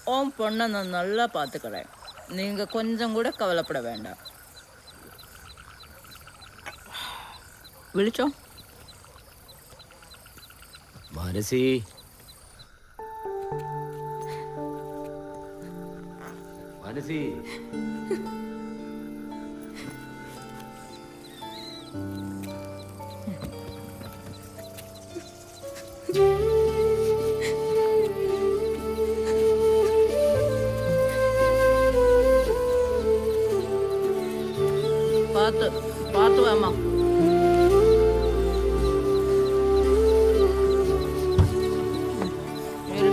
உன் பொண்ணை நான் நல்லா பார்த்துக்கிறேன் நீங்கள் கொஞ்சம் கூட கவலைப்பட வேண்டாம் വിളിച്ചോ മനസി മനസി பார்த்து பார்த்து வாமா இரு.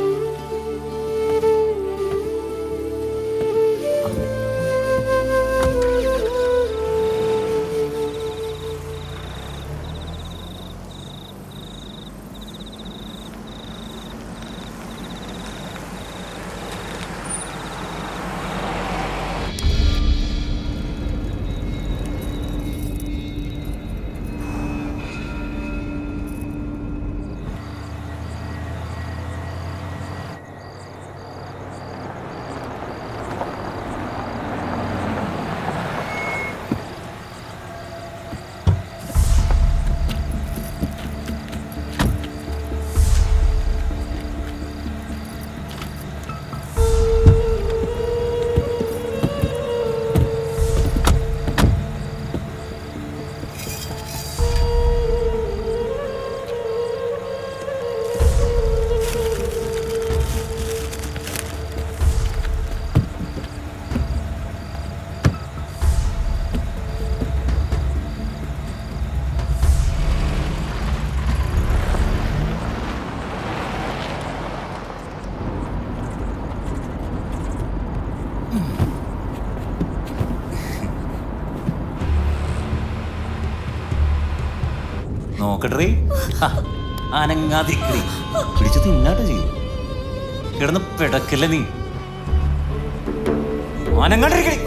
നോക്കട്ടെ അനങ്ങാതിരിക്കടി പിടിച്ചു തിന്നാട്ട് ചെയ്യും കിടന്ന് പിടക്കല്ല നീ അനങ്ങാണ്ടിരിക്കടി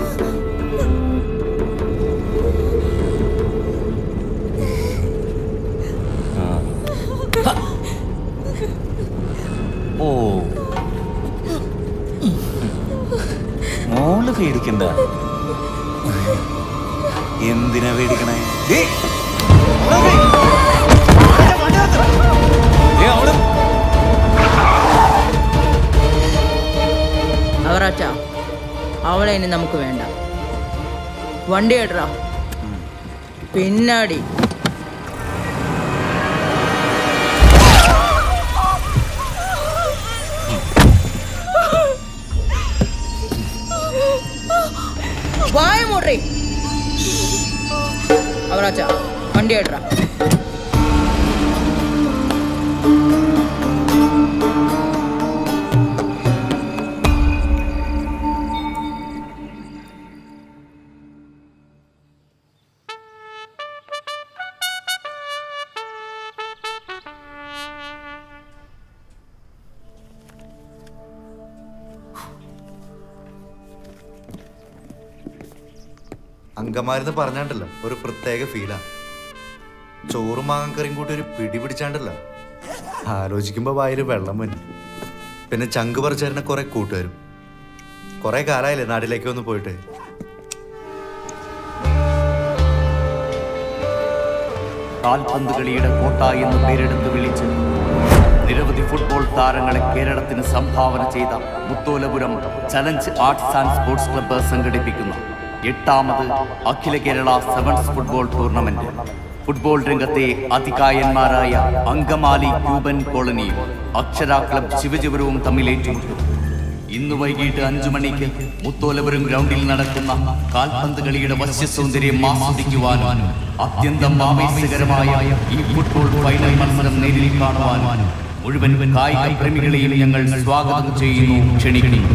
ആ. ഹ. ഓ മോള് പേടിക്കണ്ട എന്തിനാ പേടിക്കണേ ദേ, അവിടെ വേ. ദേ, അവിടെ അവറാച്ച അവളെ ഇനി നമുക്ക് വേണ്ട വണ്ടി ഏട്ടാ പിന്നാടി വായ മൂടി അവറാച്ച വണ്ടി ഏട്ടാ അങ്കമാരെന്ന് പറഞ്ഞാണ്ടല്ലോ ഒരു പ്രത്യേക ഫീലാ ചോറും മാങ്ങക്കറിയും കൂട്ടി ഒരു പിടി പിടിച്ചാണ്ടല്ലോ ആലോചിക്കുമ്പോ വായിൽ വെള്ളം വന്നു പിന്നെ ചങ്ക് പറിച്ചേരുന്ന കുറെ കൂട്ടുകാരും കുറെ കാലായില്ലേ നാട്ടിലേക്ക് ഒന്ന് പോയിട്ട് കാൽപന്ത് കളിയുടെ കോട്ട എന്ന് പേരെടുത്ത് വിളിച്ച് നിരവധി ഫുട്ബോൾ താരങ്ങളെ കേരളത്തിന് സംഭാവന ചെയ്ത Mutholapuram challenge arts and sports club സംഘടിപ്പിക്കുന്ന എട്ടാമത് അഖില Kerala sevens football tournament football രംഗത്തെ അതികായന്മാരായ അങ്കമാലി ക്യൂബൻ കോളനിയും അക്ഷര ക്ലബ് ശിവജപുരവും തമ്മിൽ ഏറ്റുമുട്ടും ഇന്ന് വൈകിട്ട് അഞ്ചു മണിക്ക് മുത്തോലപുരം ഗ്രൗണ്ടിൽ നടക്കുന്ന കാൽപന്ത് കളിയുടെ വശ്യസൗന്ദര്യം ആസ്വദിക്കുവാനും അത്യന്തം ആവേശകരമായ ഈ ഫുട്ബോൾ ഫൈനൽ മത്സരം നേരിൽ കാണുവാനും മുഴുവൻ കായിക പ്രേമികളെയും ഞങ്ങൾ സ്വാഗതം ചെയ്യുന്നു ക്ഷണിക്കുന്നു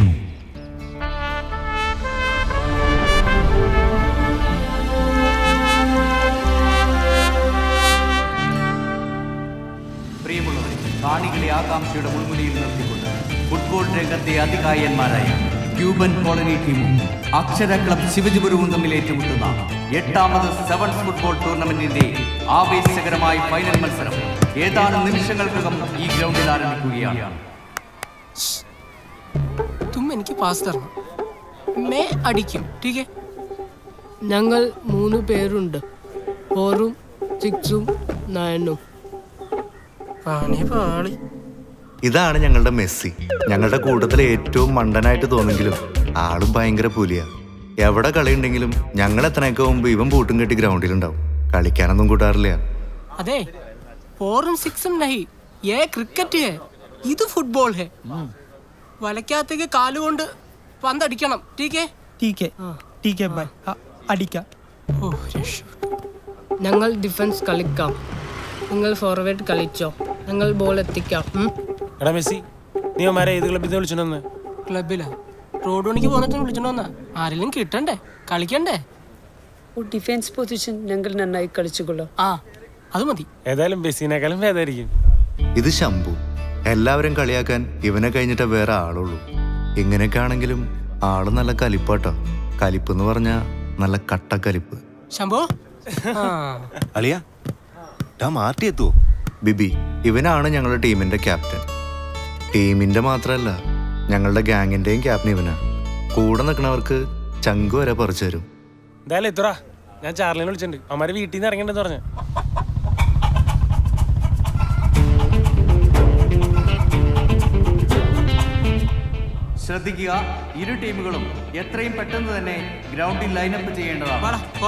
പ്രിയമുള്ളവരെ കാണികളെ ആകാംക്ഷയുടെ മുൾമുനയിൽ നിർത്തിക്കൊണ്ട് ഫുട്ബോൾ രംഗത്തെ അതികായന്മാരായ ക്യൂബൻ കോളനി ടീമും അക്ഷര ക്ലബ് ശിവജിപുരവും തമ്മിൽ ഏറ്റുമുട്ടുന്ന എട്ടാമത് സെവൻസ് ഫുട്ബോൾ ടൂർണമെന്റിന്റെ ആവേശകരമായ ഫൈനൽ മത്സരം ഏതാനും നിമിഷങ്ങൾക്കകം ഈ ഗ്രൗണ്ടിൽ ആരംഭിക്കുകയാണ് तुम എനിക്ക് പാസ് തരണം മേ അടിക്കും ടീക്കെ ഞങ്ങൾ മൂന്ന് പേരുണ്ട് ഫോറും സിക്സും നയനും പാണി പാളി ഇതാണ് ഞങ്ങളുടെ മെസ്സി ഞങ്ങളുടെ കൂട്ടത്തിൽ ഏറ്റവും മണ്ടനായിട്ട് തോന്നെങ്കിലും ആളും ഭയങ്കര പുലിയാ എവിടെ കളിയുണ്ടെങ്കിലും ഞങ്ങൾ എത്തണേക്ക് മുമ്പ് ഇവൻ പൂട്ടും കെട്ടി ഗ്രൗണ്ടിലുണ്ടാവും കളിക്കാനൊന്നും കൂട്ടാറില്ല അതെ ഫോറും സിക്സും നഹി ഏ ക്രിക്കറ്റ് ഹേ ഇത് ഫുട്ബോൾ ഹേ വലക്കകത്തേക്ക് കാലുകൊണ്ട് പന്തടിക്കണം ടീക്കെ ടീക്കെ ടീക്കെ ബൈ അടിക്കാം ഓ രക്ഷപ്പെട്ടു ഞങ്ങൾ ഡിഫൻസ് കളിക്കാം നിങ്ങൾ ഫോർവേഡ് കളിച്ചോ ഞങ്ങൾ ബോൾ എത്തിക്കാം എടാ മെസ്സി നീ അവന്മാരെ ഏത് ക്ലബ്ബിൽ നിന്ന് വിളിച്ചോണ്ടെന്ന് ക്ലബിലാ റോഡ് പണിക്ക് പോന്നിട്ട് വിളിച്ചോണ്ട് വന്നാ ആരെങ്കിലും കിട്ടണ്ടേ കളിക്കണ്ടേ ഡിഫൻസ് പൊസിഷൻ ഞങ്ങൾ നന്നായി കളിച്ചുകൊള്ളാം ആ അത് മതി ഏതായാലും മെസ്സിനേക്കാളും ഭേദമായിരിക്കും ഇത് ശംഭു എല്ലാവരും കളിയാക്കാൻ ഇവനെ കഴിഞ്ഞിട്ടേ വേറെ ആളുള്ളൂ ഇങ്ങനെയൊക്കെ ആണെങ്കിലും ആള് നല്ല കലിപ്പാട്ടോ കലിപ്പ് എന്ന് പറഞ്ഞാ നല്ല കട്ടക്കലിപ്പ് ശംഭു ആ അളിയ ഡാ മാറ്റി എത്തുവോ ബിബി ഇവനാണ് ഞങ്ങളുടെ ടീമിന്റെ ക്യാപ്റ്റൻ ടീമിന്റെ മാത്രമല്ല ഞങ്ങളുടെ ഗാങ്ങിന്റെയും ക്യാപ്റ്റൻ ഇവനാ കൂടെ നിൽക്കുന്നവർക്ക് ചങ്ക് വരെ പറിച്ചു തരും എന്തായാലും എത്തുറാ ഞാൻ ചാർലിനെ വിളിച്ചിട്ടുണ്ട് അവന്മാര് വീട്ടിൽ നിന്ന് ഇറങ്ങണ്ടെന്ന് പറഞ്ഞു ശ്രദ്ധിക്കുക ഇരു ടീമുകളും എത്രയും പെട്ടെന്ന് തന്നെ ഗ്രൗണ്ടിൽ ലൈനപ്പ് ചെയ്യേണ്ടതാണ് വാടാ, പോ.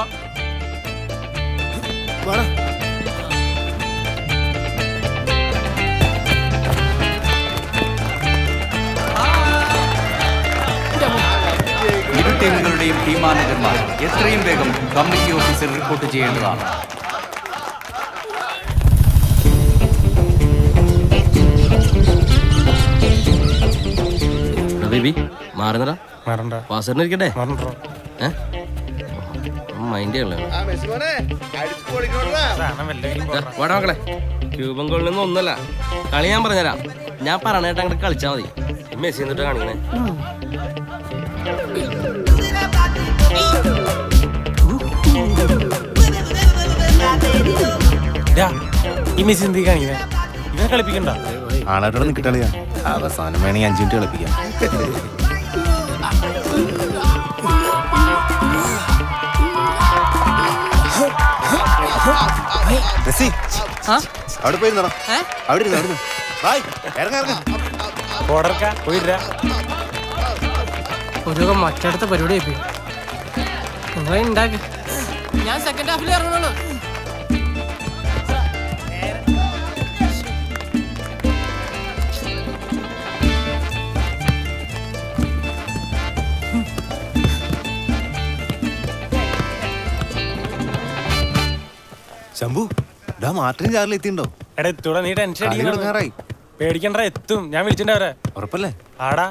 ഇരു ടീമുകളുടെയും ടീം മാനേജർമാർ എത്രയും വേഗം കമ്മിറ്റി ഓഫീസിൽ റിപ്പോർട്ട് ചെയ്യേണ്ടതാണ് ബേബി മാറുന്നടാ മാറണ്ട വാസറിന് ഇരിക്കട്ടെ മാറണ്ടോ ഏ മൈൻഡ് വാടാ മക്കളെ ക്യൂബൻ ഗോളിൽ നിന്ന് ഒന്നല്ല കളി ഞാൻ പറഞ്ഞുതരാം ഞാൻ പറഞ്ഞിട്ട് അങ്ങോട്ട് കളിച്ചാൽ മതി ഈ മെസ്സി എന്നിട്ട് കാണിക്കണേ ഡാ, ഈ മെസ്സി എന്തി കാണിക്കുന്നേ ഇവനെ കളിപ്പിക്കണ്ട ആളായിട്ടോടെ നിൽക്കട്ടെ അളിയാ അവസാനം വേണമെങ്കിൽ അഞ്ചു മിനിറ്റ് കളിപ്പിക്കാം മെസ്സി, അവിടെ പോയി ഇരുന്നോടാ. ഏ? അവിടെ ഇരുന്ന്, അവിടെ ഇരുന്ന്. ബായ്, ഇറങ്ങ്, ഇറങ്ങ്. ഓർഡർക്കാ പോയിട്ടാ ഒരു മറ്റടുത്ത പരിപാടി പോയി നിങ്ങളെ ഉണ്ടാക്കി ഞാൻ സെക്കൻഡ് ഹാഫിൽ ഇറങ്ങണുള്ളൂ ശംഭു ഡാ മാർട്ടിൻ ചാറിൽ എത്തിണ്ടോ എടാ എത്തൂടാ നീ ടെൻഷൻ കളി അടിക്കണം തുടങ്ങാറായി പേടിക്കണ്ട എത്തും ഞാൻ വിളിച്ചിട്ടുണ്ട് അവരെ ഉറപ്പല്ലേ ആടാ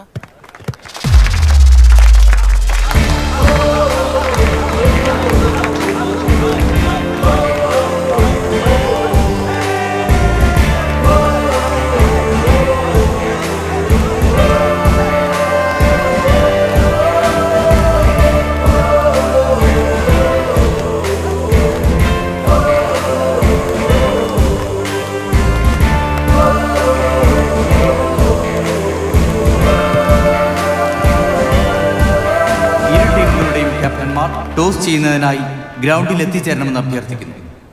ഇരു ടീമുകളുടെയും ക്യാപ്റ്റന്മാർ ടോസ് ചെയ്യുന്നതിനായി ഗ്രൗണ്ടിൽ എത്തിച്ചേരണമെന്ന് അഭ്യർത്ഥിക്കുന്നു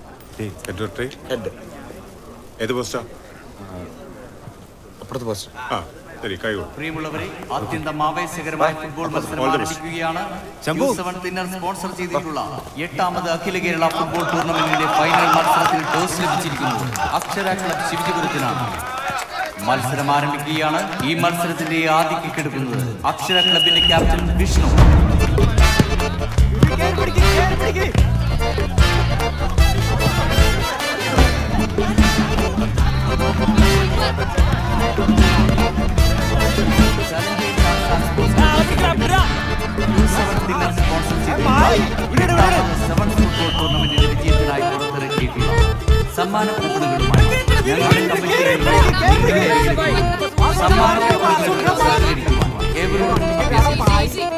ഏത് പോസ്റ്റാ അപ്പുറത്ത് പോസ്റ്റ് ആ ശരി കൈകൊള്ളു പ്രിയമുള്ളവരെ അത്യന്തം ആവേശകരമായ ഫുട്ബോൾ മത്സരം ആരംഭിക്കുകയാണ് ശംഭു. സെവൻ തിന്നർ സ്പോൺസർ ചെയ്തിട്ടുള്ള എട്ടാമത് അഖില കേരള ഫുട്ബോൾ ടൂർണമെന്റിന്റെ ഫൈനൽ മത്സരത്തിൽ ടോസ് ലഭിച്ചിരിക്കുന്നു അക്ഷര ക്ലബ് ശിവജിപുരത്തിനാണ് മത്സരം ആരംഭിക്കുകയാണ് ഈ മത്സരത്തിന്റെ ആദ്യ കിക്കെടുക്കുന്നത് അക്ഷര ക്ലബിന്റെ ക്യാപ്റ്റൻ വിഷ്ണു സെവൻ തിന്നർ സ്പോൺസർ ചെയ്തിട്ടുള്ള എട്ടാമത് സെവൻ ഫുട്ബോൾ ടൂർണമെന്റിന്റെ വിജയത്തിനായി പുറത്തിറക്കിയിട്ടുള്ള സമ്മാന കൂപ്പണുകളുമായി ഞങ്ങളുടെ കമ്മിറ്റിയിലേക്ക് സമ്മാന കൂപ്പണുകൾ സഹകരിക്കുവാൻ ഏവരോടും അഭ്യർത്ഥിക്കുന്നു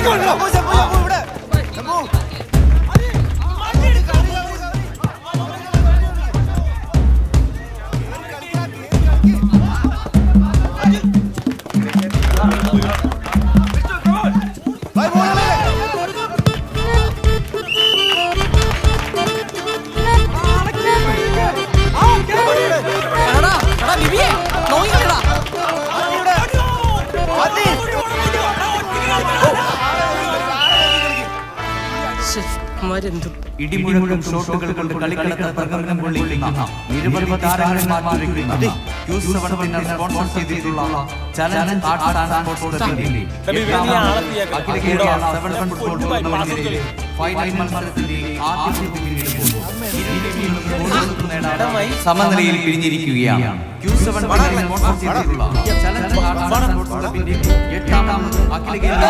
അമ്മമാരെന്തും ഇടിമുഴക്കും ഷോട്ടുകൾ കൊണ്ട് കളിക്കളത്തിൽ പ്രകമ്പനം കൊള്ളിക്കുന്ന നിരവധി താരങ്ങളെ മാറ്റിവെക്കുന്ന ക്യൂസ് സെവൻറ്റീനെ സ്പോൺസർ ചെയ്തിട്ടുള്ള ചലഞ്ച് ആർട്സ് ആൻഡ് സ്പോർട്സ് ക്ലബിന്റെ എട്ടാമത് അഖില കേരള സെവൻ ഫുട്ബോൾ ടൂർണമെന്റിലെ ഫൈനൽ മത്സരത്തിന്റെ ആദ്യ പിരിഞ്ഞിരിക്കുമ്പോൾ ഇരു ടീമുകളും ഗോളുകൾ നേടാതെ സമനിലയിൽ പിരിഞ്ഞിരിക്കുകയാണ് ക്യൂസ് സെവൻറ്റീനെ സ്പോൺസർ ചെയ്തിട്ടുള്ള ചലഞ്ച് ആർട്സ് ആൻഡ് സ്പോർട്സ് ക്ലബിന്റെ എട്ടാമത് അഖില കേരള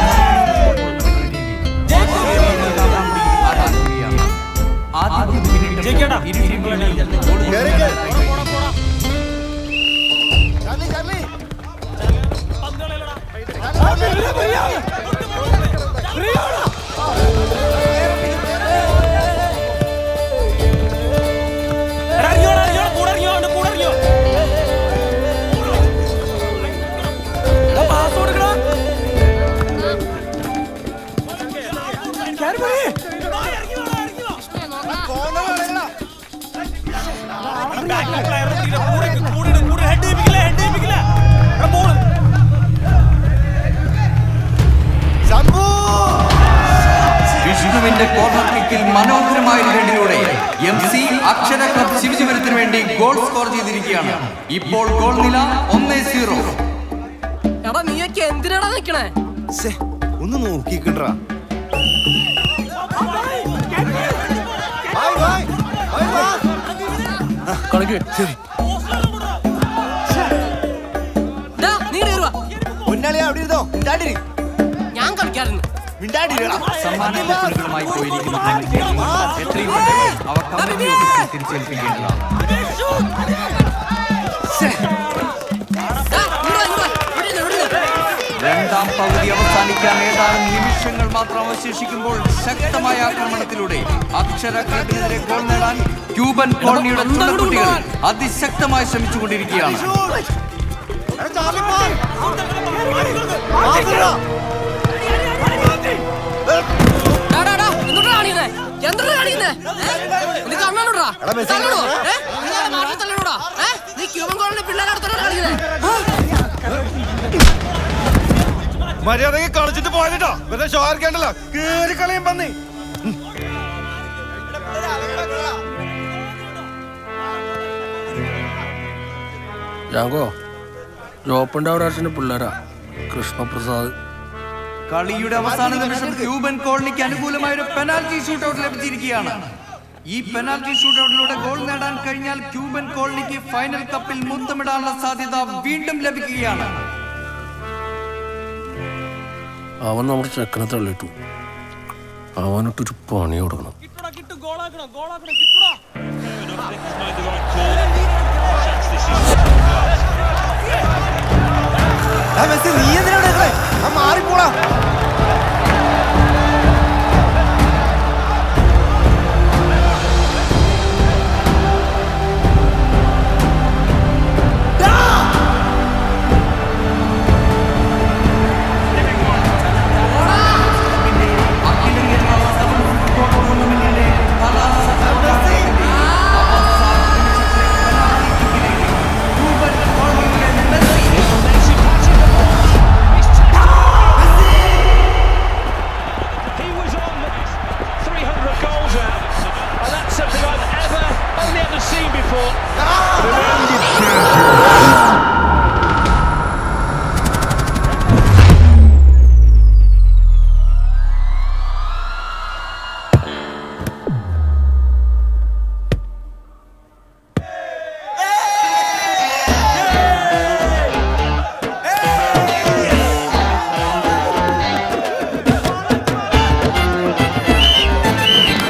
ആരംഭിക്കുകയാണ് ആദ്യ മിനിറ്റ് ഇരു ടീമുകളിലും ഗോളുകൾ വിഷ്ണുവിന്റെ കോർണർ കിക്കിൽ മനോഹരമായ ഒരു ഹെഡിലൂടെ എം സി അക്ഷര ക്ലബ് ശിവജീവനത്തിന് വേണ്ടി ഗോൾ സ്കോർ ചെയ്തിരിക്കുകയാണ് ഇപ്പോൾ ഗോൾ നില ഒന്നേ സീറോ എടാ നീയൊക്കെ എന്തിനാടാ നിക്കണേ ഒന്ന് നോക്കിക്കണ്ടാ ശരി നീ കയറുവാ പൊന്നാളിയാ അവിടെ ഇരുന്നോ മിണ്ടാണ്ടിരി ഞാൻ കളിക്കാറുണ്ട് സമ്മാന കൂപ്പണുകളുമായി പോയിരിക്കുന്ന ടീമിന് എത്രയും പെട്ടെന്ന് അവർ കമ്പനി ഓഫീസിൽ തിരിച്ചേൽപ്പിക്കേണ്ടതാണ് രണ്ടാം പകുതി അവസാനിക്കാൻ ഏതാനും നിമിഷങ്ങൾ മാത്രം അവശേഷിക്കുമ്പോൾ ശക്തമായ ആക്രമണത്തിലൂടെ അക്ഷര ക്ലബിനെതിരെ ഗോൾ നേടാൻ ക്യൂബൻ കോളനിയുടെ ചുണ്ടക്കുട്ടികൾ അതിശക്തമായി ശ്രമിച്ചുകൊണ്ടിരിക്കുകയാണ് എന്താ കാണിക്കുന്നേ നിനക്ക് അണ്ണാണോടാ തള്ളണോ ഏ? നീ ആരെ മാറ്റി തള്ളണോടാ ഏ? നീ ക്യൂബൻ കോളനി പിള്ളേരടുത്തോടാ കാണിക്കുന്നേ മര്യാദക്ക് കളിച്ചിട്ട് പോയതിട്ടോ വെറുതെ ഷോ ആർക്കേണ്ടല്ലോ കേറി കളിയും പന്നി ജാങ്കോ ജോപ്പൻ്റെ അവരാശിന്റെ പിള്ളേരാ കൃഷ്ണപ്രസാദ് കളിയുടെ അവസാന നിമിഷം ക്യൂബൻ കോളനിക്ക് അനുകൂലമായ ഒരു പെനാൽറ്റി ഷൂട്ടൗട്ട് ലഭിച്ചിരിക്കുകയാണ് ഈ പെനാൽറ്റി ഷൂട്ടൗട്ടിലൂടെ ഗോൾ നേടാൻ കഴിഞ്ഞാൽ ക്യൂബൻ കോളനിക്ക് ഫൈനൽ കപ്പിൽ മുത്തമിടാനുള്ള സാധ്യത വീണ്ടും ലഭിക്കുകയാണ് അവൻ നമ്മുടെ ചെക്കനെ തള്ളിട്ടു അവനിട്ടൊരു പണി കൊടുക്കണം നീ എന്തിനാ മാറിപ്പോടാ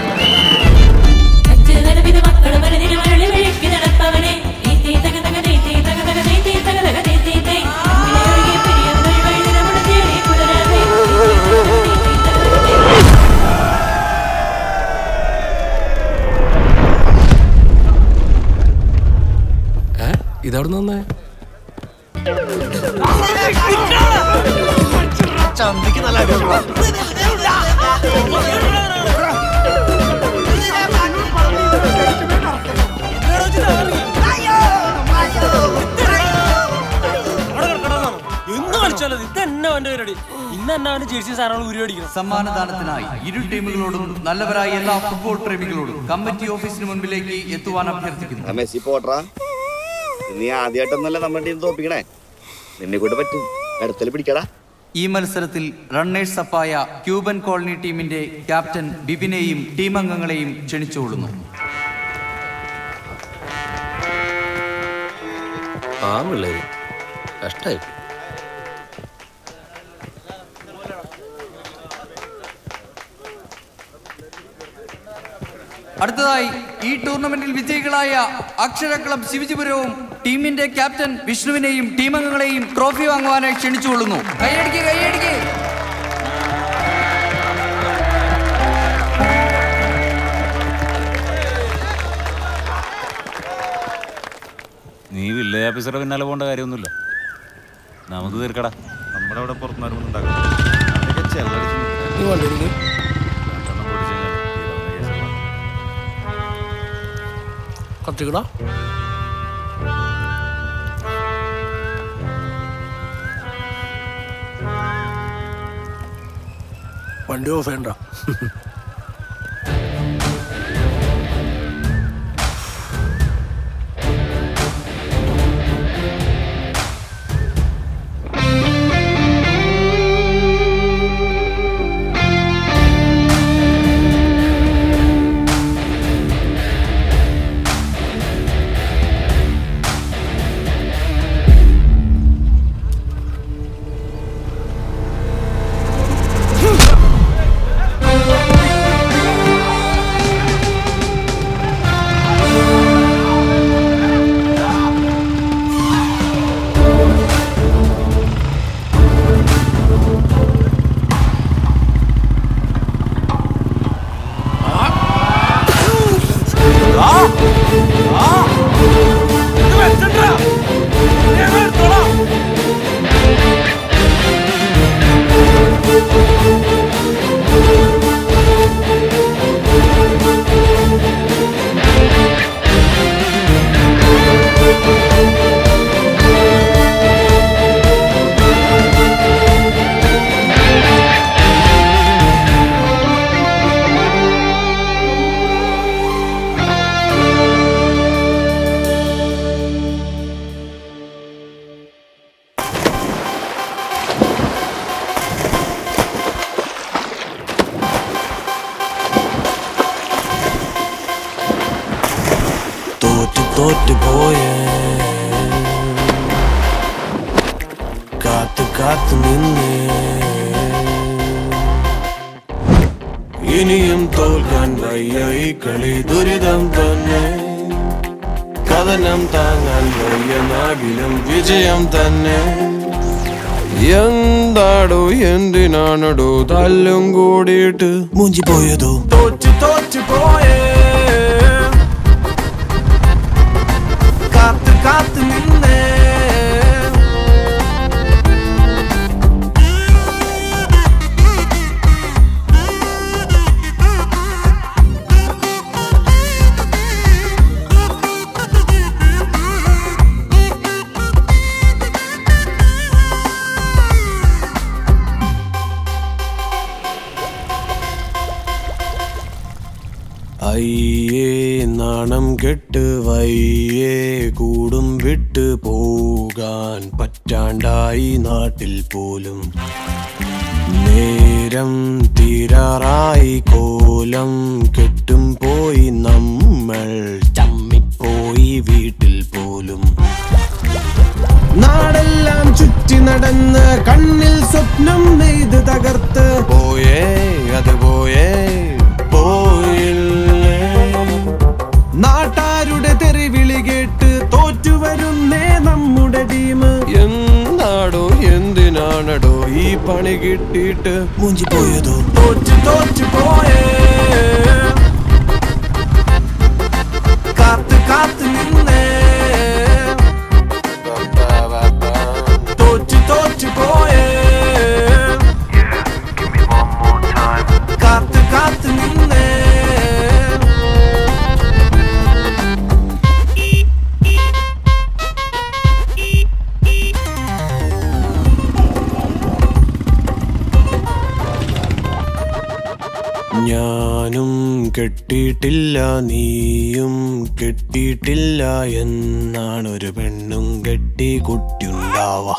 അച്ഛനരവിധ മക്കളും വലുതിന് മരളി വിളിക്ക് നടപ്പവനെ. തീ തീ തക തക തീ തീ ഇതവിടെ നിന്ന് ചന്തിക്ക് നല്ല അടിപൊളി എന്ത് കളിച്ചാലും ഇത് തന്നെ അവന്റെ പരിപാടി ഇന്ന് തന്നെ അവന്റെ ജേഴ്സി സാധനങ്ങൾ ഉരി അടിക്കണം സമ്മാനദാനത്തിനായി ഇരു ടീമുകളോടും നല്ലവരായ എല്ലാ ഫുട്ബോൾ പ്രേമികളോടും കമ്മിറ്റി ഓഫീസിന് മുൻപിലേക്ക് എത്തുവാൻ അഭ്യർത്ഥിക്കുന്നു ആ മെസ്സി പോട്രാ നീ ആദ്യമായിട്ടൊന്നല്ല നമ്മുടെ ടീം തോപ്പിക്കണേ നിന്നെ കൊണ്ട് പറ്റും അടുത്തല് പിടിക്കടാ ഈ മത്സരത്തിൽ റണ്ണേഴ്സ് അപ്പായ ക്യൂബൻ കോളനി ടീമിന്റെ ക്യാപ്റ്റൻ ബിബിനെയും ടീം അംഗങ്ങളെയും ക്ഷണിച്ചുകൊള്ളുന്നു ആ പിള്ളേര് കഷ്ടായി അടുത്തതായി ഈ ടൂർണമെന്റിൽ വിജയികളായ അക്ഷര ക്ലബ് ശിവജിപുരവും ടീമിന്റെ ക്യാപ്റ്റൻ വിഷ്ണുവിനെയും ടീം അംഗങ്ങളെയും ട്രോഫി വാങ്ങുവാനായി ക്ഷണിച്ചുകൊള്ളുന്നു കൈയടിക്ക് കൈയടിക്ക് നീ വില്ലേജ് ഓഫീസറുടെ പിന്നാലെ പോകേണ്ട കാര്യമൊന്നുമില്ല നമുക്ക് തീർക്കടാ നമ്മുടെ അവിടെ പുറത്തുനിന്ന് ഉണ്ടാകും അതൊക്കെ ചെല്ലടിച്ച് രണ്ടെണ്ണം പൊടിച്ച് കഴിഞ്ഞാൽ തീരാവുന്ന കേസല്ല. കത്തിക്കടാ വണ്ടി ഓഫ് ചെയ്യണ്ട തോറ്റ് തോറ്റ് പോയേ കാത്തു കാത്തു നിന്നേ ഇനിയും തോൽക്കാൻ വയ്യ ഈ കളി ദുരിതം തന്നെ കഥനം താങ്ങാൻ വയ്യ നാകിലും വിജയം തന്നെ എന്താടോ എന്തിനാണടോ തല്ലും കൂടിയിട്ട് മൂഞ്ചി പോയതോ തോറ്റ് തോറ്റ് പോയേ കാത്ത് കാത്ത് നിന്നേ അയ്യേ നാണം കെട്ട് വയ്യേ കൂടും വിട്ട് പോകാൻ പറ്റാണ്ടായി നാട്ടിൽ പോലും നേരം തീരാറായി കോലം കെട്ടും പോയി നമ്മൾ ചമ്മിപ്പോയി വീട്ടിൽ പോലും നാടെല്ലാം ചുറ്റി നടന്ന് കണ്ണിൽ സ്വപ്നം നെയ്ത് തകർത്ത് പോയേ അത് പോയേ പോയില്ലേ നാട്ടാരുടെ തെറിവിളി കേട്ട് തോറ്റു വരുന്നേ നമ്മുടെ ടീം എന്താടോ എന്തിനാണടോ ഈ പണി കിട്ടിയിട്ട് മൂഞ്ചി പോയതോ തോറ്റു തോറ്റു പോയേ കാത്ത് കാത്ത് നിന്നേ കെട്ടിയിട്ടില്ല നീയും കെട്ടിയിട്ടില്ല എന്നാണ് ഒരു പെണ്ണും കെട്ടി കുട്ടിയുണ്ടാവാ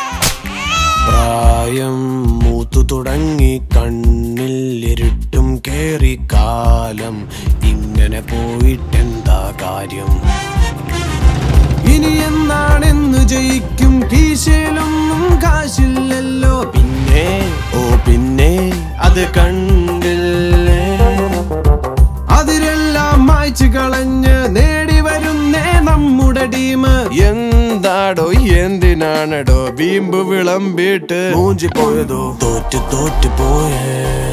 പ്രായം മൂത്തു തുടങ്ങി കണ്ണിൽ ഇരുട്ടും കേറി കാലം ഇങ്ങനെ പോയിട്ടെന്താ കാര്യം ഇനി എന്നാണെന്ന് ജയിക്കും കീശയിലൊന്നും കാശില്ലല്ലോ പിന്നെ ഓ പിന്നെ അത് കണ്ടില്ലേ അതിരെല്ലാം മായ്ച്ചു കളഞ്ഞ് നേടി വരുന്നേ നമ്മുടെ ടീം എന്താടോ എന്തിനാണടോ വീമ്പ് വിളമ്പിട്ട് മൂഞ്ചി പോയതോ തോറ്റ് തോറ്റ് പോയേ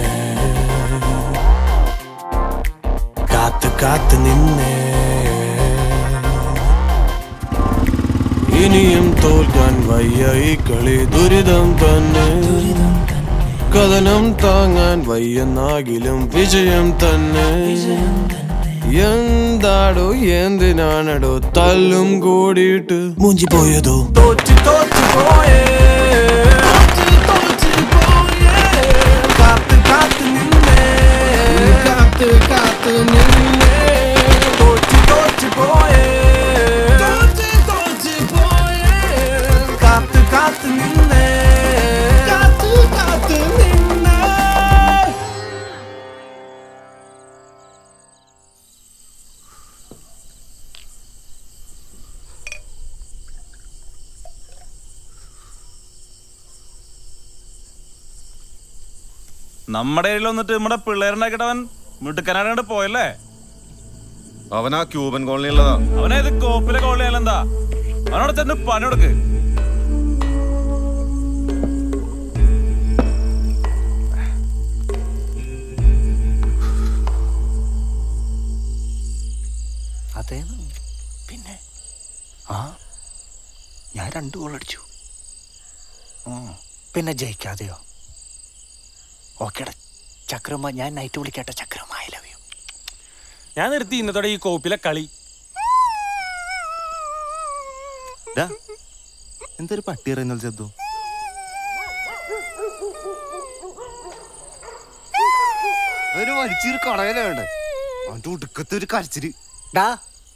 കാത്ത് കാത്ത് നിന്നേ ഇനിയും തോൽക്കാൻ വയ്യ ഈ കളി ദുരിതം തന്നെ കഥനം താങ്ങാൻ വയ്യെന്നാകിലും വിജയം തന്നെ എന്താടോ എന്തിനാണടോ തല്ലും കൂടിയിട്ട് മൂഞ്ചി പോയതോ തോറ്റ് തോറ്റ് പോയേ കാത്ത് കാത്ത് നിന്നേ കാത്ത് കാത്ത് നിന്നേ തോറ്റ് തോറ്റ് പോയേ തോറ്റ് തോറ്റ് പോയേ കാത്ത് കാത്ത് നിന്നേ കാത്ത് കാത്ത് നിന്നേ നമ്മുടെ കയ്യിൽ വന്നിട്ട് നമ്മുടെ പിള്ളേരുണ്ടാക്കിട്ടവൻ മിടുക്കനാണ്ട് പോയല്ലേ അവൻ ആ ക്യൂബൻ കോളനിയുള്ളതാ അവനേത് കോപ്പിലെ കോളിയാലെന്താ അവനോട് ചെന്ന് പണി കൊടുക്ക് അതെ പിന്നെ ആ ഞാൻ രണ്ട് ഗോൾ അടിച്ചു ഉം. പിന്നെ ജയിക്കാതെയോ ഓക്കേടാ ചക്രമ്മ ഞാൻ നൈറ്റ് വിളിക്കട്ടെ ചക്രമ്മ ഐ ലവ് യു ഞാൻ നിർത്തി ഇന്നത്തോടെ ഈ കോപ്പിലെ കളി എന്തൊരു പട്ടി അറിയുന്ന ചെദ്തു ഒരു വലിച്ചൊരു കളയലുണ്ട് അവന്റെ ഉടുക്കത്തെ ഒരു കരച്ചില് ഡാ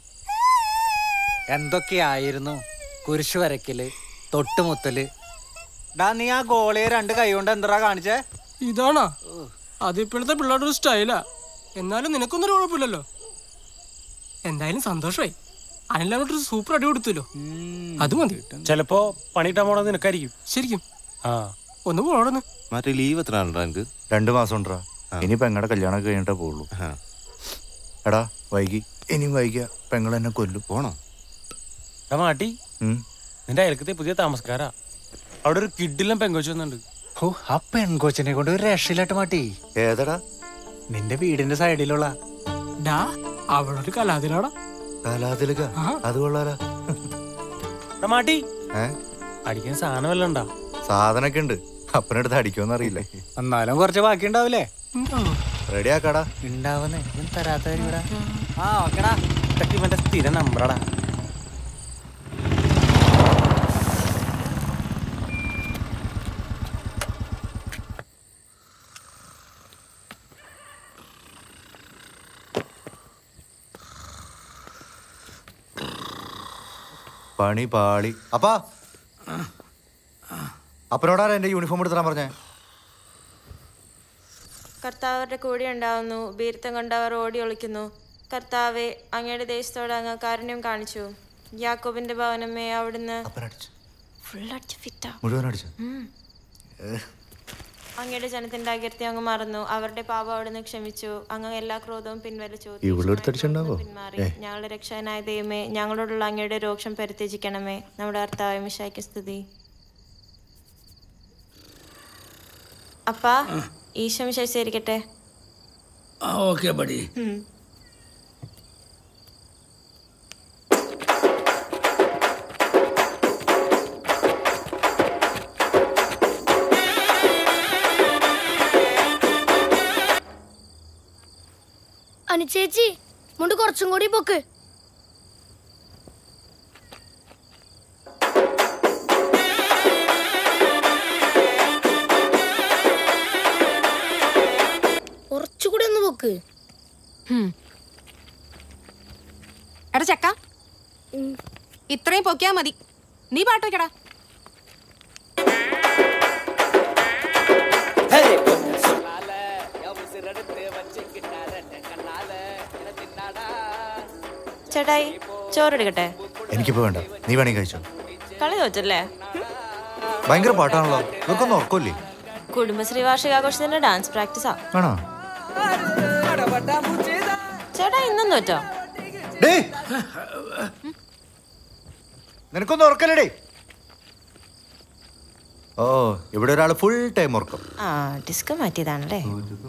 എന്തൊക്കെയായിരുന്നു കുരിശ് വരക്കല് തൊട്ടുമുത്തല് ഡാ നീ ആ ഗോളിയെ രണ്ട് കൈ കൊണ്ട് എന്താ കാണിച്ചേ ഇതാണോ അത് ഇപ്പോഴത്തെ പിള്ളേരുടെ ഒരു സ്റ്റൈലാ എന്നാലും നിനക്കൊന്നും കുഴപ്പമില്ലല്ലോ എന്തായാലും സന്തോഷമായി അനിലങ്ങോട്ട് ഒരു സൂപ്പർ അടി കൊടുത്തല്ലോ അത് മതി ചിലപ്പോ പണിയിട്ടാൻ പോണത് നിനക്കായിരിക്കും ശരിക്കും ആ ഒന്ന് പോടന്ന് മറ്റേ ലീവ് എത്ര ആണോ എനിക്ക് രണ്ട് മാസം ഉണ്ടാ ഇനി പെങ്ങടെ കല്യാണം കഴിഞ്ഞിട്ടേ പോവുള്ളൂ എടാ വൈകി ഇനിയും വൈകിയ പെങ്ങൾ എന്നെ കൊല്ലും പോണോ എടാ മാട്ടി ഉം. നിന്റെ അയൽക്കത്തെ പുതിയ താമസക്കാരാ അവിടെ ഒരു കിഡിലും പെങ്കൊച്ചു വന്നുണ്ട് ഓ ആ പെൺകൊച്ചിനെ കൊണ്ട് ഒരു രക്ഷയിലാട്ട് മാട്ടി ഏതടാ നിന്റെ വീടിന്റെ സൈഡിലുള്ള ഡാ അവിടെ ഒരു കലാതിലാടാ കലാതിലക അത് കൊള്ളാലോ എടാ മാട്ടി ഏ അടിക്കാൻ സാധനം വല്ല ഉണ്ടാ സാധനൊക്കെ ഉണ്ട് അപ്പനടുത്ത് അടിക്കുമെന്ന് അറിയില്ല എന്നാലും കുറച്ച് ബാക്കി ഉണ്ടാവില്ലേ റെഡി ആക്കാടാ ഉണ്ടാവുന്നേ തരാത്ത ഇവിടെ ആ ഓക്കെടാ ഇതൊക്കെ ഇവന്റെ സ്ഥിര നമ്പറാടാ പണി പാളി അപ്പാ അപ്പനോടാരാ എന്റെ യൂണിഫോം എടുത്തിടാൻ പറഞ്ഞേ കർത്താവരുടെ കൂടെ ഉണ്ടാവുന്നു ഭീരുത്തം കൊണ്ട് അവർ ഓടി ഒളിക്കുന്നു കർത്താവെ അങ്ങയുടെ ദേശത്തോട് അങ്ങ് കാരുണ്യം കാണിച്ചു യാക്കോബിന്റെ ഭവനമേ അവിടുന്ന് ഫുൾ അടിച്ച് ഫിറ്റാ മുഴുവൻ അടിച്ചു ഉം. അങ്ങയുടെ ജനത്തിന്റെ അകീർത്തി അങ്ങ് മറന്നു അവരുടെ പാപം അവിടുന്ന് ക്ഷമിച്ചു അങ്ങ് എല്ലാ ക്രോധവും പിൻവലിച്ചു ഇവളെടുത്ത് അടിച്ചിട്ടുണ്ടാവോ പിന്മാറി ഏ ഞങ്ങളുടെ രക്ഷകനായ ദൈവമേ ഞങ്ങളോടുള്ള അങ്ങയുടെ രോക്ഷം പരിത്യജിക്കണമേ നമ്മുടെ കർത്താവ് മിശായ്ക്ക് സ്തുതി അപ്പാ ഈശോ മിശായിരിക്കട്ടെ ആ ഓക്കെ ബഡി അനുചേച്ചി മുണ്ട് കുറച്ചും കൂടി പൊക്ക് കുറച്ചുകൂടി ഒന്ന് പൊക്ക് എടാ ചക്ക ഇത്രയും പൊക്കിയാ മതി നീ പാട്ട് വെക്കടാ ചേട്ടായി ചോറെടുക്കട്ടെ എനിക്കിപ്പോ വേണ്ട നീ വേണമെങ്കിൽ കഴിച്ചോ കളി തോറ്റല്ലേ ഭയങ്കര പാട്ടാണല്ലോ ഇവർക്കൊന്നും ഉറക്കമില്ലേ കുടുംബശ്രീ വാർഷികാഘോഷത്തിന്റെ ഡാൻസ് പ്രാക്ടീസാ ആണോ ചേട്ടാ ഇന്നും തോറ്റോ ഡേ നിനക്കൊന്നും ഉറക്കല്ലേടേ ഓ ഇവിടെ ഒരാൾ ഫുൾ ടൈം ഉറക്കം ആ ഡിസ്ക് മാറ്റിയതാണല്ലേ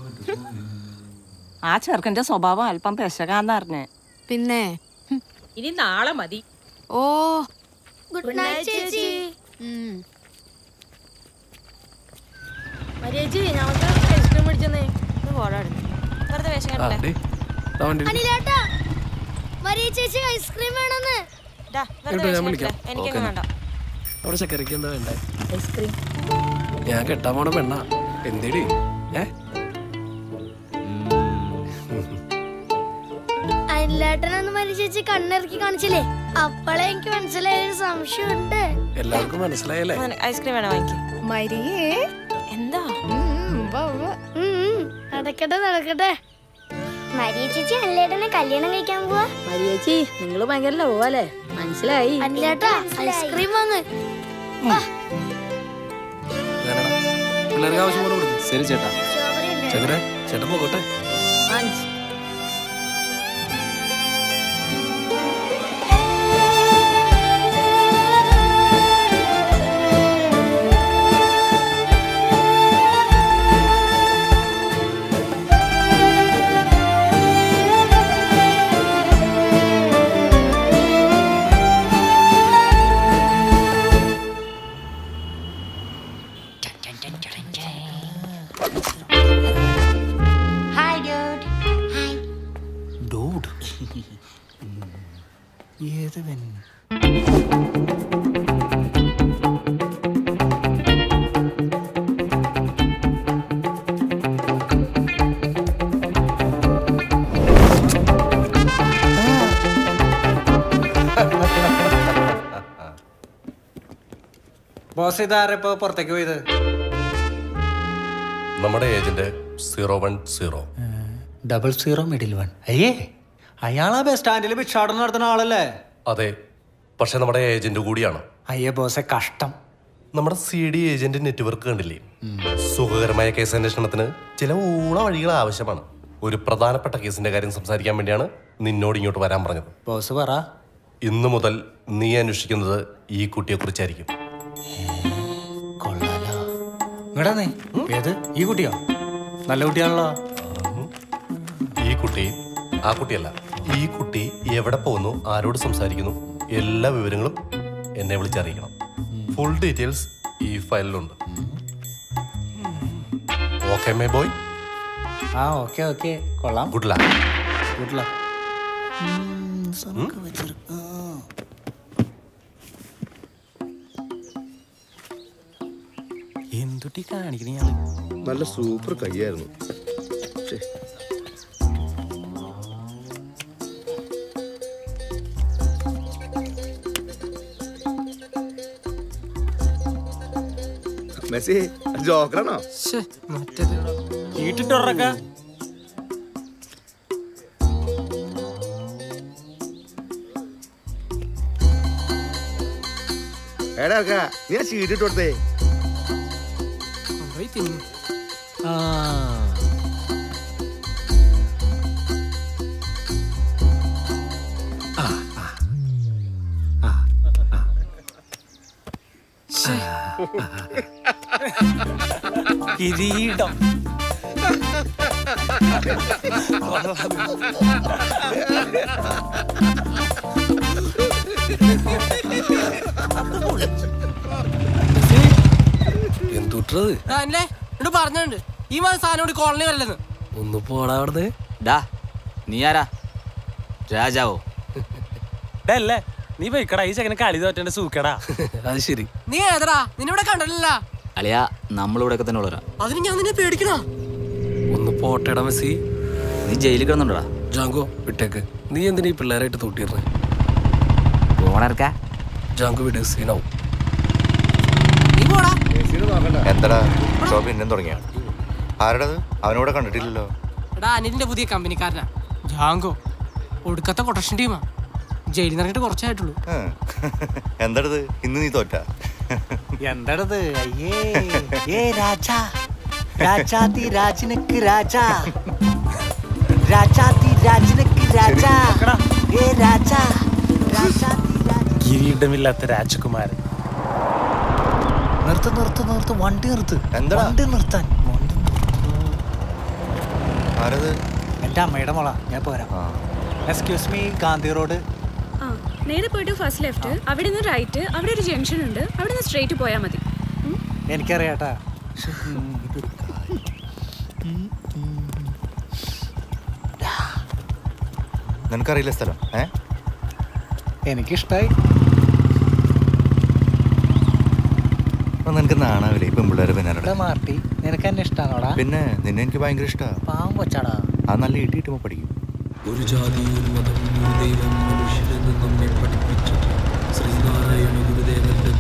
ആ ചെറുക്കന്റെ സ്വഭാവം അല്പം പെശകാന്ന് അറിഞ്ഞേ പിന്നെ ഇനി നാളെ മതി ഓ ഗുഡ് നൈറ്റ് ചേച്ചി മരിയേച്ചി ഞങ്ങൾക്ക് ഐസ്ക്രീം മേടിച്ചെന്നേ ഇത് പോടാടുന്നു വെറുതെ വേഷം കണ്ടല്ലേ അനിലേട്ടാ മരിയ ചേച്ചി ഐസ്ക്രീം വേണമെന്ന് ഡാ, വെറുതെ ഞാൻ വേഷം വിളിക്കാം. കണ്ടില്ലേ? എനിക്കൊന്നും വേണ്ട അവിടെ ചക്കരയ്ക്ക് എന്താ വേണ്ടേ ഐസ്ക്രീം ഞാൻ കെട്ടാൻ പോണ പെണ്ണ എന്തേടി ഏ അനിലേട്ടനെന്ന് മരിയ ചേച്ചി കണ്ണിറക്കി കാണിച്ചില്ലേ അപ്പോഴേ എനിക്ക് മനസ്സിലായ ഒരു സംശയമുണ്ട് എല്ലാവർക്കും മനസ്സിലായല്ലേ ഐസ്ക്രീം വേണം വാങ്ങിക്ക് മരിയേ എന്താ നടക്കട്ടെ നടക്കട്ടെ മരിയ ചേച്ചി അനിലേട്ടനെ കല്യാണം കഴിക്കാൻ പോവാ മരിയേച്ചി നിങ്ങൾ ഭയങ്കര ലവ് അല്ലേ മനസ്സിലായി അനിലേട്ടാ ഐസ്ക്രീം വാങ്ങ് പിള്ളേർക്ക് ആവശ്യം പോലെ കൊടുക്കും ശരി ചേട്ടാ ചക്കര ചേട്ടൻ പോകട്ടെ ഹായ് ഡ്യൂഡ് ഹായ് ഡൂഡ് ഏതവൻ ബോസ് ഇതാരെ ഇപ്പൊ പുറത്തേക്ക് പോയത് നമ്മുടെ agent zero one zero double zero middle one അയ്യേ അയാളാ ബസ് സ്റ്റാൻഡിൽ ഭിക്ഷാടനം നടത്തുന്ന ആളല്ലേ അതെ പക്ഷെ നമ്മുടെ ഏജന്റ് കൂടിയാണ് അയ്യേ ബോസെ കഷ്ടം നമ്മുടെ സി ഡി ഏജന്റ് നെറ്റ്വർക്ക് കണ്ടില്ലേ സുഖകരമായ കേസ് അന്വേഷണത്തിന് ചില ഊള വഴികൾ ആവശ്യമാണ് ഒരു പ്രധാനപ്പെട്ട കേസിന്റെ കാര്യം സംസാരിക്കാൻ വേണ്ടിയാണ് നിന്നോട് ഇങ്ങോട്ട് വരാൻ പറഞ്ഞത് ബോസ് പറ ഇന്നു മുതൽ നീ അന്വേഷിക്കുന്നത് ഈ കുട്ടിയെ കുറിച്ചായിരിക്കും ഇങ്ങടാ നീ ഏത് ഈ കുട്ടിയോ നല്ല കുട്ടിയാണല്ലോ ഈ കുട്ടി ആ കുട്ടിയല്ല ഈ കുട്ടി എവിടെ പോകുന്നു ആരോട് സംസാരിക്കുന്നു എല്ലാ വിവരങ്ങളും എന്നെ വിളിച്ചറിയിക്കണം ഫുൾ ഡീറ്റെയിൽസ് ഈ ഫയലിലുണ്ട് ഓക്കെ മേ ബോയ് ആ ഓക്കെ ഓക്കെ കൊള്ളാം ഗുഡ് ലക്ക് ഗുഡ് ലക്ക് എന്തുട്ടി കാണിക്കണ ഇയാള് നല്ല സൂപ്പർ കൈയായിരുന്നു ഛെ. മെസ്സി ജോക്കറാണോ മറ്റേത് ചീട്ടിട്ടുറക്ക എടാ ഇറക്കാ, നീ ആ ചീട്ടിട്ട് കൊടുത്തേ കൊണ്ടുപോയി തിന്നു കിരീടം എന്തുട്ടത് ആ, അല്ലേ എന്നോട് പറഞ്ഞിട്ടുണ്ട് ഈ മാസം സാധനം കൂടി കോളനി വരല്ലെന്ന് ഒന്ന് പോടാ അവിടുന്ന് ഡാ നീ ആരാ രാജാവോ അല്ലേ നീ പോയിക്കടാ ഈ ചെക്കനെ കളി തോറ്റേണ്ട സൂക്കടാ അത് ശരി നീ ഏതടാ നിന്നിവിടെ കണ്ടല്ല അളിയാ നമ്മളിവിടെ തന്നെ ഉള്ളവരാ അതിന് ഞാൻ നിന്നെ പേടിക്കണോ ഒന്ന് പോട്ടേടാ മെസ്സി നീ ജയിലിൽ കിടന്നുണ്ടോടാ ജാങ്കോ വിട്ടേക്ക് നീ എന്തിനാ ഈ പിള്ളേരായിട്ട് തൊട്ടിരുന്നത് ഓണർക്കാ ജാങ്കോ വിട് സീനാവും നീ പോടാ എന്താടാ ഷോ പിന്നെയും തുടങ്ങിയ ആരുടേത് അവനോടെ കണ്ടിട്ടില്ലല്ലോ എടാ അനിലിന്റെ പുതിയ കമ്പനിക്കാരനാ ജാങ്കോ ഒടുക്കത്തെ കൊട്ടേഷൻ ടീമാ ജയിലിൽ നിന്ന് ഇറങ്ങിയിട്ട് കുറച്ചായിട്ടുള്ളൂ എന്താടത് ഇന്ന് നീ തോറ്റ എന്താടത് അയ്യേ ഏ രാജാ രാജാതി രാജനക്ക് രാജാ രാജാതി രാജനക്ക് രാജാ ഏ രാജാ രാജാതി കിരീടമില്ലാത്ത രാജകുമാരൻ നിർത്ത് നിർത്ത് നിർത്ത് വണ്ടി നിർത്ത് എന്താടാ? വണ്ടി നിർത്താൻ വണ്ടി ആരത് എൻ്റെ അമ്മയുടെ മോളാ ഞാൻ പോരാ എക്സ്ക്യൂസ് മീ ഗാന്ധി റോഡ് ആ നേരെ പോയിട്ട് ഫസ്റ്റ് ലെഫ്റ്റ് അവിടെ നിന്ന് റൈറ്റ് അവിടെ ഒരു ജംഗ്ഷൻ ഉണ്ട് അവിടെ നിന്ന് സ്ട്രേറ്റ് പോയാൽ മതി എനിക്കറിയാട്ടാ നിനക്കറിയില്ല സ്ഥലം ഏ എനിക്കിഷ്ടായി അപ്പൊ നിനക്ക് നാണാവില്ലേ ഈ പെമ്പിള്ളേരെ പിന്നാലെ ഇവിടെ മാർട്ടി നിനക്ക് എന്നെ ഇഷ്ടാണോടാ പിന്നെ നിന്നെ എനിക്ക് ഭയങ്കര ഇഷ്ടമാണ് പാവം കൊച്ചാടാ ആ നല്ല ഇട്ടിട്ടുമ്പോ പഠിക്കും ഒരു ജാതി ഒരു മതം ഒരു ദൈവം മനുഷ്യരെന്ന് നമ്മെ പഠിപ്പിച്ച ശ്രീനാരായണ ഗുരുദേവന്റെ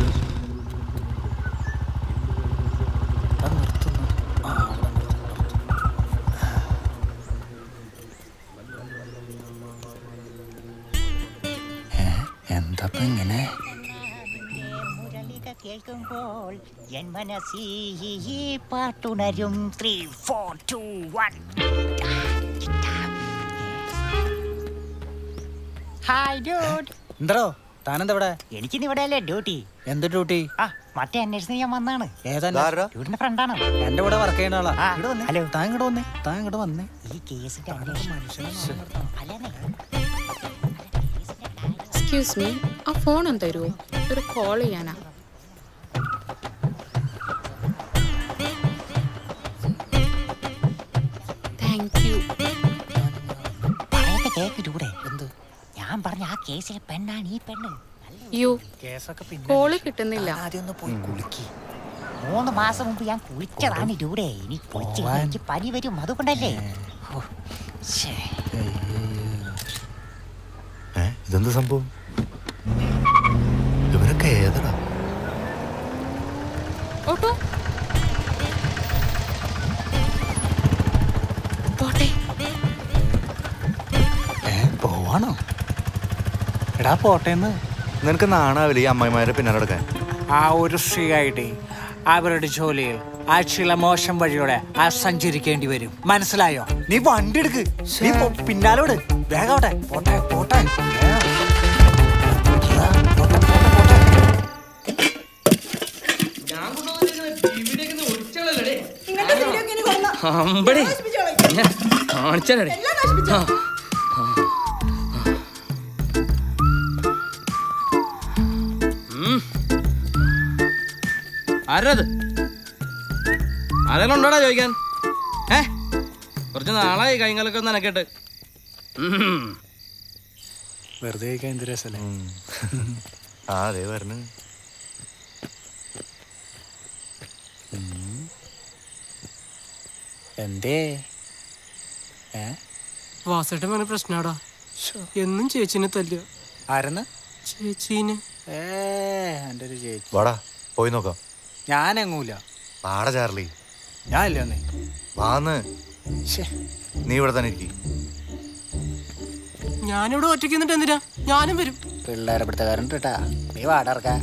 എന്താ ഇങ്ങനെ കേൾക്കുമ്പോൾ എൻ മനസ്സി പാട്ടുണരും three four two one hi dude എന്തോ താനെന്താ ഇവിടെ എനിക്കിന്ന് ഇവിടെ അല്ലേ ഡ്യൂട്ടി എന്ത് ഡ്യൂട്ടി ആ മറ്റേ അന്വേഷണം ഞാൻ വന്നാണ് ഏതാ ഡ്യൂട്ടിന്റെ ഫ്രണ്ടാണ് എന്റെ കൂടെ വർക്ക് ചെയ്യുന്ന ആളാ ആ, ഇവിടെ വന്നേ ഹലോ. താൻ ഇങ്ങോട്ട് വന്നേ താൻ ഇങ്ങോട്ട് വന്നേ ഈ കേസിന്റെ അന്വേഷണം എക്സ്ക്യൂസ് മീ ആ ഫോൺ ഒന്ന് തരുമോ ഒരു കോൾ ചെയ്യാനാ താങ്ക് യു പറയത്തെ കേക്ക് ഡ്യൂടെ എന്ത് ഞാൻ പറഞ്ഞ ആ കേസിലെ പെണ്ണാണ് ഈ പെണ്ണ് യു കേസൊക്കെ കോള് കിട്ടുന്നില്ല ആദ്യം ഒന്ന് പോയി കുളിക്ക് മൂന്ന് മാസം മുമ്പ് ഞാൻ കുളിച്ചതാണ് ഡ്യൂടെ ഇനി കുളിച്ച് കഴിഞ്ഞ് എനിക്ക് പനി വരും അതുകൊണ്ടല്ലേ ഓ, ശ്ശേ. ഏ ഇതെന്ത് സംഭവം ഇവരൊക്കെ ഏതടാ ഓട്ടോ പോട്ടെ ഏ പോവാണോ എടാ പോട്ടേന്ന് നിനക്ക് നാണാവില്ല ഈ അമ്മായിമാരെ പിന്നാലെ നടക്കാൻ ആ ഒരു സ്ത്രീ ആയിട്ട് അവരുടെ ജോലിയിൽ ആ ചില മോശം വഴിയോടെ ആ സഞ്ചരിക്കേണ്ടി വരും മനസ്സിലായോ നീ വണ്ടി എടുക്ക് നീ പോ- പിന്നാലെ വിട് വേഗം അവിടെ പോട്ടെ പോട്ടെ വേഗം. അമ്പടി ഞാൻ കാണിച്ചാലേ ആരത് ആരെങ്കിലും ഉണ്ടോടാ ചോദിക്കാൻ ഏ കുറച്ച് നാളായി കൈകാലൊക്കെ ഒന്ന് നനക്കട്ട് വെറുതെ കഴിക്കാൻ എന്ത് രസല്ലേ ആ അതെ വരണ എന്തേ ഏ വാസേട്ടൻ മോനെ പ്രശ്നാടാ എന്നും ചേച്ചിനെ തല്ലുക ആരെന്ന് ചേച്ചീനെ ഏ എൻ്റെ ഒരു ചേച്ചി വാടാ പോയി നോക്കാം ഞാൻ എങ്ങൂല വാടാ ചാർലി ഞാൻ ഇല്ല ഒന്നേ വാന്ന് നീ ഇവിടെ തന്നെ ഇരിക്കും ഞാനിവിടെ ഒറ്റയ്ക്ക് നിന്നിട്ട് എന്തിനാ ഞാനും വരും പിള്ളേരെ പിടുത്തക്കാരൻ കേട്ടാ നീ വാടർക്കാ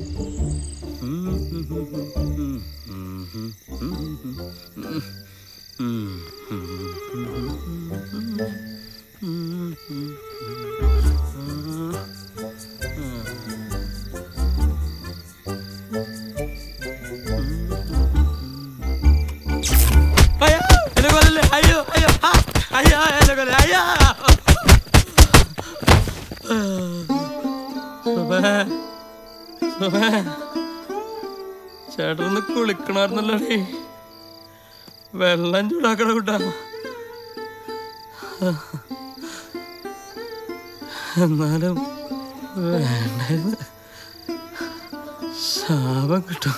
അയ്യോ എന്നെ കൊല്ലല്ലേ അയ്യോ അയ്യോ ആ, അയ്യോ എന്നെ കൊല്ലേ അയ്യോ സുബേ, സുബേ. ചേട്ടനൊന്ന് കുളിക്കണമായിരുന്നല്ലോടേ വെള്ളം ചൂടാക്കണ കൂട്ടാ എന്നാലും വേണ്ടായിരുന്നു ശാപം കിട്ടും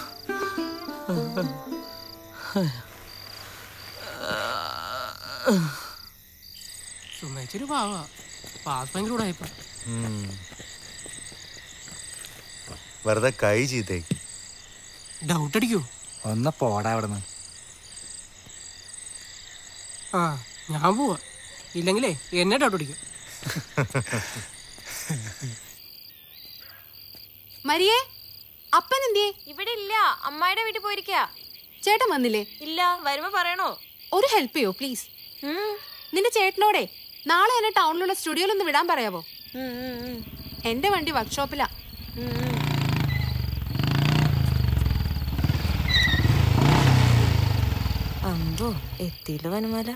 സുമേ അയച്ചൊരു പാവാ പാസ് ഭയങ്കര ഉടായിപ്പ ഉം. വെറുതെ കൈ ചെയ്തേ ഡൗട്ട് അടിക്കൂ ഒന്ന് പോടാ അവിടെ നിന്ന് ആ ഞാൻ പോവാ ഇല്ലെങ്കിലേ എന്നെ ഡൗട്ട് അടിക്കും മരിയേ അപ്പൻ എന്തിയേ ഇവിടെ ഇല്ല അമ്മായിടെ വീട്ടിൽ പോയിരിക്കാ ചേട്ടൻ വന്നില്ലേ ഇല്ല വരുമ്പോ പറയണോ ഒരു ഹെൽപ്പ് ചെയ്യോ പ്ലീസ് നിന്റെ ചേട്ടനോടെ നാളെ എന്നെ ടൗണിലുള്ള സ്റ്റുഡിയോയിൽ ഒന്ന് വിടാൻ പറയാവോ എന്റെ വണ്ടി വർക്ക്ഷോപ്പിലാ അമ്പോ എത്തിയില്ല വനമാല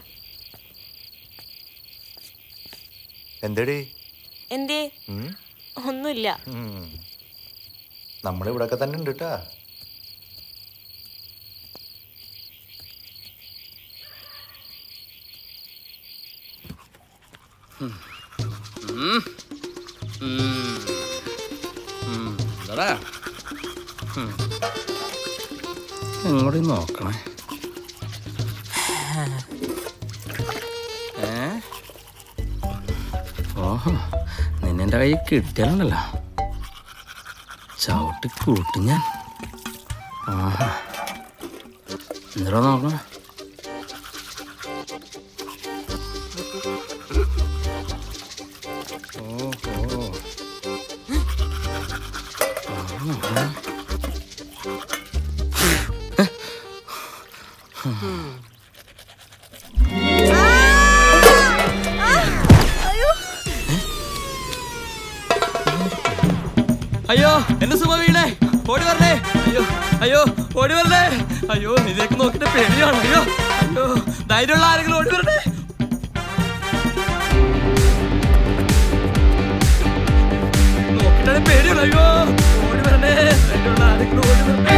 എന്തേടി എന്തേ ഉം? ഒന്നുമില്ല ഉം. നമ്മളിവിടൊക്കെ തന്നെ ഉണ്ട് കേട്ടാ ഇങ്ങോട്ട് നോക്കണേ ഏ ഓഹോ നിന്നെ എൻ്റെ കയ്യിൽ കിട്ടിയാലുണ്ടല്ലോ ചവിട്ടി കൂട്ടും ഞാൻ ആഹാ എന്താ നോക്കണേ ഓഹോ ആ, അയ്യോ എന്റെ സുമ വീണേ ഓടി വരണേ അയ്യോ അയ്യോ ഓടി വരണേ അയ്യോ ഇതിലേക്ക് നോക്കിട്ട് പേടിയാണ് അയ്യോ അയ്യോ ധൈര്യമുള്ള ആരെങ്കിലും ഓടി വരണേ നോക്കിട്ടാണ് പേടിയാണ് അയ്യോ ഓടി വരണേ ധൈര്യമുള്ള ആരെങ്കിലും ഓടി വരണേ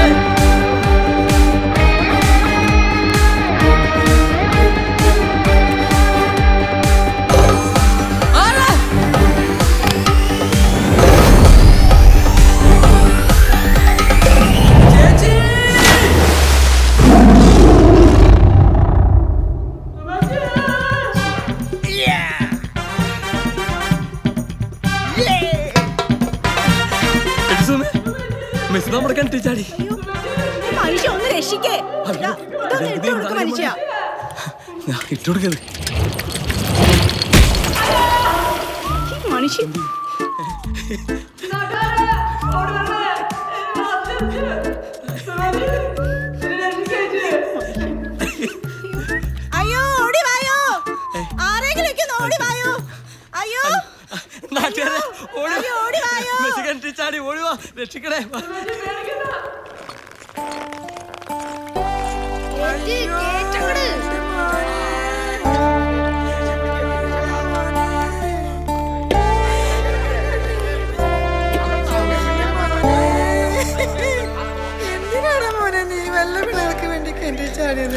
എടി സുമേ, മിസ് നമ്മുടെ കണ്ടിച്ചാടി മനുഷ്യ ഒന്ന് രക്ഷിക്കേ ഇതാ, ഇതൊന്ന് ഇട്ട് കൊടുക്ക് മനുഷ്യ ഇട്ടുകൊടുക്കത് ഈ മനുഷ്യൻ അയ്യോ ഓടി വായോ ആരെങ്കിലും ഒക്കെ ഒന്ന് ഓടി വായോ അയ്യോ നാട്ടുകാരെ ഓടി അയ്യോ, ഓടി വായോ. മിസ് കണ്ടിച്ചാടി ഓടി വാ രക്ഷിക്കണേ വാ. എന്തിനാണ് മോനെ നീ വല്ല പിള്ളേർക്ക് വേണ്ടി കെട്ടി ചാടിയത്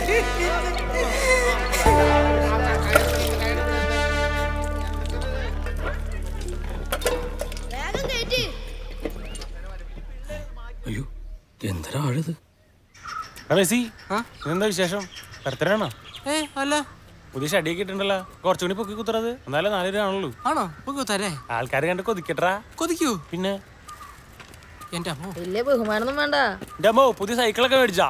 അയ്യോ എന്തൊരാ ആഴത് മെസ്സി എന്താ വിശേഷം ബർത്ത്ഡേ ഏ അല്ല പുതിയ ഷടിയൊക്കെ ഇട്ടുണ്ടല്ലോ കുറച്ചുകൂടി പൊക്കി കുത്തുறது എന്നാലും നാല് ആണല്ലോ ആണോ പൊക്കോ തരേ ആൾക്കാർ കണ്ട് കൊതിക്കട്ടാ കൊതിക്കൂ പിന്നെ എന്റെ അമ്മോ വലിയ ബഹുമാനൊന്നും വേണ്ട എന്റെ അമ്മോ പുതിയ സൈക്കിളൊക്കെ മേടിച്ചാ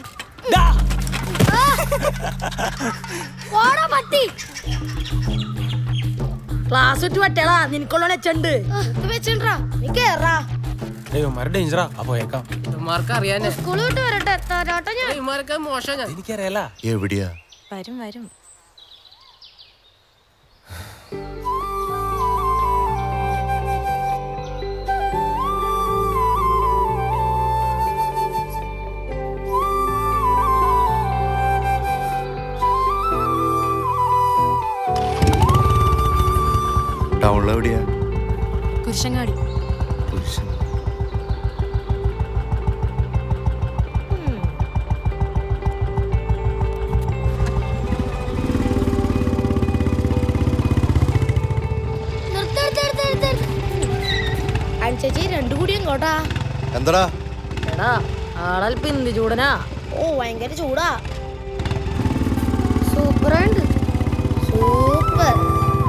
ഓടാ പട്ടി ക്ലാസ് വിട്ട് പറ്റേടാ നിനക്കുള്ള ചെണ്ട് വെച്ചിട്ടാ നീ കേറാ ദൈവന്മാരെ ഡേഞ്ചറാ ആ പോയേക്കാം ഇവന്മാർക്ക് അറിയാനേ സ്കൂൾ വിട്ട് വരട്ടെ തരാട്ടോ ഞാൻ ഇവന്മാർക്ക് മോശം ഞാൻ എനിക്കറിയാല എവിടെയാ വരും വരും ടൗണിൽ എവിടെയാ കുരിശങ്ങാടി പുരുഷൻ അനുചേച്ചി രണ്ടു കൂടി എങ്ങോട്ടാ എന്താടാ എടാ ആളൽപ്പ് എന്ത് ചൂടനാ ഓ ഭയങ്കര ചൂടാ സൂപ്പർ ഉണ്ട് സൂപ്പർ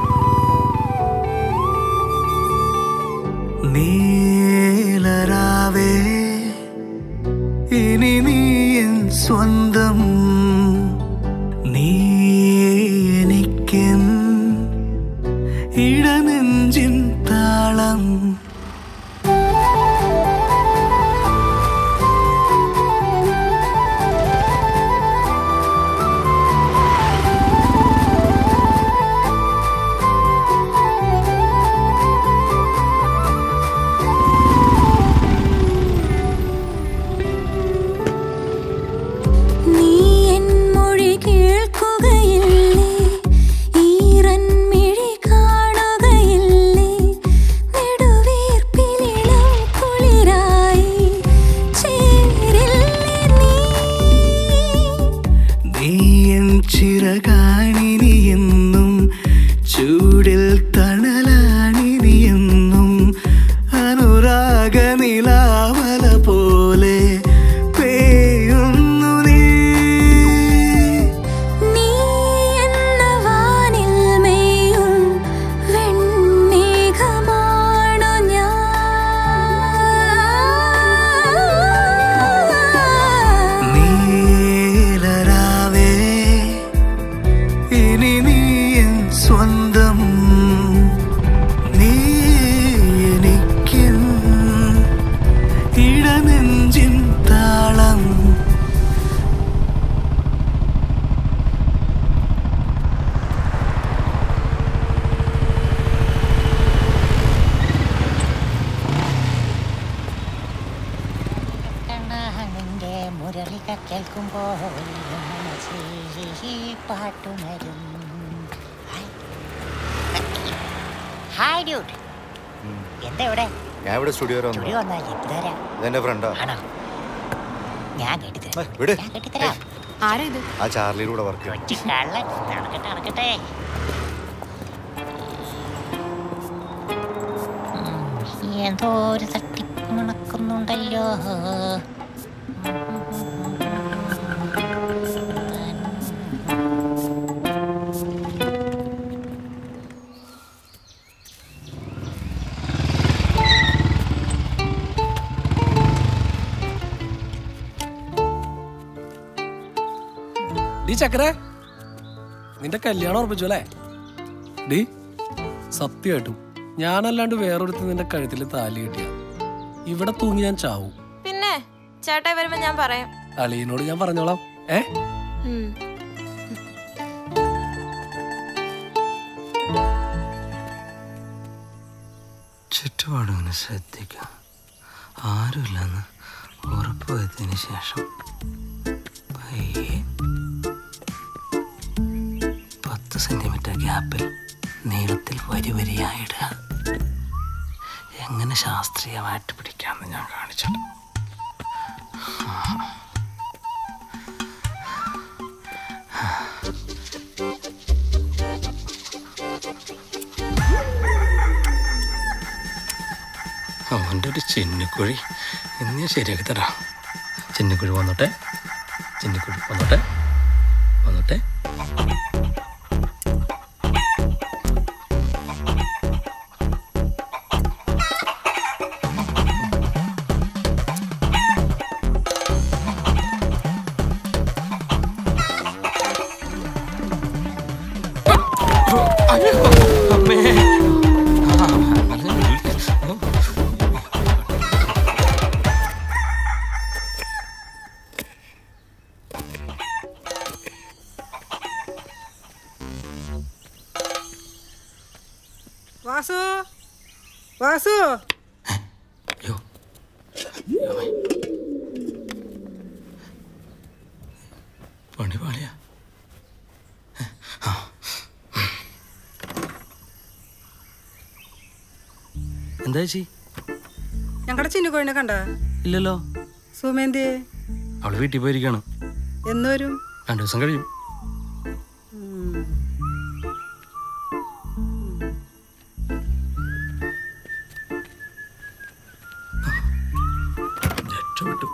ഇടനെഞ്ചിൻ താളം നീ എൻ മൊഴി കേൾക്കുകയില്ലേ ഈറൻ മിഴി കാണുകയില്ലേ നെടുവീർപ്പിലിളം കുളിരായി ചേരില്ലേ നീ എൻ ചിറകാണിനിയെന്നും ചൂടിൽ തണലാണിനിയെന്നും അനുരാഗ നിലാവല പോലെ പെയ്യുന്നു നീ നീ എന്ന വാനിൽ മെയ്യും വെൺമേഘമാണു ഞാൻ നീലരാവേ ഇനി നീ എൻ സ്വന്തം നീ എനിക്കെൻ ഇടനെഞ്ചിൻ താളം കണ്ണാഹനിന്റെ മുരളിക കേൾക്കുമ്പോൾ പാട്ടുണരും ഹായ് ഡ്യൂട്ട് എന്താ ഇവിടെ ഞാൻ ഇവിടെ സ്റ്റുഡിയോ വരെ സ്റ്റുഡിയോ വന്നു വന്നാൽ ഇതുതരാ ഇതെന്റെ ഫ്രണ്ടാ ആണോ ഞാൻ കെട്ടിത്തരാം വിട് ഞാൻ കെട്ടിത്തരാം ആരാ ഇത് ആ ചാർലിയുടെ വർക്ക് ചെയ്യും കൊച്ചു കള്ളൻ നടക്കട്ടെ നടക്കട്ടെ ഉം, എന്തോ ഒരു തട്ടിപ്പ് മണക്കുന്നുണ്ടല്ലോ ഡി ചക്കരെ നിന്റെ കല്യാണം ഉറപ്പിച്ചു അല്ലേ ഡി സത്യമായിട്ടും ഞാനല്ലാണ്ട് വേറൊരുത്ത് നിന്റെ കഴുത്തിൽ താലി കെട്ടിയ ഇവിടെ തൂങ്ങി ഞാൻ ചാവും പിന്നെ ചേട്ടായി വരുമ്പോ ഞാൻ പറയാം അളിയനോട് ഞാൻ പറഞ്ഞോളാം ഏ ഉം. ചുറ്റുപാടും ശ്രദ്ധിക്കുക ആരുമില്ലെന്ന് ഉറപ്പുവരുത്തിയതിന് ശേഷം പയ്യെ പത്ത് സെന്റിമീറ്റർ ഗ്യാപ്പിൽ നീളത്തിൽ വരി വരിയായിടുക എങ്ങനെ ശാസ്ത്രീയമായിട്ട് പിടിക്കാമെന്ന് ഞാൻ കാണിച്ചിട്ട് അവൻ്റെ ഒരു ചിന്നിക്കുഴി ഇന്ന് ഞാൻ ശരിയാക്കി തരാം ചിന്നിക്കുഴി വന്നോട്ടെ ചിന്നിക്കുഴി വന്നോട്ടെ വന്നോട്ടെ അമ്മേ ആ, നല്ല വാസു വാസു പണി പാളിയാ എന്താ ചേച്ചി ഞങ്ങളുടെ ചിന്നുകോഴിനെ കണ്ട ഇല്ലല്ലോ സുമേന്തി അവള് വീട്ടിൽ പോയിരിക്കാണ് എന്ന് വരും രണ്ടു ദിവസം കഴിയും രക്ഷപ്പെട്ടു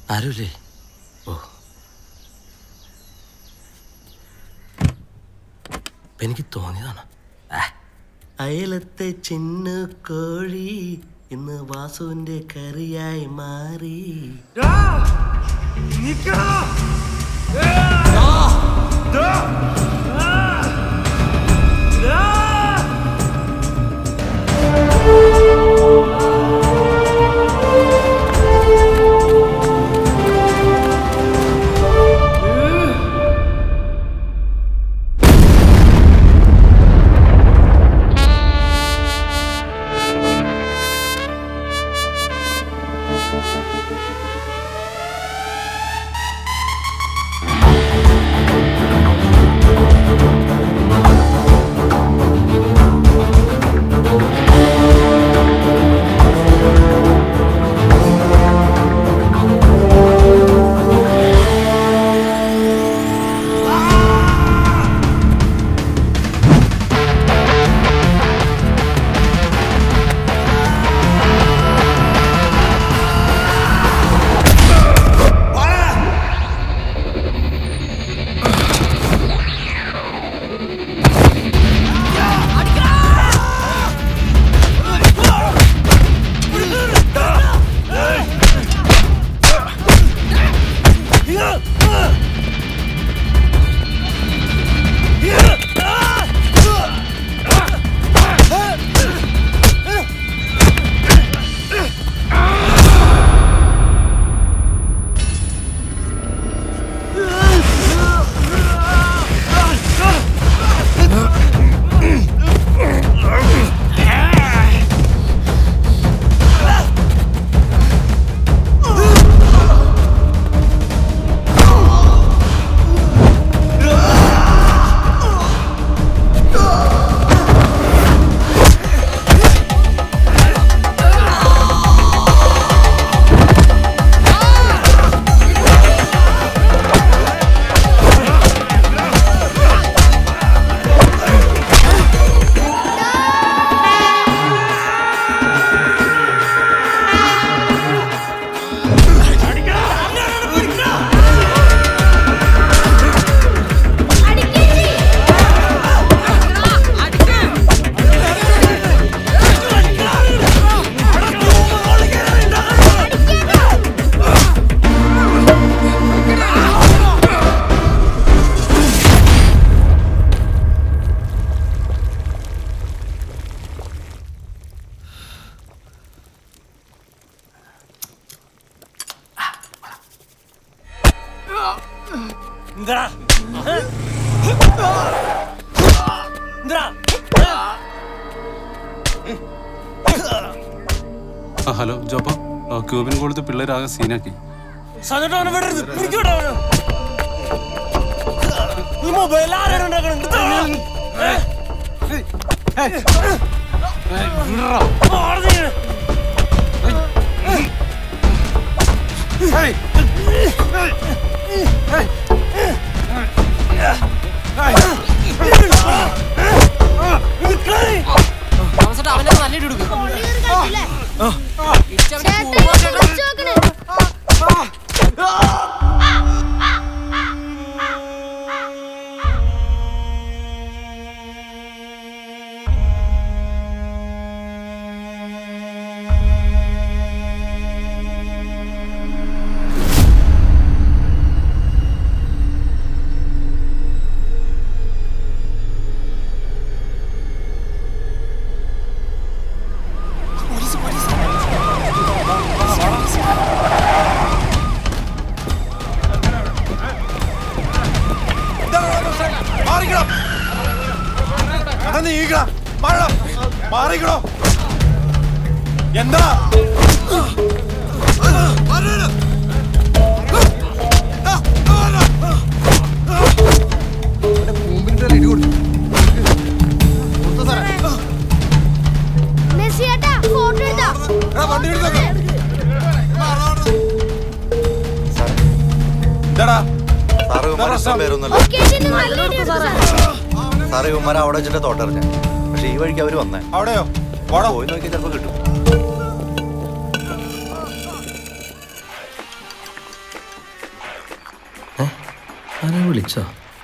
ആരുമില്ലേ ഓ ഇപ്പൊ എനിക്ക് തോന്നിയതാണ് അയലത്തെ ചിന്ന കോഴി ഇന്ന് വാസുവിന്റെ കറിയായി മാറി എന്താ എന്താ ആ ഹലോ ജോപ്പ ആ, ക്യൂബിൻ കൊടുത്ത് പിള്ളേരാകെ സീനാക്കി സന്നിട്ട് അവനെ വിടരുത് പിടിക്കൂടാ അവനെ ഈ മൊബൈൽ ആരാണ് ഉണ്ടാക്കണത് താമസിച്ചിട്ട് അവനെ നല്ല ഇടി കൊടുക്കും ഇടിച്ചവന്റെ കൂമ്പൊക്കെ മാറിക്കടോ എടാ നീക്കടാ മാറടാ മാറിക്കടോ എന്താ മെസ്സിയേട്ടാ ഫോട്ടോ എടുത്താ വണ്ടി എടുത്തോ ഇതാടാ സാറ് ഇവന്മാരെ ഇഷ്ടം പേരൊന്നുമല്ല സാറ് ഇവന്മാരെ അവിടെ വെച്ചിട്ട് തോട്ടറിഞ്ഞ പക്ഷെ ഈ വഴിക്ക് അവര് വന്നേ അവിടെയോ പോയി നോക്കിയാൽ ചിലപ്പോ കിട്ടും വിളിച്ചോ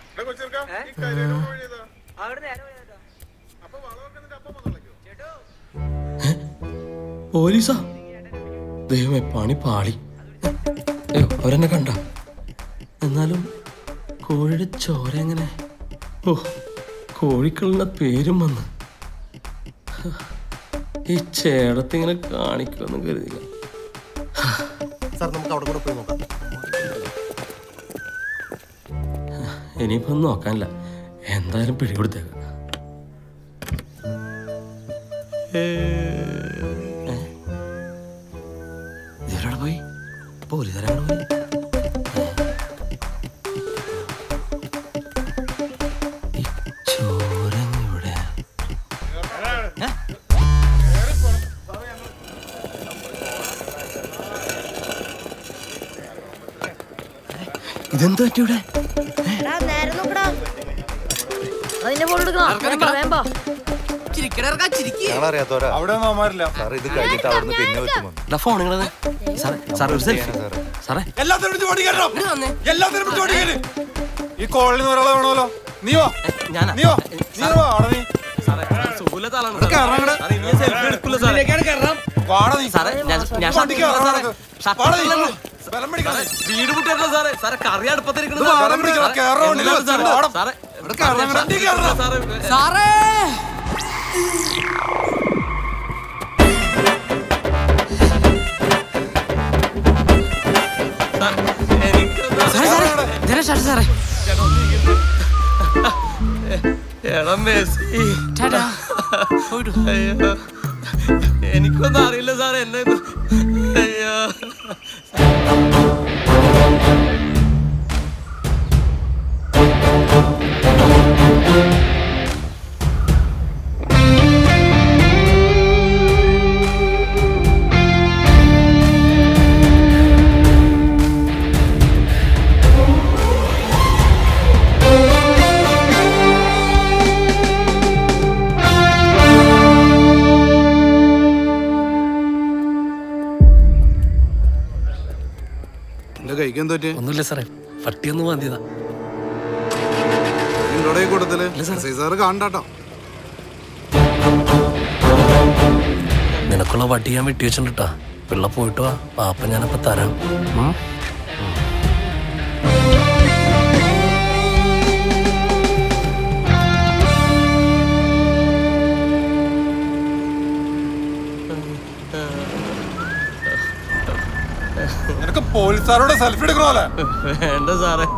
ഏ? പോലീസാ ദൈവമേ പണി പാളി അയ്യോ അവരെന്നെ കണ്ട എന്നാലും കോഴിയുടെ ചോര എങ്ങനെ ഓ കോഴിക്കളുടെ പേരും വന്ന് ഈ ചേടത്തിങ്ങനെ കാണിക്കുമെന്ന് കരുതില്ല സാർ നമുക്ക് അവിടെ കൂടെ പോയി നോക്കാം ഇനിയിപ്പോ ഒന്നും നോക്കാനില്ല എന്തായാലും പിടികൊടുത്തേക്ക ഇവരവിടെ പോയി പോലീസുകാരവിടെ പോയി ഈ ചോര ഇവിടെ ഇതെന്താ പറ്റിയുടെ എടാ, നേരെ നോക്കടാ അതിന്റെ ഫോൺ എടുക്കണം വേമ്പ വേമ്പ ഞങ്ങളറിയാത്തവരാ അവിടെ ഒന്നും അവന്മാരില്ല സാർ ഇത് കഴിഞ്ഞിട്ട് അവിടുന്ന് പിന്നെ വെക്കുമോ ഫോൺ നിങ്ങളത് സാറേ സാറേ ഒരു സെൽഫി സാറേ എല്ലാത്തിനും പിടിച്ച് വണ്ടി കയറണം എല്ലാത്തിനും പിടിച്ച് വണ്ടി കയറി ഈ കോളനിൽ നിന്ന് ഒരാളെ വേണമല്ലോ നീ വാ ഞാനാ? നീ വാ നീ വാ അവിടെ നീ ഇവിടെ കയറണം ഇങ്ങട്. വാടാ നീ. സാറേ, ഞാൻ- ഞാൻ വണ്ടി ഷർട്ട് കയറണം സാറേ. നിനക്ക്. ഷർട്ട് വാടാ നീ. ഇല്ലല്ലോ. ബലം പിടിക്കണം നീ. വീട് മുട്ടിയല്ലോ സാറേ സാറേ കറി അടുപ്പത്തിരിക്കണം ഇത് വാടം പിടിക്കണം. കയറണം വണ്ടിയിൽ വെച്ചിട്ട് വാടം. സാറേ ഇവിടെ കയറണം. വണ്ടി കയറണം. സാറേ സാറേ സാറേ സാറേ ഇതന്നെ ഷർട്ട് സാറേ എടാ മെസ്സി ടാറ്റാ. അയ്യോ എനിക്കൊന്നും അറിയില്ല സാറേ എന്നെ ഇത് അയ്യോ എന്റെ കൈക്ക് എന്തോ ഒന്നുമില്ല സാറേ പട്ടിയൊന്ന് മാന്തിയതാ നിങ്ങളുടെ കൂട്ടത്തില് എസ് ഐ സാറ് കാണണ്ടാട്ടോ നിനക്കുള്ള വട്ടി ഞാൻ വെട്ടി വെച്ചിട്ടാ പിള്ള പോയിട്ട് വാ പാപ്പ ഞാനപ്പോ തരാം ഉം? നിനക്ക് പോലീസുകാരോട് സെൽഫി എടുക്കണോല്ലേ വേണ്ട സാറേ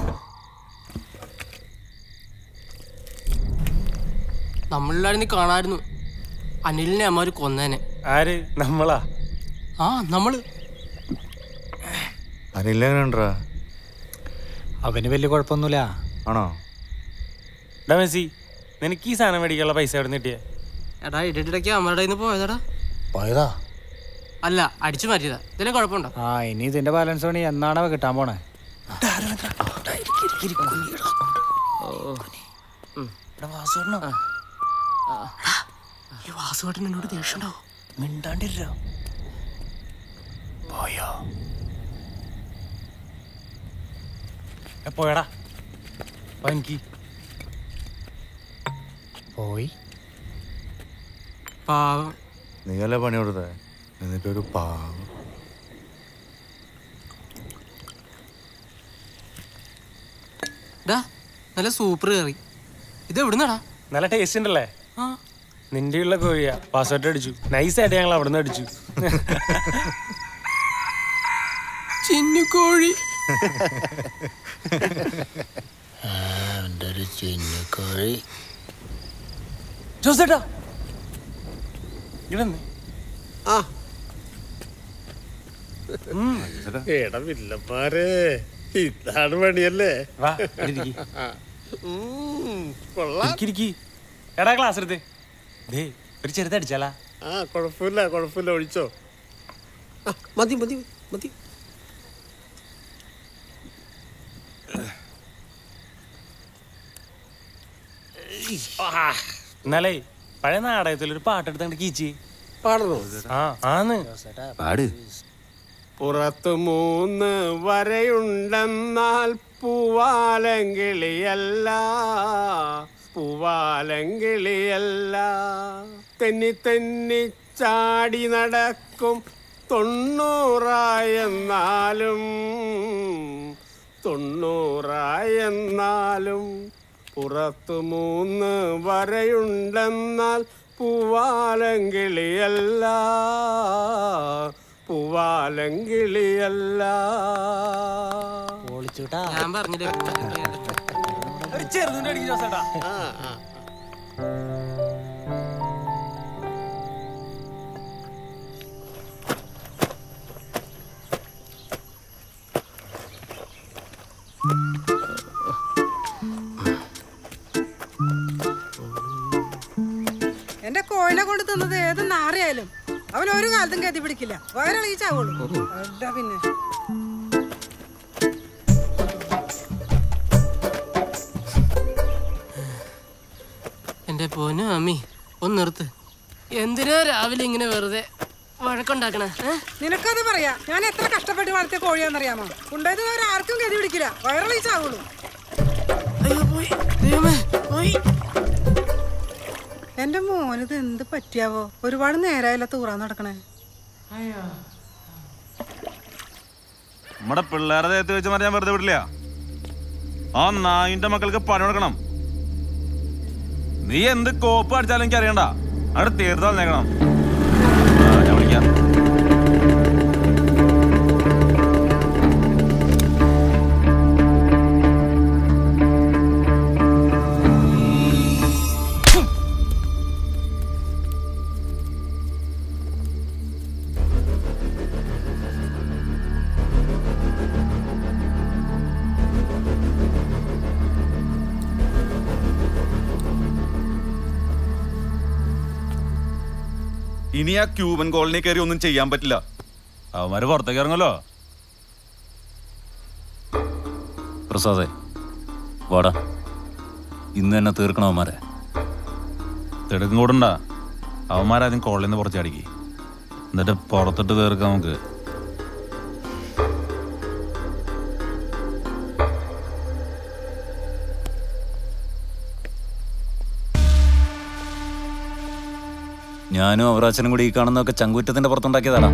നമ്മളിലായിരുന്നു കാണായിരുന്നു അനിലിനെ അമ്മ കൊന്നേനെ ആര് നമ്മളാ ആ നമ്മള് അനിലെങ്ങനെയുണ്ടാ അവന് വലിയ കുഴപ്പമൊന്നുമില്ല ആണോ ഡാ മെസ്സി നിനക്ക് ഈ സാധനം മേടിക്കാനുള്ള പൈസ എവിടെ നിന്ന് കിട്ടിയേ എടാ ഇടയ്ക്കിടയ്ക്ക് അമ്മയുടെ കയ്യിൽ നിന്ന് പോയതാടാ പോയതാ അല്ല അടിച്ചു മാറ്റിയതാ ഇതിനെ കുഴപ്പമുണ്ടോ ആ ഇനി ഇതിന്റെ ബാലൻസ് പണി എന്നാണ് കിട്ടാൻ പോണേ ഈ വാസുവേട്ടൻ എന്നോട് ദേഷ്യം ഉണ്ടാവും മിണ്ടാണ്ടിരോ പോയോ ഏ, പോയടാ പോ എനിക്ക് പോയി പാവം നീയല്ലേ പണി കൊടുത്തേ എന്നിട്ടൊരു പാവം ഡാ നല്ല സൂപ്പർ കറി ഇത് എവിടുന്നാടാ നല്ല ടേസ്റ്റ് ഉണ്ടല്ലേ ആ നിന്റെ ഉള്ള കോഴിയാ പാസ്വേർഡ് അടിച്ചു നൈസായിട്ട് ഞങ്ങൾ അവിടെ നിന്ന് അടിച്ചു ചിന്നുകോഴി ഒരു ചിന്നിക്കോഴി ജോസേട്ടാ ഇവിടെ ആ എടാ വില്ലന്മാരെ ഇതാണ് പണിയല്ലേ വാ ഇവിടെ ഇരിക്ക്. ഉം, കൊള്ളാം ഇരിക്ക്, ഇരിക്ക്. എടാ ക്ലാസ് എടുത്ത് ദേ ഒരു ചെറുതടിച്ചാലാ ആ കുഴപ്പമില്ല കുഴപ്പമില്ല ഒഴിച്ചോ ആ, മതി മതി മതി എന്നാലേ പഴയ നാടകത്തിൽ ഒരു പാട്ടെടുത്തങ്ങോട്ട് കീച്ചി പാടണോ ആ ആന്ന് പാട് പുറത്തു മൂന്ന് വരയുണ്ടെന്നാൽ പൂവാലങ്കിളിയല്ല പൂവാലങ്കിളിയല്ല തെന്നി തെന്നി ചാടി നടക്കും തൊണ്ണൂറായെന്നാലും തൊണ്ണൂറായെന്നാലും പുറത്തു മൂന്ന് വരയുണ്ടെന്നാൽ പൂവാലങ്കിളിയല്ല പൂവാലങ്കിളിയല്ല ഞാൻ പറഞ്ഞില്ലേ ചെറുതിന്റെ അടിക്ക് ജോസേട്ടാ എന്റെ കോയിനെ കൊണ്ട് തിന്നത് ഏത് നാറിയായാലും അവൻ ഒരു കാലത്തും ഗതി പിടിക്കില്ല വയറിളകിച്ചാവുള്ളൂ അല്ല പിന്നെ എന്റെ പൊന്നു അമ്മി ഒന്ന് നിർത്ത് എന്തിനാ രാവിലെ ഇങ്ങനെ വെറുതെ വഴക്കുണ്ടാക്കണേ ഏ? നിനക്കത് പറയാ ഞാൻ എത്ര കഷ്ടപ്പെട്ട് വളർത്തിയ കോഴിയാണെന്നറിയാമോ ഉണ്ടായത് ആർക്കും ഗതി പിടിക്കില്ല വയറിളകിച്ചാവുള്ളൂ എന്റെ മോനിത് എന്ത് പറ്റിയാവോ ഒരുപാട് നേരമായില്ല തൂറാൻ നടക്കണേ നമ്മുടെ പിള്ളേരെ ദേഹത്ത് വെച്ച് മറിയാൻ വെറുതെ വിടില്ല ആ നായിന്റെ മക്കൾക്ക് പണി കൊടുക്കണം നീ എന്ത് കോപ്പ് അടിച്ചാലും എനിക്ക് അറിയണ്ട അവിടെ തീർത്ത് വന്നേക്കണം ആ, ഞാൻ വിളിക്കാം ഇനി ആ ക്യൂബൻ കോളനി കയറി ഒന്നും ചെയ്യാൻ പറ്റില്ല അവന്മാര് പുറത്തേക്ക് ഇറങ്ങല്ലോ പ്രസാദേ വാടാ ഇന്ന് തന്നെ തീർക്കണം അവന്മാരെ തിടുക്കും കൂടണ്ട അവന്മാരാദ്യം കോളനിയിൽ നിന്ന് പുറത്ത് ചാടിക്ക് എന്നിട്ട് പുറത്തിട്ട് തീർക്കാം നമുക്ക് ഞാനും അവറാച്ചനും കൂടി ഈ കാണുന്നതൊക്കെ ചങ്കുറ്റത്തിന്റെ പുറത്തുണ്ടാക്കിയതാടാ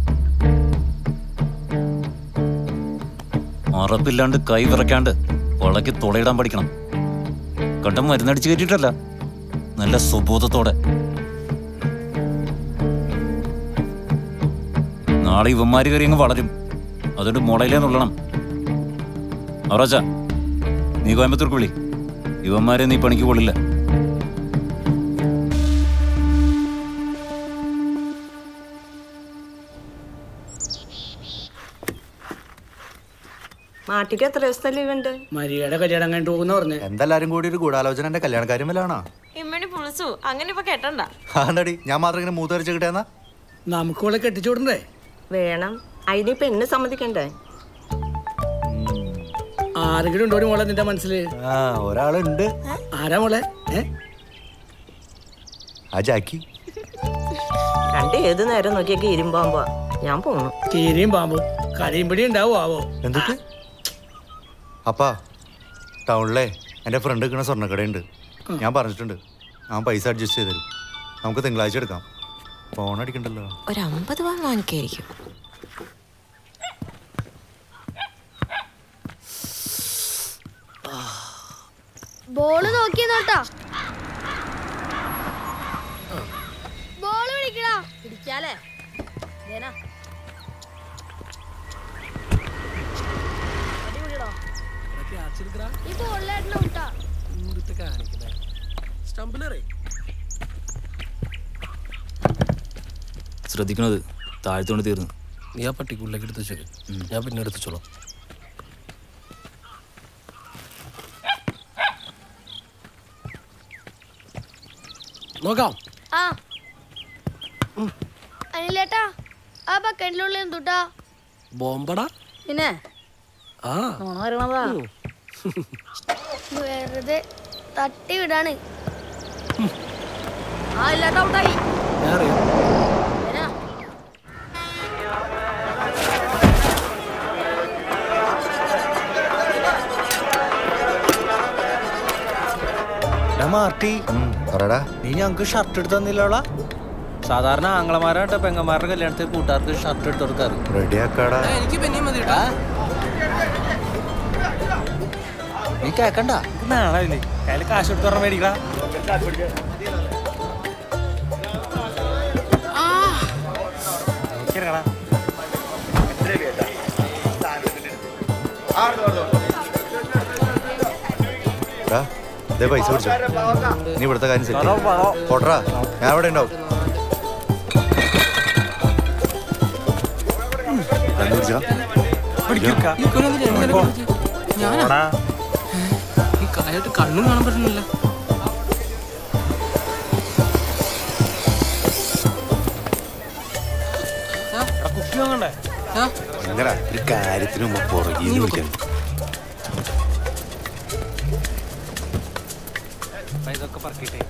ഉറപ്പില്ലാണ്ട് കൈ വിറയ്ക്കാണ്ട് വളക്കി തുളയിടാൻ പഠിക്കണം കണ്ടം മരുന്നടിച്ച് കയറ്റിയിട്ടല്ല നല്ല സുബോധത്തോടെ നാളെ ഇവന്മാര് കയറി അങ്ങ് വളരും അതുകൊണ്ട് മുളയിലേ നുള്ളണം അവറാച്ച നീ കോയമ്പത്തൂർക്ക് വിളി ഇവന്മാരെ നീ പണിക്ക് കൊള്ളില്ല നാട്ടിക്ക് എത്ര ദിവസത്തെ ലീവ് ഉണ്ട് മരിയയുടെ കല്യാണം കഴിഞ്ഞിട്ട് പോകുന്ന പറഞ്ഞു എന്തെല്ലാരും കൂടി ഒരു ഗൂഢാലോചന എന്റെ കല്യാണക്കാര്യം വല്ലാണോ ഇമ്മണി പുളിച്ചു അങ്ങനെ ഇപ്പൊ കേട്ടണ്ട ആണ്ടടി ഞാൻ മാത്രം ഇങ്ങനെ മൂത്തരിച്ച് കിട്ടിയെന്നാ നമുക്ക് ഇവിടെ കെട്ടിച്ചു വിടണ്ടേ വേണം അതിനിപ്പോ എന്നെ സമ്മതിക്കണ്ടേ ആരെങ്കിലും ഉണ്ടോ മോളെ നിന്റെ മനസ്സില് ആ ഒരാളുണ്ട് ആരാ മോളെ ഏ ആ ജാക്കി രണ്ട് ഏത് നേരം നോക്കിയൊക്കെ ഇരുമ്പാമ്പോ ഞാൻ പോണു കീരിയും പാമ്പും കരിയും ഉണ്ടാവോ ആവോ എന്തൊക്കെ അപ്പാ ടൗണിലെ എൻ്റെ ഫ്രണ്ട് നിൽക്കുന്ന സ്വർണ്ണക്കടയുണ്ട് ഞാൻ പറഞ്ഞിട്ടുണ്ട് ഞാൻ പൈസ അഡ്ജസ്റ്റ് ചെയ്ത് തരും നമുക്ക് തിങ്കളാഴ്ച എടുക്കാം ഫോൺ അടിക്കണ്ടല്ലോ ഒരു അമ്പത് പവൻ വാങ്ങിക്കായിരിക്കും ബോള് നോക്കി നോട്ടാ ബോള് പിടിക്കടാ പിടിക്കാലേ ദേനാ. അടിപൊളിയെടാ. ഈ ബോളിലായിരുന്നു ഔട്ടാ സ്റ്റംപിലറേ ശ്രദ്ധിക്കണത് താഴ്ത്തോണ്ട് തീർന്നു നീ ആ പട്ടിക്കുള്ളിലേക്ക് എടുത്ത് വെച്ചേക്ക് ഞാൻ പിന്നെ എടുത്തോളാം നോക്കാം ആ അനിലേട്ടാ ആ ബക്കറ്റിലുള്ള എന്തുട്ടാ ബോംബടാ പിന്നെ ആ നോണ വരണതാ വെറുതെ തട്ടി വിടാണ് ആ ഇല്ലാട്ടാ ഔട്ടായി ഞാൻ അറിയാം വരാ. മാർട്ടി പറയടാ നീ ഞങ്ങക്ക് ഷർട്ട് എടുത്ത് തന്നില്ലോളാ സാധാരണ ആംഗ്ലമാരായിട്ട് പെങ്ങന്മാരുടെ കല്യാണത്തിൽ കൂട്ടുകാർക്ക് ഷർട്ട് എടുത്ത് കൊടുക്കാറ് റെഡിയാക്കാടാ എനിക്ക് പിന്നെയും മതി കേട്ടോ നീ കേക്കണ്ട നാളെ കയ്യിൽ കാശ് കൊടുത്ത് പറഞ്ഞ മേടിക്കടാ നോക്കിയിറങ്ങടാ. ടാ, ദേ പൈസ പിടിച്ചോ നീ ഇവിടുത്തെ കാര്യം സെറ്റ് പോട്ടറാ ഞാൻ അവിടെ ഉണ്ടാവും ഞാനാ ഈ കായായിട്ട് കണ്ണും കാണാൻ പറ്റുന്നില്ല കുപ്പി വാങ്ങണ്ടേ നിങ്ങടാ ഒരു കാര്യത്തിന് മുമ്പ് പുറകെ വിളിക്കണം ഇതൊക്കെ പറക്കിട്ടേ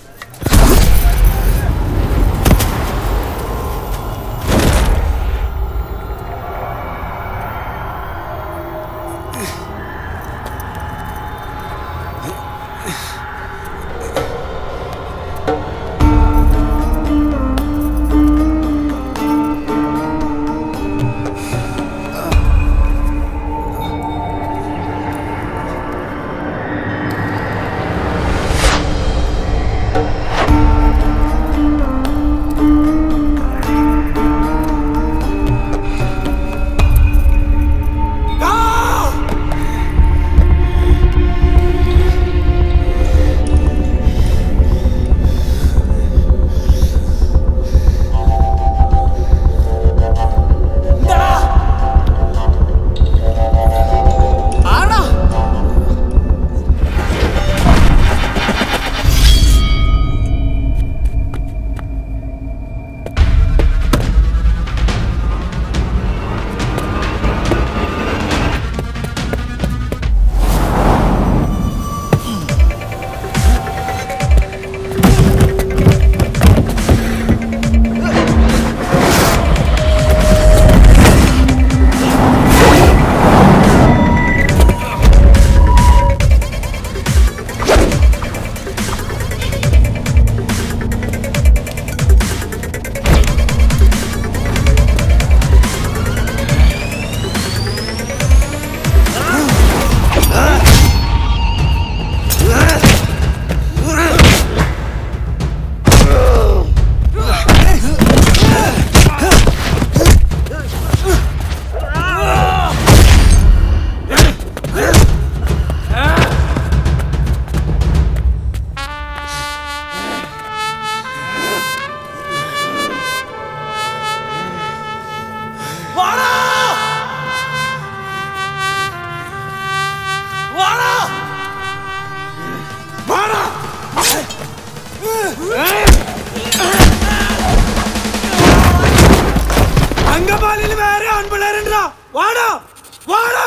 അങ്കമാലിയിൽ വേറെ ആൺപിള്ളേരുണ്ടാ വാടാ വാടാ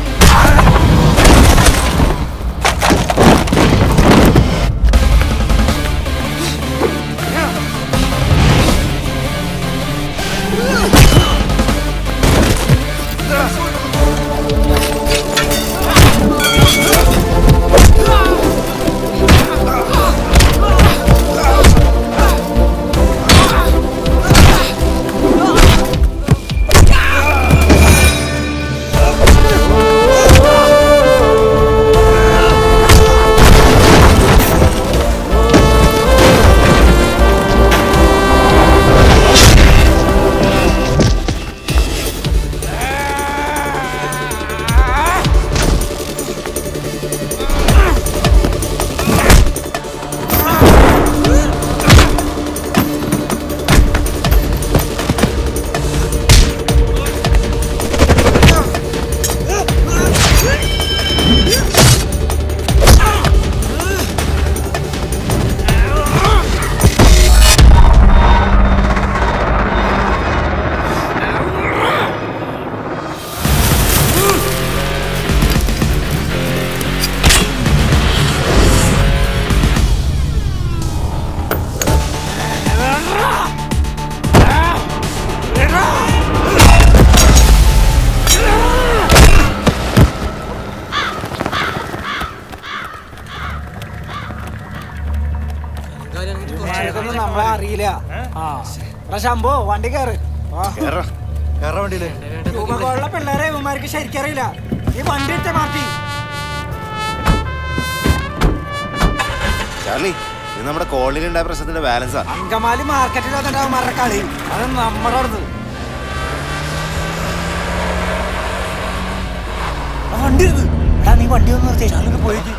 ആ നമ്മളെ അറിയില്ല ആ എടാ ശംഭു വണ്ടി കയറ് രൂപകളുള്ള പിള്ളേരെ ഇവന്മാർക്ക് ശരിക്കറിയില്ല ഈ വണ്ടി എടുത്ത മാറ്റി ചാർലി ഇത് നമ്മുടെ കോളനിയിൽ ഉണ്ടായ പ്രശ്നത്തിന്റെ ബാലൻസാ അങ്കമാലി മാർക്കറ്റിൽ അവന്മാരുടെ കളി അത് നമ്മുടെ അടുത്ത് ആ വണ്ടി എടുത്ത് എടാ നീ വണ്ടി ഒന്ന് നിർത്തി ഞാനൊന്ന് പോയിട്ട്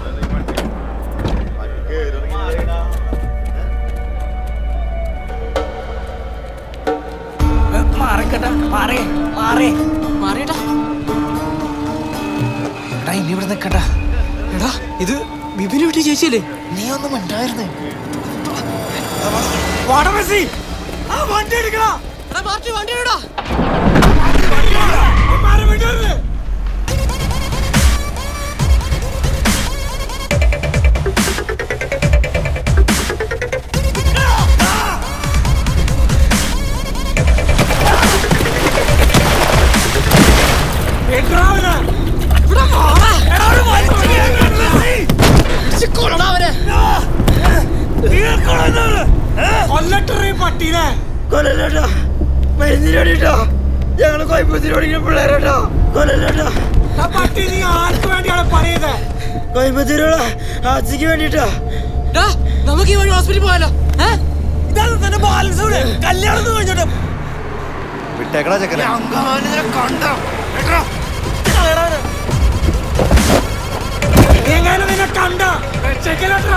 മാറിക്കട്ടെ മാറി മാറി മാറിയട്ടാ എടാ ഇനി ഇവിടെ നിക്കട്ടാ എടാ ഇത് ബിബിന് വീട്ടിൽ ചേച്ചിയല്ലേ നീ ഒന്നും ഉണ്ടായിരുന്നു വാടാ മെസ്സി ആ വണ്ടി എടുക്കടാ എടാ മാർട്ടി വണ്ടി ഇടാ മാറി വിടരുത് പട്ടീനെ കൊല്ലല്ലേട്ടാ മരുന്നിന് വേണ്ടിട്ടോ ഞങ്ങള് കോയമ്പത്തൂർ ഓടിക്കുന്ന പിള്ളേരട്ടോ കൊല്ലല്ലേട്ടാ പട്ടി നീ ആർക്ക് വേണ്ടിയാണ് പറയുന്നത് കോയമ്പത്തൂരുള്ള ആച്ചിക്ക് വേണ്ടിട്ടോ നമുക്ക് ഈ വഴി ഹോസ്പിറ്റലിൽ പോയാലോ ഇതാണ് തന്നെ ബാലൻസ് ഇവിടെ കല്യാണം കഴിഞ്ഞോട്ടെ വിട്ടേക്കടാ ചെക്കനെ എങ്ങനെ നിന്നെ കണ്ട ചെക്കലോട്ടാ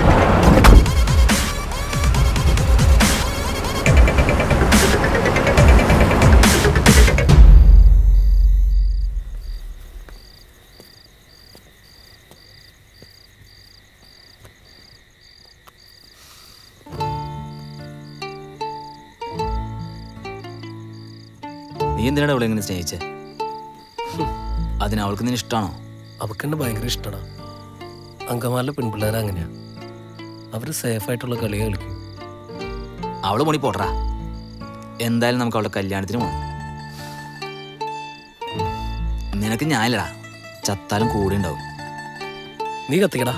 നീ എന്തിനാണ് അവളെ എങ്ങനെ സ്നേഹിച്ചേ അതിന് അവൾക്ക് നിന്നെ ഇഷ്ടമാണോ അവക്കെന്നെ ഭയങ്കര ഇഷ്ടമാണ് അങ്കമാലിലെ പെൺപിള്ളേരെ അങ്ങനെയാ അവര് സേഫ് ആയിട്ടുള്ള കളിയെ കളിക്കും അവള് മണി പോട്ടറാ എന്തായാലും നമുക്ക് അവളുടെ കല്യാണത്തിന് പോകണം നിനക്ക് ഞാനില്ലടാ ചത്താലും കൂടെ ഉണ്ടാവും നീ കത്തിക്കടാ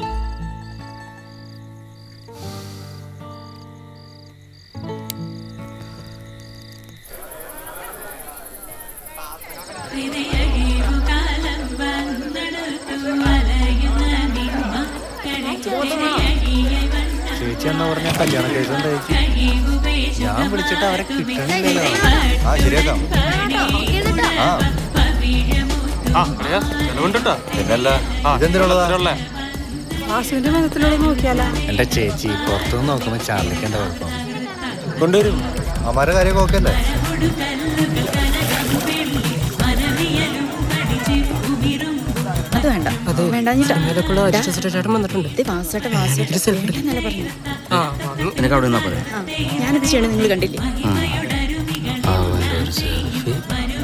ചേച്ചി എന്നാ പറഞ്ഞ കല്യാണം കേസുണ്ടായി ഞാൻ വിളിച്ചിട്ട് അവരെ കിട്ടണില്ലല്ലോ ആ ശരിയാക്കാം ആ പിന്നല്ല ഇതെന്തിനുള്ളതാ വാസുവിന്റെ മുഖത്തിലൂടെ നോക്കിയാലോ എന്റെ ചേച്ചി പുറത്തുനിന്ന് നോക്കുമ്പോ ചാർലിക്ക് എന്താ കുഴപ്പം കൊണ്ടുവരും അമ്മാരെ കാര്യമൊക്കെ ഓക്കെ അല്ലേ അത് വേണ്ട ഇതൊക്കെയുള്ള അരിഷ്ട ചേട്ടൻ വന്നിട്ടുണ്ട് വാസുവേട്ട വാസുവേട്ട നല്ല പറഞ്ഞു ആ വന്നു. നിനക്ക് അവിടെ നിന്നാ പോരെ ആ ഞാനിത് ചെയ്യണം നിങ്ങൾ കണ്ടില്ലേ അവൻ്റെ ഒരു സെൽഫി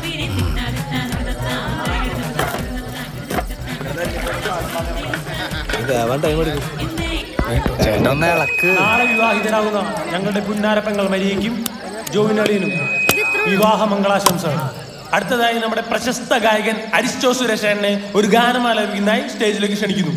ടൈം എടുക്കും ചേട്ടൻ ഇളക്ക് നാളെ വിവാഹിതരാകുന്ന ഞങ്ങളുടെ പുന്നാരപ്പങ്ങൾ മരിയയ്ക്കും ജോവിനളിയനും വിവാഹ മംഗളാശംസകൾ അടുത്തതായി നമ്മുടെ പ്രശസ്ത ഗായകൻ അരിസ്റ്റോ സുരേഷനെ ഒരു ഗാനം ആലപിക്കുന്നതായി സ്റ്റേജിലേക്ക് ക്ഷണിക്കുന്നു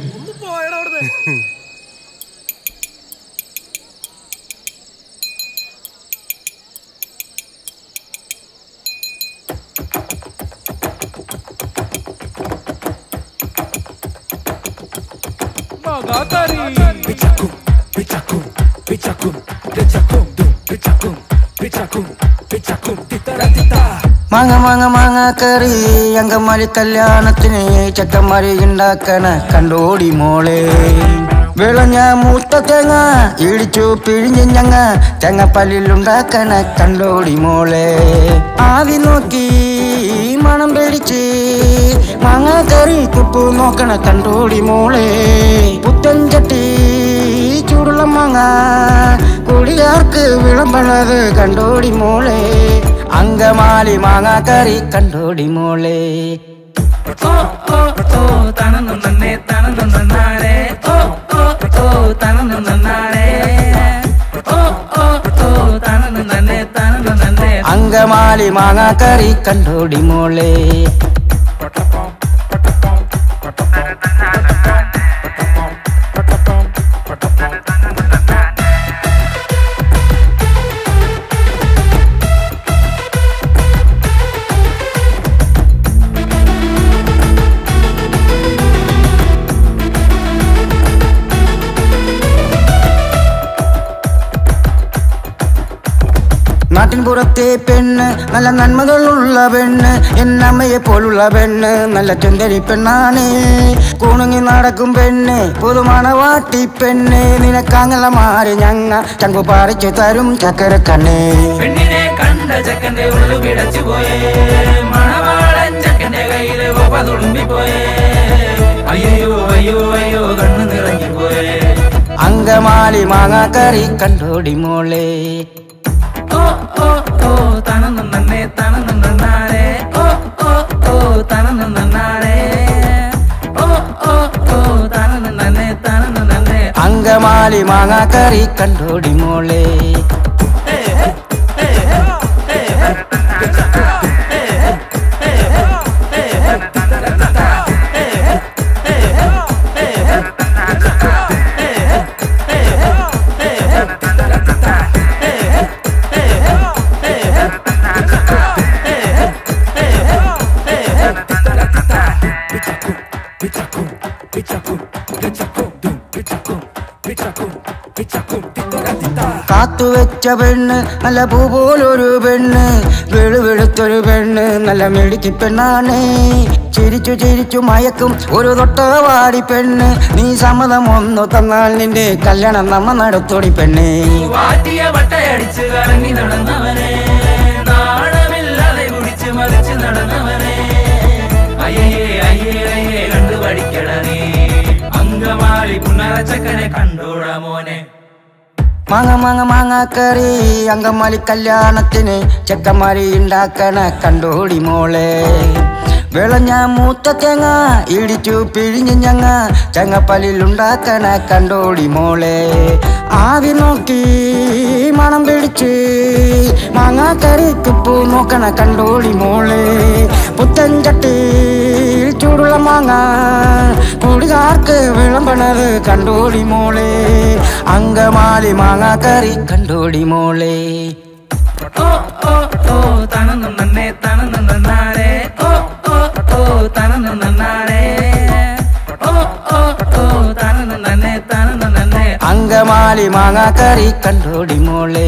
മാങ്ങ മാങ്ങ മാങ്ങ കറി അങ്കമാലി കല്യാണത്തിന് ചക്കന്മാരി ഉണ്ടാക്കണ കണ്ടോടി മോളെ വിളഞ്ഞ മൂത്ത തേങ്ങ ഇടിച്ചു പിഴിഞ്ഞ് ഞങ്ങ തേങ്ങപ്പല്ലിലുണ്ടാക്കണ കണ്ടോടി മോളെ ആവി നോക്കി മണം പിടിച്ച് മാങ്ങ കറി തുപ്പു നോക്കണ കണ്ടോടി മോളെ പുത്തൻ ചട്ടി ചൂടുള്ള മാങ്ങ കുടിയാർക്ക് വിളമ്പണത് കണ്ടോടി മോളെ അങ്കമാലി മാങ്ങ കറി കണ്ടോടി മോളെ ഓ ഓ ഓ തനന്നു നന്നേ തനന്നു നന്നാരേ ഓ ഓ ഓ തനന്നു നന്നാരേ ഓ ഓ ഓ തനന്നു നന്നേ തനന്നു നന്നേ അങ്കമാലി മാങ്ങ കറി കണ്ടോടി മോളെ നാട്ടിൻ പുറത്തെ പെണ്ണ് നല്ല നന്മകളുള്ള പെണ്ണ് എന്നമ്മയെ പോലുള്ള പെണ്ണ് നല്ല ചുന്തരി പെണ്ണാണ് കുണുങ്ങി നടക്കും പെണ്ണ് പുതുമണവാട്ടി പെണ്ണ് നിനക്കാങ്ങല മാറി ഞങ്ങ ചങ്കു പാറിച്ചു തരും ചക്കര കണ്ണേ പെണ്ണിനെ കണ്ട ചെക്കന്റെ ഉള്ളു പിടച്ചു പോയേ മണവാളൻ ചെക്കന്റെ കയ്യില് കോപ്പ തുളുമ്പി പോയേ അയ്യോ അയ്യോ അയ്യോ കണ്ണു നിറഞ്ഞു പോയേ അങ്കമാലി മാങ്ങാക്കറി കണ്ടോടി മോളെ ഓ ഓ ഓ തണന്നു നന്നേ തണന്നു നന്നാരേ ഓ ഓ ഓ തണന്നു നന്നാരേ ഓ ഓ ഓ തണന്നു നന്നേ തണന്നു നന്നേ അങ്കമാലി മാങ്ങാക്കറി കണ്ടോടി മോളെ കാത്തുവെച്ച പെണ്ണ് നല്ല പൂ പോലൊരു പെണ്ണ് വെളുവെളുത്തൊരു പെണ്ണ് നല്ല മെടുക്കി പെണ്ണാണ് ചിരിച്ചു ചിരിച്ചു മയക്കും ഒരു തൊട്ടവാടി പെണ്ണ് നീ സമ്മതം ഒന്നു തന്നാൽ നിന്റെ കല്യാണം നമ്മ നടത്തോടി പെണ്ണേ വാറ്റിയ വട്ടയടിച്ച് കറങ്ങി നടന്നവനെ നാണമില്ലാതെ കുടിച്ച് മറിച്ച് നടന്നവനെ അയ്യേ അയ്യേ അയ്യേ കണ്ടു പഠിക്കണ നീ അങ്കമാലി പുണ്ണറച്ചക്കനെ കണ്ടോടാ മോനെ മാങ്ങ മാങ്ങ മാങ്ങ കറി അങ്കമാലി കല്യാണത്തിന് ചെക്കന്മാരി ഉണ്ടാക്കണ കണ്ടോടി മോളെ വിളഞ്ഞ മൂത്ത തേങ്ങ ഇടിച്ചു പിഴിഞ്ഞ് ഞങ്ങ ചങ്ങപ്പലിൽ ഉണ്ടാക്കണ കണ്ടോടി മോളെ ആവി നോക്കി മണം പിടിച്ച് മാങ്ങാക്കറിക്ക് പൂ നോക്കണ കണ്ടോടി മോളെ പുത്തൻ ചട്ടി ചൂടുള്ള മാങ്ങ കുടികാർക്ക് വിളമ്പണത് കണ്ടോടി മോളെ അങ്കമാലി മാങ്ങാക്കറി കണ്ടോടി മോളെ ഓ ഓ ഓ തണന്നു നന്നേ തണന്നു നന്നാരേ ഓ ഓ ഓ തണന്നു നന്നാരേ ഓ ഓ ഓ തണന്നു നന്നേ തണന്നു നന്നേ അങ്കമാലി മാങ്ങാക്കറി കണ്ടോടി മോളെ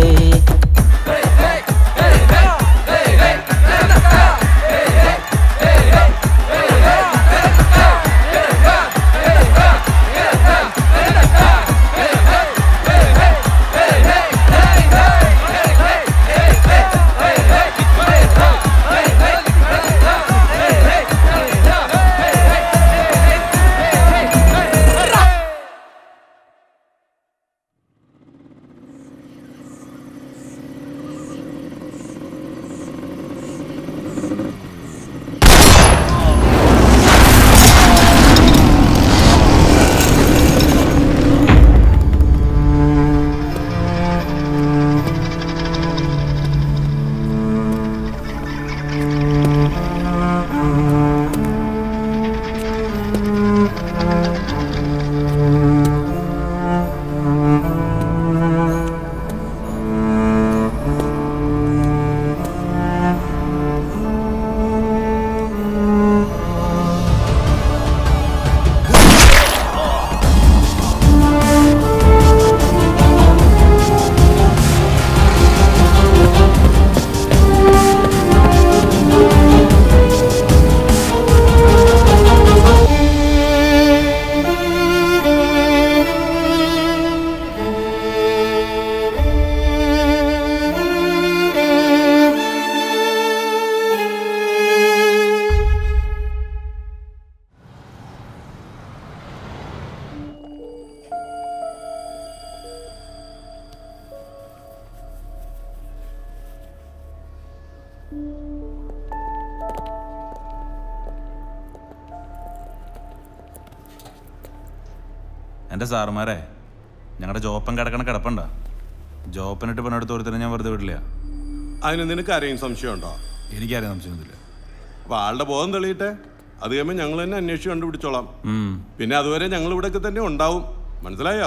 എൻ്റെ സാറുമാരെ ഞങ്ങളുടെ ജോപ്പൻ കിടക്കണ കിടപ്പുണ്ട ജോപ്പനിട്ട് പണിയെടുത്ത് ഒരുത്തരം ഞാൻ വെറുതെ വിടില്ല അതിന് നിനക്ക് ആരെയും സംശയമുണ്ടോ എനിക്കാരെയും സംശയമൊന്നുമില്ല അപ്പൊ ആളുടെ ബോധം തെളിയട്ടെ അത് കഴിയുമ്പോൾ ഞങ്ങൾ തന്നെ അന്വേഷിച്ച് കണ്ടുപിടിച്ചോളാം ഉം. പിന്നെ അതുവരെ ഞങ്ങൾ ഇവിടെയൊക്കെ തന്നെ ഉണ്ടാവും മനസ്സിലായോ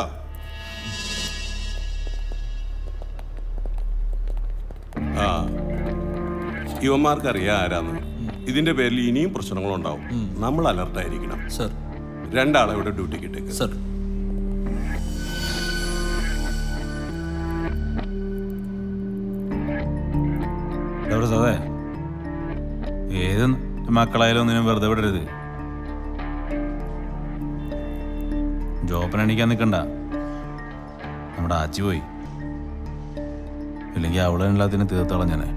ആ യുവന്മാർക്ക് അറിയാം ആരാന്ന് ഇതിന്റെ പേരിൽ ഇനിയും പ്രശ്നങ്ങളുണ്ടാവും നമ്മൾ അലർട്ടായിരിക്കണം സർ രണ്ടാളെ ഇവിടെ ഡ്യൂട്ടിക്ക് ഇട്ടേക്ക് സർ എടാ പ്രസാദേ ഏത് മക്കളായാലും ഒന്നിനും വെറുതെ വിടരുത് ജോപ്പൻ എണീക്കാൻ നിൽക്കണ്ട നമ്മുടെ ആച്ചി പോയി ഇല്ലെങ്കിൽ അവളെ എല്ലാത്തിനും തീർത്തോളാം ഞാനേ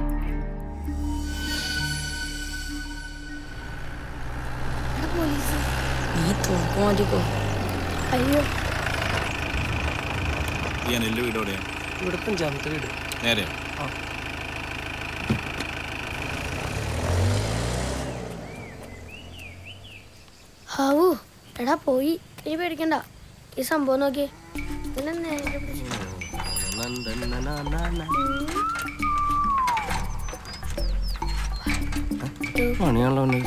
നീ തോക്ക് മാറ്റിക്കോ അയ്യോ ഈ അനിലിന്റെ വീട് എവിടെയാ ഇവിടെ പഞ്ചാമത്തെ വീട് നേരെ ഹാവു എടാ പോയി ഇനി പേടിക്കണ്ട ഈ സംഭവം നോക്കിയേ ഇതിനെ നേരെ പിടിച്ച്. പണിയാണല്ലോ അവന്.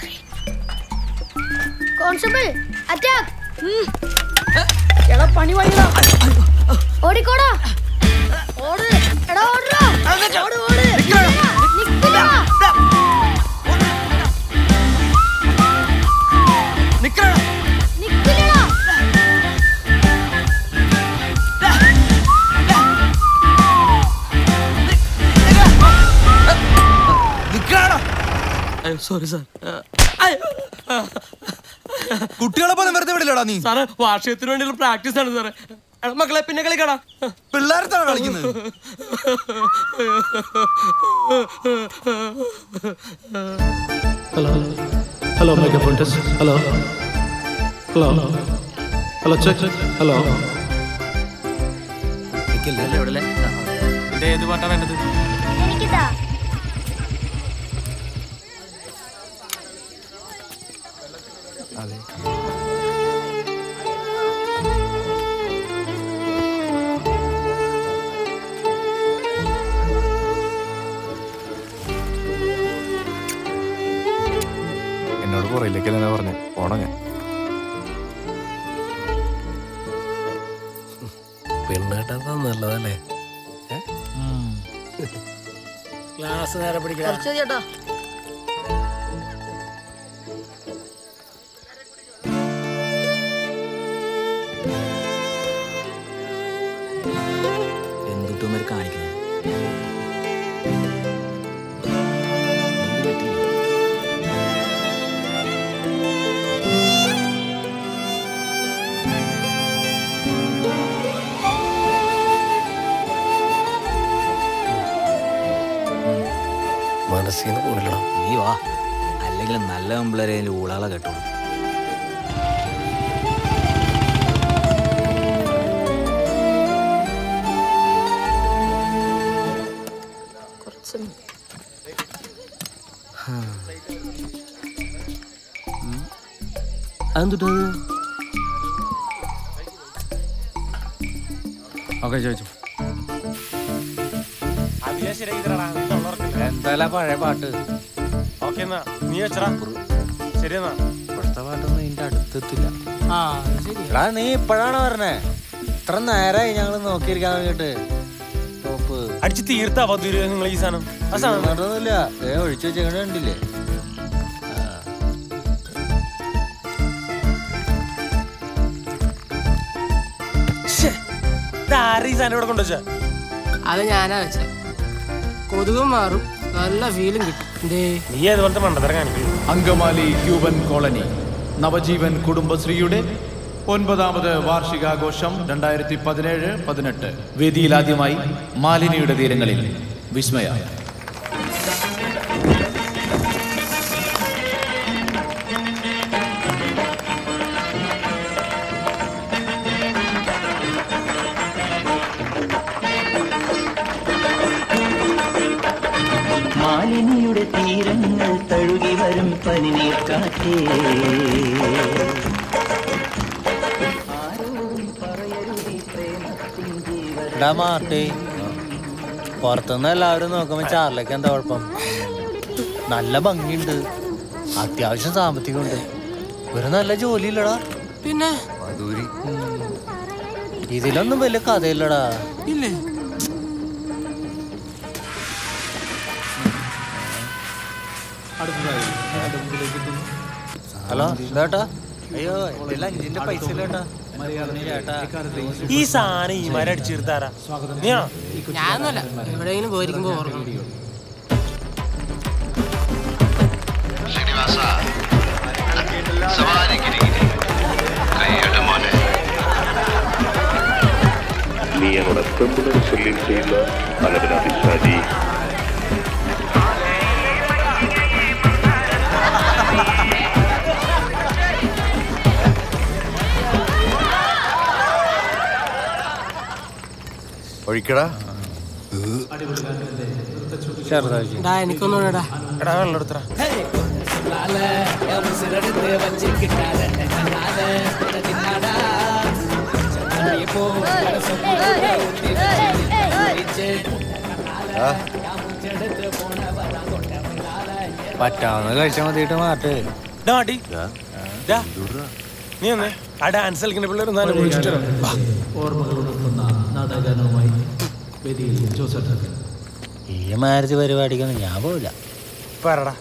കോൺസ്റ്റബിൾ അറ്റാക്ക് എടാ പണി വഴിയാ ഓടിക്കോടാ ഓട് എടാ ഓടടാ ഓട് ഓട് നിക്കില്ല നിക്കില്ലടാ സോറി സാർ കുട്ടികളെ പോലും വെറുതെ വിടില്ലടാ നീ സാറേ വാർഷികത്തിന് വേണ്ടിയുള്ള പ്രാക്ടീസ് ആണ് സാറേ എടാ, മക്കളെ പിന്നെ കളിക്കടാ പിള്ളേരത്താണ് കളിക്കുന്നത് hello hello microphone test hello hello hello check hello ഏത് പാട്ടാ വേണ്ടത് എനിക്കിതാ എന്നോട് പുറയിലേക്കല്ലേ പറഞ്ഞേ പോണോ ഞാൻ പെണ്ണേട്ടാ നല്ലതല്ലേ ക്ലാസ് നേരെ പിടിക്കണം കുറച്ച് ചേട്ടാ എന്തുട്ടും ഒരു കാണിക്കുന്നത് മനസ്സിന്ന് പോണില്ലടാ നീ വാ അല്ലെങ്കിൽ നല്ല പിള്ളേരെ ഊളാളെ കേട്ടോളൂ കുറച്ച് അതെന്തുട്ടാ ഓക്കെ ചോദിച്ചു എന്തായാലും പഴയ പാട്ട് ഓക്കെ എന്നാ നീ വെച്ചടാ ശരി എന്നാ ഇവിടുത്തെ പാട്ടൊന്നും ഇതിന്റെ അടുത്തെത്തില്ല ആ ശരി എടാ നീ ഇപ്പോഴാണ് പറഞ്ഞേ ഇത്ര നേരമായി ഞങ്ങൾ നോക്കിയിരിക്കാൻ വേണ്ടിട്ട് ടോപ്പ് അടിച്ച് തീർത്താ പത്ത് രൂപ നിങ്ങൾ ഈ സാധനം ആ സാധനം ഒന്നുമില്ല ഏ ഒഴിച്ചു വെച്ചേക്കണ കണ്ടില്ലേ ആരാ ഈ സാധനം ഇവിടെ കൊണ്ടുവച്ചാ അത് ഞാനാ വെച്ചേ കൊതുകും മാറും നല്ല ഫീലും കിട്ടും എന്തേ നീ അതുപോലത്തെ മണ്ടത്തരം കാണിക്കും അങ്കമാലി ക്യൂബൻ കോളനി നവജീവൻ കുടുംബശ്രീയുടെ ഒൻപതാമത് വാർഷികാഘോഷം രണ്ടായിരത്തി പതിനേഴ് പതിനെട്ട് വേദിയിലാദ്യമായി മാലിനിയുടെ തീരങ്ങളിൽ വിസ്മയ മാലിനിയുടെ തീരങ്ങൾ തഴുകി വരും പനിനീർ കാറ്റേ എടാ മാർട്ടി പുറത്തുനിന്ന് എല്ലാവരും നോക്കുമ്പോ ചാർലക്ക് എന്താ കുഴപ്പം നല്ല ഭംഗിയുണ്ട് അത്യാവശ്യം സാമ്പത്തികമുണ്ട് ഒരു നല്ല ജോലിയില്ലടാ പിന്നെ ഇതിലൊന്നും വലിയ കഥയില്ലടാ ഇല്ലേ അടുത്തതായി ഞങ്ങളുടെ മുമ്പിലേക്ക് എത്തുന്നു ഹലോ ഇതാട്ടാ അയ്യോ ഇതിൽ അഞ്ചിന്റെ പൈസ ഇല്ലേട്ടാ ചേട്ടാ ഈ സാധനം ഈ മരം അടിച്ചു തീർത്താരാ നീയാ ഞാനൊന്നുമല്ല എവിടെയെങ്കിലും പോയിരിക്കുമ്പോ ഓർക്കണം நீ என்னோட பெண்புடன் சொல்லி செய்த அளவில் அதிசாரி ഒഴിക്കടാ ഡാ എനിക്കൊന്നുകൂടെടാ എടാ വെള്ളം എടുത്തറ പറ്റാവുന്ന കഴിച്ചാൽ മതിയിട്ട് മാറ്റ് ഡാടി ഡാ, നീ ഒന്ന് ആ ഡാൻസ് കളിക്കുന്ന പിള്ളേർ ഒന്ന് അനുഭവിച്ചിട്ട് വാ. ഓർമ്മകളുണർത്തുന്ന നാടകഗാനവുമായി വേദിയിൽ ജോസഫ് ഈ മാരുതി പരിപാടിക്കൊന്നും ഞാൻ പോവില്ല പറടാ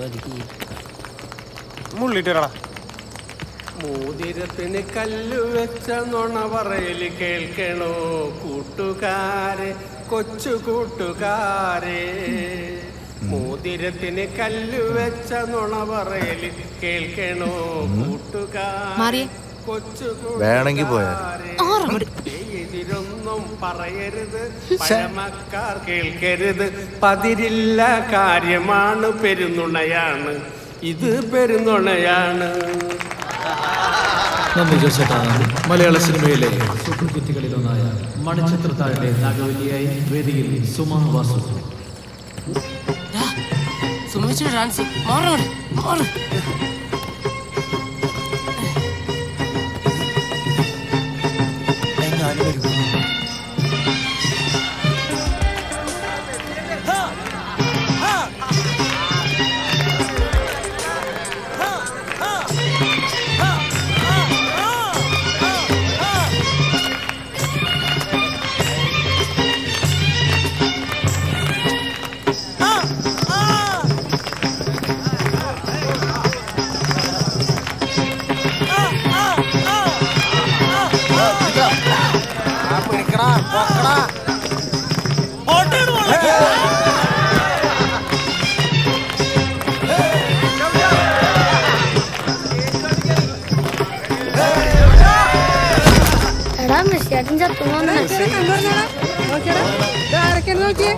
മുള്ളിട്ടടാ മോതിരത്തിന് കല്ലു വെച്ച നുണ പറയല് കേൾക്കണോ കൂട്ടുകാരെ കൊച്ചു കൂട്ടുകാരെ മോതിരത്തിന് കല്ലു വെച്ച നുണ പറയല് കേൾക്കണോ കൂട്ടുകാരെ മാറിയേ. കൊച്ചു വേണമെങ്കിൽ പോയാൽ എതിരൊന്നും പറയരുത് പഴമക്കാർ കേൾക്കരുത് പതിരില്ല കാര്യമാണ് പെരുന്നുണയാണ് ഇത് പെരുന്നുണയാണ് നന്ദി ജോസേട്ടാ മലയാള സിനിമയിലെ സൂപ്പർ ഹിറ്റുകളിലൊന്നായ മണിച്ചിത്രത്താഴിലെ നാഗവല്ലിയായി വേദിയിൽ സുമ വാസു സുമിച്ച ഡാൻസ് മാറണം മാറും പിടിക്കടാ പൊക്കടാ എടാ മെസ്സിയാട്ടൻ ചത്തു നോക്കിയേ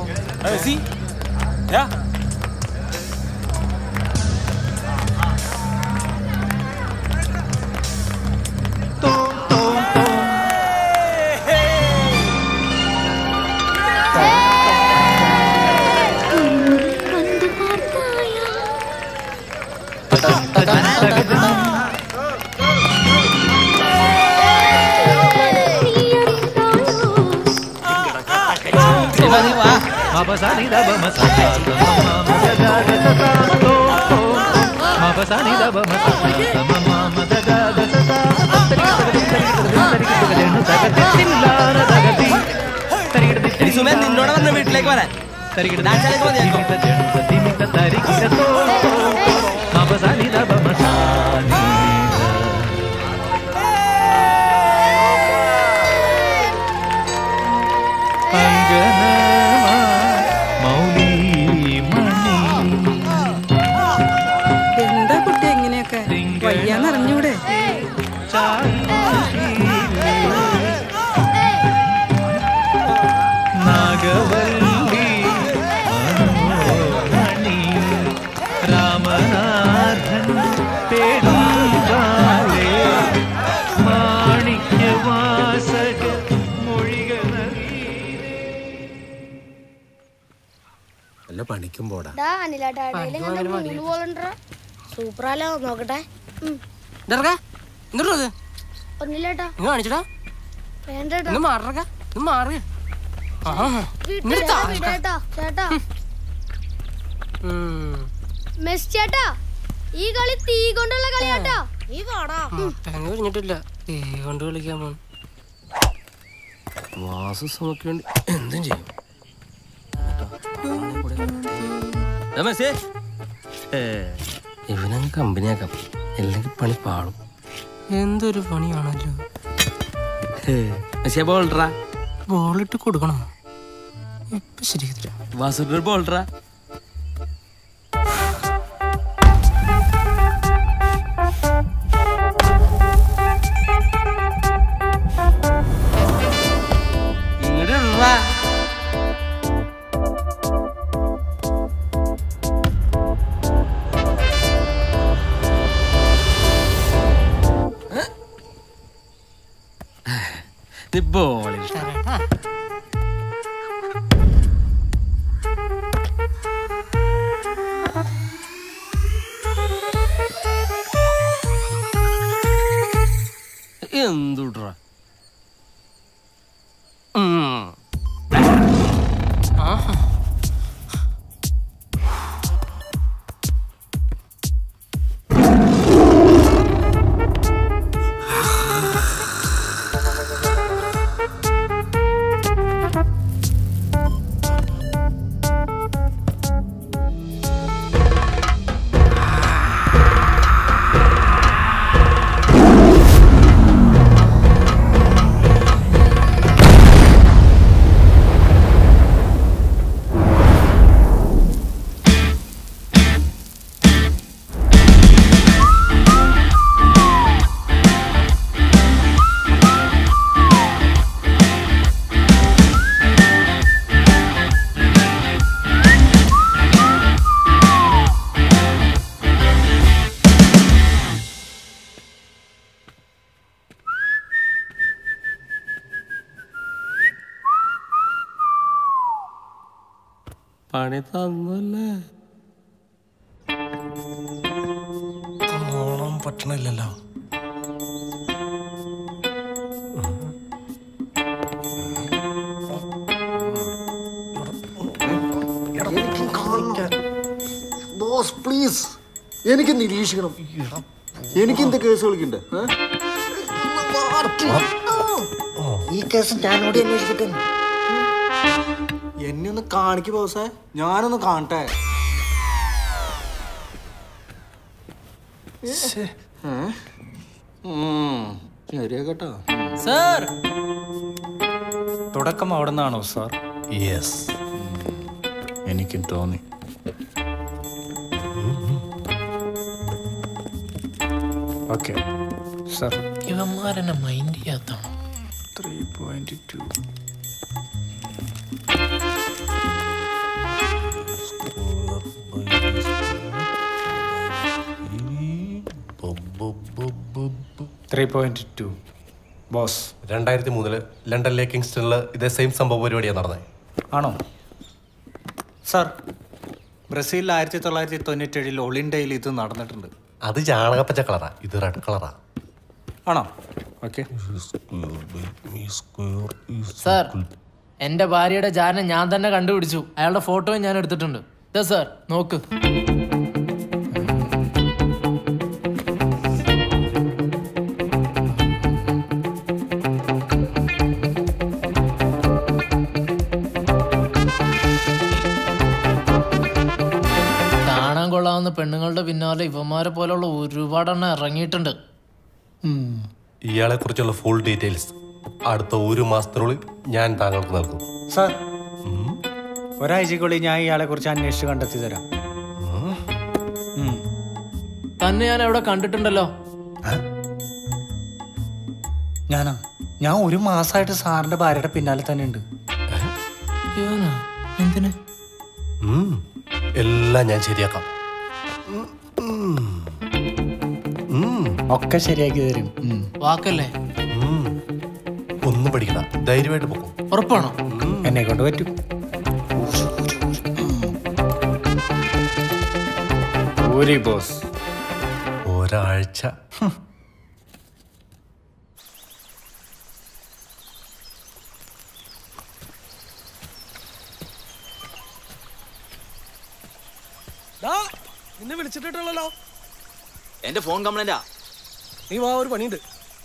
നിന്നോട് പറഞ്ഞ വീട്ടിലേക്ക് വരാൻ ഡാൻസ് കളിക്കാൻ എന്താ കുട്ടി എങ്ങനെയൊക്കെ വയ്യാന്നറിഞ്ഞൂടെ നാഗവല്ലി മനോമണി രാമനാഥൻ തേടുവാലേ മാണിക്യവാസക മൊഴികൾ വല്ല പണിക്കും പോടാ ഡാ അനിലാട്ടാ മൂന്ന് പോലണ്ടാ സൂപ്പറാലോ നോക്കട്ടെ ഉം. എന്നിട്ടോ അത് ഒന്നില്ലേട്ടാ നിങ്ങൾ കാണിച്ചടാ വേണ്ടേട്ടാ ഒന്ന് മാറക ഒന്ന് മാറുക ആ വിടേട്ടാ വിടേട്ടാ ചേട്ടാ മെസ് ചേട്ടാ ഈ കളി തീ കൊണ്ടുള്ള കളിയാട്ടാ നീ വാടാ തേങ്ങ കഴിഞ്ഞിട്ടില്ല തീ കൊണ്ട് കളിക്കാൻ പോണു വാസു സമക്ക് വേണ്ടി എന്തും ചെയ്യും ഇവനങ്ങ് കമ്പനിയാക്കാം അല്ലെങ്കിൽ പണി പാളും എന്തൊരു പണിയാണല്ലോ ബോൾഡറാ ബോളിട്ട് കൊടുക്കണോ ഇപ്പൊ ശരിയാ വാസുട്ടൊരു ബോൾഡറാ ബോളിൽ എന്തുട്ര പണി തന്നല്ലേ കാണാൻ പറ്റണില്ലല്ലോ ബോസ് പ്ലീസ് എനിക്ക് നിരീക്ഷിക്കണം എനിക്ക് എന്ത് കേസ് കളിക്കണ്ടേ ഈ കേസ് ഞാനോട് അന്വേഷിക്കട്ടെ എന്നെ ഒന്ന് കാണിക്ക് ബോസേ ഞാനൊന്ന് കാണട്ടെ ഏ? ഉം, ശരിയാ കേട്ടോ സാർ തുടക്കം അവിടെ നിന്നാണോ സാർ യെസ് എനിക്കും തോന്നി ഓക്കെ സാർ ഇവന്മാരെന്നെ മൈൻഡ് ചെയ്യാത്താണ് three point two three point two boss രണ്ടായിരത്തി മൂന്നില് ലണ്ടനിലെ കിങ്സ്റ്റണിൽ ഇതേ സെയിം സംഭവ പരിപാടിയാണ് നടന്നത് ആണോ സാർ ബ്രസീലിൽ ആയിരത്തി തൊള്ളായിരത്തി തൊണ്ണൂറ്റേഴിൽ ഒളിൻഡയിൽ ഇത് നടന്നിട്ടുണ്ട് അത് ചാണകപ്പച്ച കളറാ ഇത് റെഡ് കളറാ ആണോ ഓക്കെ സാർ എന്റെ ഭാര്യയുടെ ജാരനെ ഞാൻ തന്നെ കണ്ടുപിടിച്ചു അയാളുടെ ഫോട്ടോയും ഞാൻ എടുത്തിട്ടുണ്ട് ഇതാ സാർ നോക്ക് കാണാൻ കൊള്ളാവുന്ന പെണ്ണുങ്ങളുടെ പിന്നാലെ ഇവന്മാരെ പോലുള്ള ഒരുപാടെണ്ണം ഇറങ്ങിയിട്ടുണ്ട് ഇയാളെ കുറിച്ചുള്ള ഫുൾ ഡീറ്റെയിൽസ് അടുത്ത ഒരു മാസത്തിനുള്ളിൽ ഞാൻ താങ്കൾക്ക് നൽകും സാർ ഒരാഴ്ചക്കുള്ളിൽ ഞാൻ ഇയാളെ കുറിച്ച് അന്വേഷിച്ച് കണ്ടെത്തി തരാം തന്നെ ഞാൻ എവിടെ കണ്ടിട്ടുണ്ടല്ലോ ഞാനാ ഞാൻ ഒരു മാസമായിട്ട് സാറിന്റെ ഭാര്യയുടെ പിന്നാലെ തന്നെ ഉണ്ട് ഇവനാ എന്തിന് ഉം, എല്ലാം ഞാൻ ശരിയാക്കാം ഒക്കെ ശരിയാക്കി തരും ഉം. വാക്കല്ലേ ഉം. ഒന്നും പഠിക്കണ്ട ധൈര്യമായിട്ട് പോകും ഉറപ്പാണോ എന്നെ കൊണ്ട് പറ്റും ഊരി ബോസ് ഒരാഴ്ച ദാ, നിന്നെ വിളിച്ചിട്ടുള്ളല്ലോ എന്റെ ഫോൺ കംപ്ലൈന്റാ നീ വാ ഒരു പണിയുണ്ട്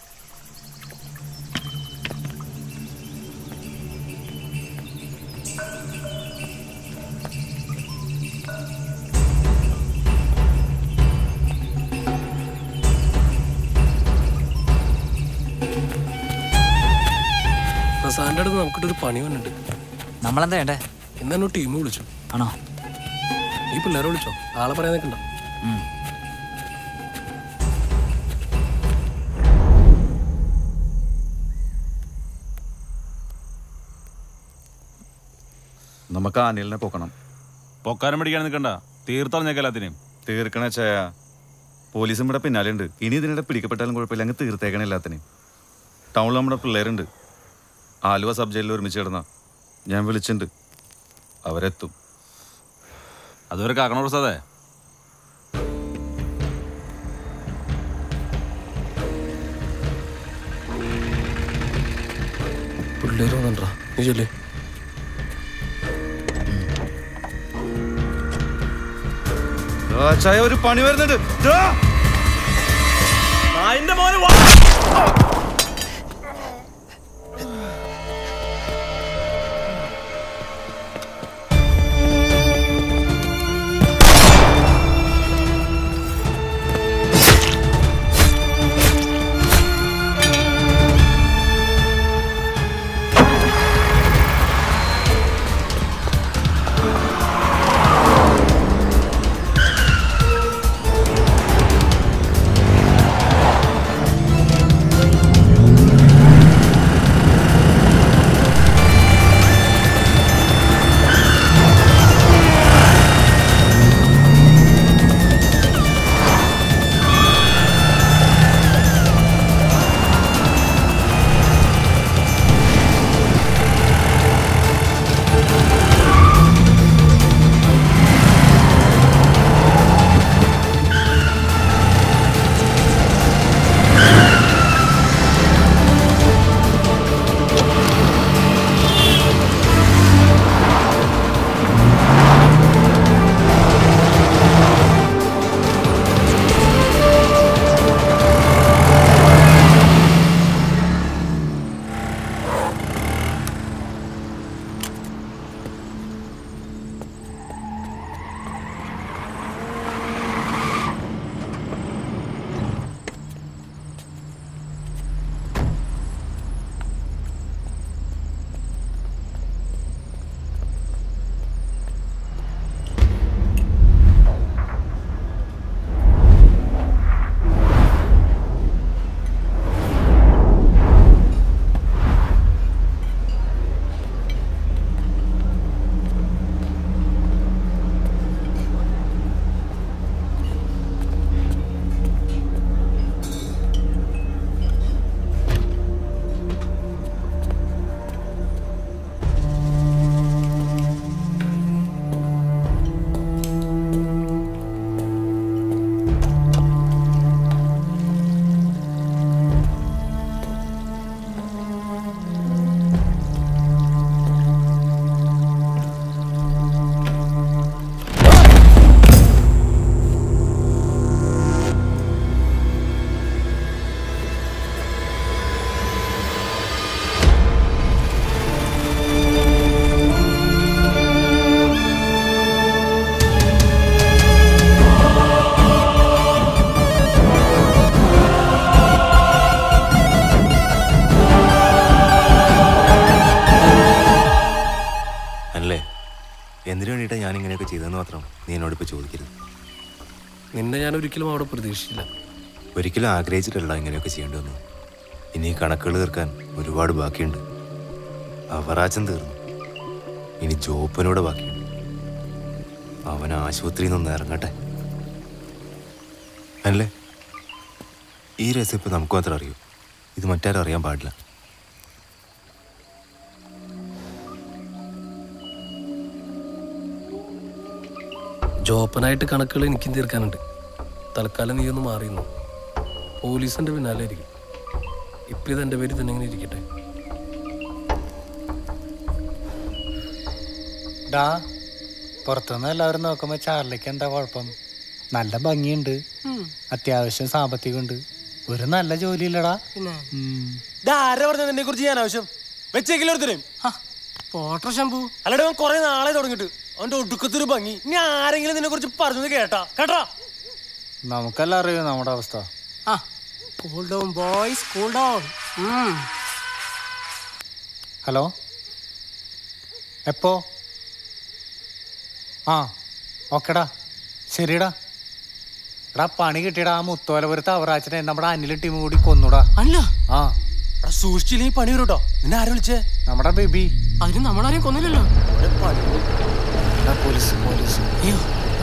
പ്രസാദിന്റെ അടുത്ത് നമുക്കിട്ടൊരു പണി വന്നിട്ടുണ്ട് നമ്മളെന്താ വേണ്ടേ ഇന്ന് ടീം വിളിച്ചു ആണോ ഈ പിള്ളേരെ വിളിച്ചോ ആളെ പറയാൻ നിൽക്കണ്ട നമുക്ക് അനിലിനെ പൊക്കണം പൊക്കാരം പിടിക്കാൻ നിൽക്കണ്ട തീർത്തറിഞ്ഞേക്ക എല്ലാത്തിനെയും തീർക്കണ ചായ പോലീസും ഇവിടെ പിന്നാലെ ഉണ്ട് ഇനി ഇതിനിടെ പിടിക്കപ്പെട്ടാലും കുഴപ്പമില്ല അങ്ങ് തീർത്തേക്കണ എല്ലാത്തിനെയും ടൗണിൽ നമ്മുടെ പിള്ളേരുണ്ട് ആലുവ സബ് ജയിലിൽ ഒരുമിച്ച് കിടന്ന ഞാൻ വിളിച്ചിട്ടുണ്ട് അവരെത്തും അതുവരെ കാക്കണ പ്രസാദേ പിള്ളേര് വന്നിട്ടാ നീ ചൊല്ലേ ചായ ഒരു പണി വരുന്നുണ്ട് ദാ. നായിന്റെ മോനെ വാ അല്ലേ എന്തിനു വേണ്ടിയിട്ടാണ് ഞാൻ ഇങ്ങനെയൊക്കെ ചെയ്തതെന്ന് മാത്രം നീ എന്നോട് ഇപ്പോൾ ചോദിക്കരുത് നിന്നെ ഞാൻ ഒരിക്കലും അവിടെ പ്രതീക്ഷിച്ചില്ല ഒരിക്കലും ആഗ്രഹിച്ചിട്ടല്ല ഇങ്ങനെയൊക്കെ ചെയ്യേണ്ടി വന്നു ഇനി ഈ കണക്കുകൾ തീർക്കാൻ ഒരുപാട് ബാക്കിയുണ്ട് അവറാച്ചൻ തീർന്നു ഇനി ജോപ്പനൂടെ ബാക്കിയുണ്ട് അവൻ ആശുപത്രിയിൽ നിന്ന് ഇറങ്ങട്ടെ അല്ലേ ഈ രസം ഇപ്പം നമുക്ക് മാത്രം അറിയൂ ഇത് മറ്റാരും അറിയാൻ പാടില്ല ജോപ്പനായിട്ട് കണക്കുകൾ എനിക്കും തീർക്കാനുണ്ട് തൽക്കാലം നീ ഒന്ന് മാറിയുന്നു പോലീസിന്റെ പിന്നാലെ ഇരിക്കും ഇപ്പം ഇത് എൻ്റെ പേരിൽ തന്നെ ഇങ്ങനെ ഇരിക്കട്ടെ ഡാ പുറത്തുനിന്ന് എല്ലാവരും നോക്കുമ്പോ ചാർലിക്ക് എന്താ കുഴപ്പം നല്ല ഭംഗിയുണ്ട് അത്യാവശ്യം സാമ്പത്തികമുണ്ട് ഒരു നല്ല ജോലിയില്ലടാ പിന്നെ ഇതാരാ പറഞ്ഞ നിന്നെ കുറിച്ച് ഞാൻ ആവശ്യം വെച്ചേക്കില്ല ഒരുത്തരും പോട്ടർ ശംഭു അല്ലടാ അവൻ കുറെ നാളെ തുടങ്ങിട്ട് അവന്റെ ഒടുക്കത്തൊരു ഭംഗി ഇനി ആരെങ്കിലും നിന്നെ കുറിച്ച് പറഞ്ഞത് കേട്ടാ കേട്ടാ നമുക്കെല്ലാം അറിയോ നമ്മുടെ അവസ്ഥ ആ cool down boys cool down hello എപ്പോ ആ ഓക്കെടാ ശരിടാ എടാ പണി കിട്ടിയടാ ആ മുത്തോലപുരത്ത് അവറാച്ചനെ നമ്മുടെ അനിൽ ടീം കൂടി കൊന്നുടാ അല്ല ആ എടാ സൂക്ഷിച്ചില്ലെങ്കിൽ പണി വരും കേട്ടോ നിന്നെ ആരും വിളിച്ചേ നമ്മുടെ ബേബി അതിന് നമ്മളാരെയും കൊന്നില്ലല്ലോ പോലീസ് പോലീസ് അയ്യോ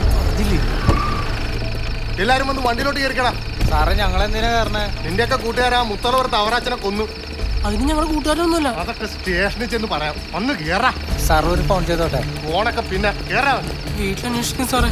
എല്ലാരും വന്ന് വണ്ടിയിലോട്ട് കയറിക്കടാ സാറേ ഞങ്ങൾ എന്തിനാ കയറണേ നിന്റെയൊക്കെ കൂട്ടുകാരാ മുത്തലവർ തവറാച്ചനെ കൊന്നു അതിന് ഞങ്ങളുടെ കൂട്ടുകാരൊന്നുമല്ല അതൊക്കെ സ്റ്റേഷനിൽ ചെന്ന് പറയാം ഒന്ന് കേറാ സാർ ഒരു ഫോൺ ചെയ്തോട്ടെ ഫോണൊക്കെ പിന്നെ കേറാ വീട്ടിൽ അന്വേഷിക്കും സാറേ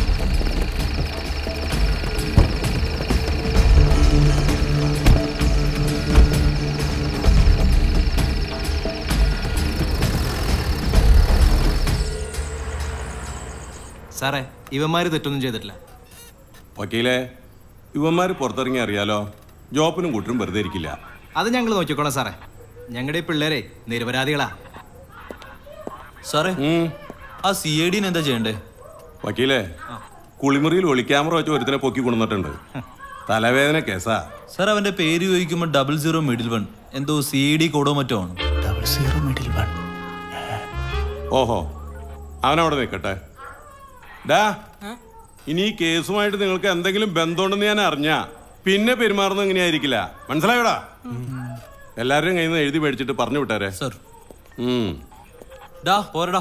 സാറേ ഇവന്മാര് തെറ്റൊന്നും ചെയ്തിട്ടില്ല വക്കീലെ ഇവന്മാർ പുറത്തിറങ്ങി അറിയാലോ ജോപ്പനും കൂട്ടരും വെറുതെ ഇരിക്കില്ല അത് ഞങ്ങൾ നോക്കിക്കോളാം സാറേ ഞങ്ങളുടെ ഈ പിള്ളേരെ നിരപരാധികളാ സാറേ ആ സി ഐ ഡിന് എന്താ ചെയ്യണ്ടേ വക്കീലെ കുളിമുറിയിൽ ഒളിക്യാമറ വെച്ച് ഒരുത്തിനെ പൊക്കി കൊണ്ടുവന്നിട്ടുണ്ട് തലവേദന കേസാ സാർ അവന്റെ പേര് ചോദിക്കുമ്പോൾ ഡബിൾ സീറോ മിഡിൽ വൺ എന്തോ സി ഐ ഡി കോഡോ മറ്റോ ആണ് ഡബിൾ സീറോ മിഡിൽ വൺ ഓഹോ അവനവിടെ നിൽക്കട്ടെ ഡാ ഇനി ഈ കേസുമായിട്ട് നിങ്ങൾക്ക് എന്തെങ്കിലും ബന്ധമുണ്ടെന്ന് ഞാൻ അറിഞ്ഞ പിന്നെ പെരുമാറുന്നത് എങ്ങനെയായിരിക്കില്ല മനസ്സിലായോടാ എല്ലാവരുടെയും കയ്യിൽ നിന്ന് എഴുതി മേടിച്ചിട്ട് പറഞ്ഞു വിട്ടാരെ സർ ഉം ഡാ പോരടാ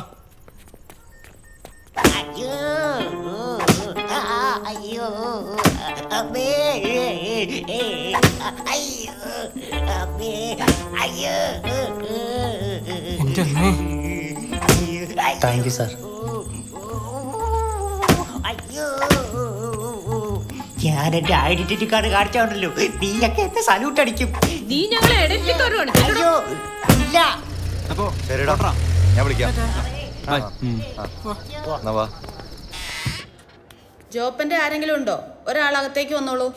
അയ്യോ അയ്യോ അമ്മേ അയ്യോ അമ്മേ അയ്യോ എന്റെ അമ്മേ താങ്ക് യു സാർ അയ്യോ ഞാൻ എന്റെ ഐഡന്റിറ്റി കാർഡ് കാണിച്ചോണ്ടല്ലോ നീയൊക്കെ എന്നെ സല്യൂട്ട് അടിക്കും നീ ഞങ്ങളെ ഇടയ്ക്ക് അയ്യോ ഇല്ല അപ്പോ ശരിടാ ഞാൻ വിളിക്കാം ബൈ. എന്നാ വാ ജോപ്പന്റെ ആരെങ്കിലും ഉണ്ടോ ഒരാളകത്തേക്ക് വന്നോളൂ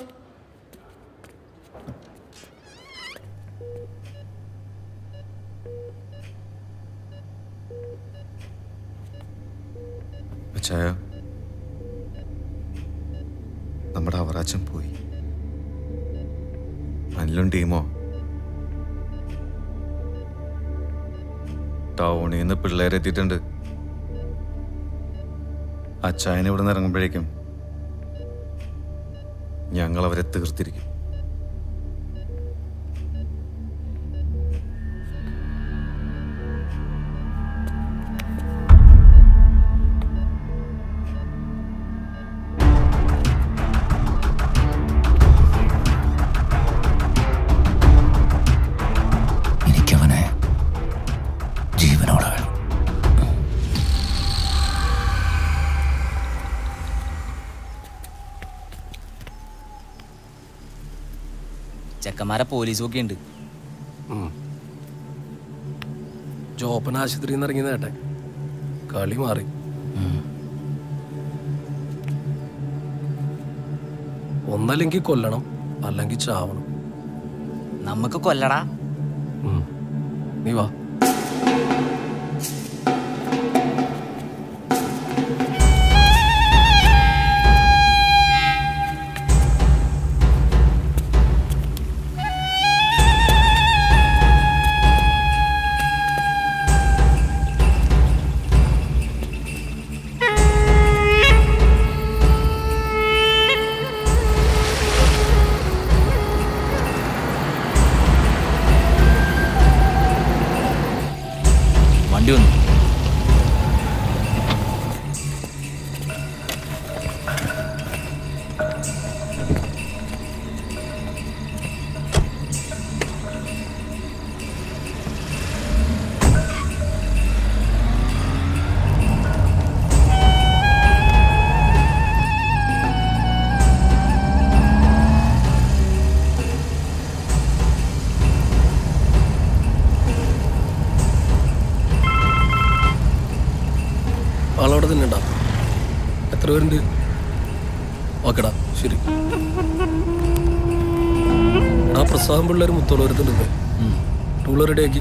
അച്ചായ നമ്മുടെ അവറാച്ചൻ പോയി അനിലും ടീമോ ടൗണിൽ നിന്ന് പിള്ളേരെത്തിയിട്ടുണ്ട് അച്ചായൻ ഇവിടെ നിന്ന് ഇറങ്ങുമ്പോഴേക്കും ഞങ്ങൾ അവരെ തീർത്തിരിക്കും എനിക്കവനെ ജീവനോടെ വേണം ചെക്കന്മാരെ പോലീസും ഒക്കെ ഉണ്ട് ജോപ്പൻ ആശുപത്രിയിൽ നിന്ന് ഇറങ്ങി നേട്ടെ കളി മാറി ഒന്നല്ലെങ്കിൽ കൊല്ലണം അല്ലെങ്കിൽ ചാവണം നമുക്ക് കൊല്ലടാ നീ വാ വണ്ടി വന്നു ആളവിടെ തന്നെ ഉണ്ടാ എത്ര പേരുണ്ട് ഓക്കെടാ ശരി ആ പ്രസാദം പിള്ളേർ മുത്തോളവരത്തുണ്ട് ടൂള് റെഡിയാക്കി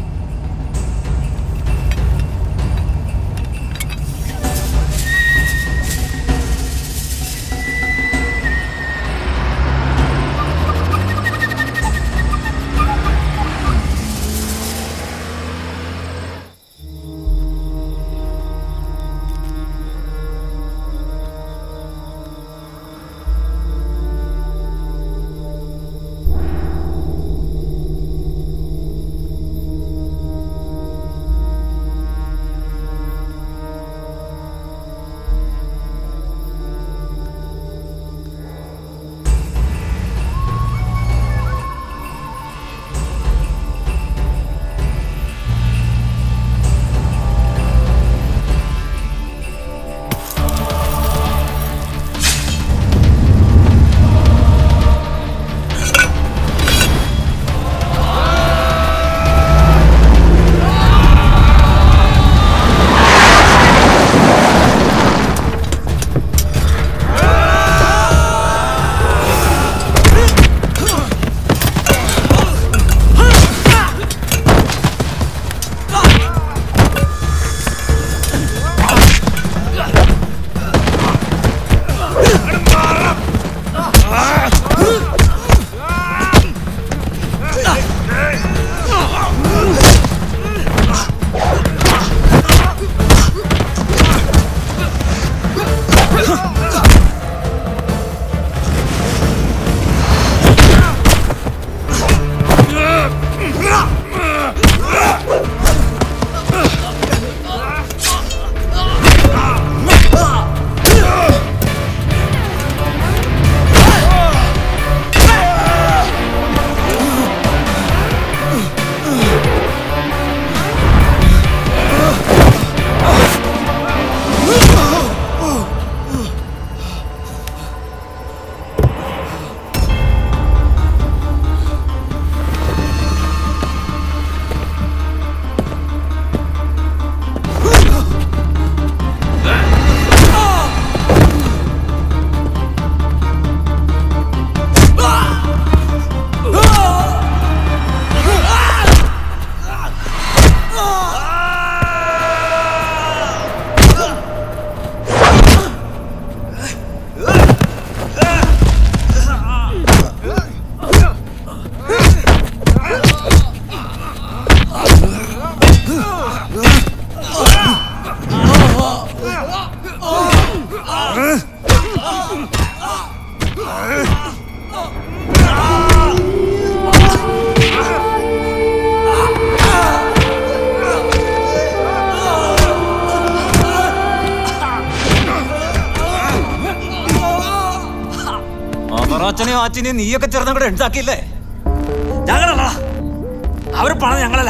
അവറാച്ചനെയും ആച്ചിനെയും നീയൊക്കെ ചേർന്ന് കൂടെ ഉണ്ടാക്കിയില്ലേ ഞങ്ങളല്ല അവർ പണം ഞങ്ങളല്ല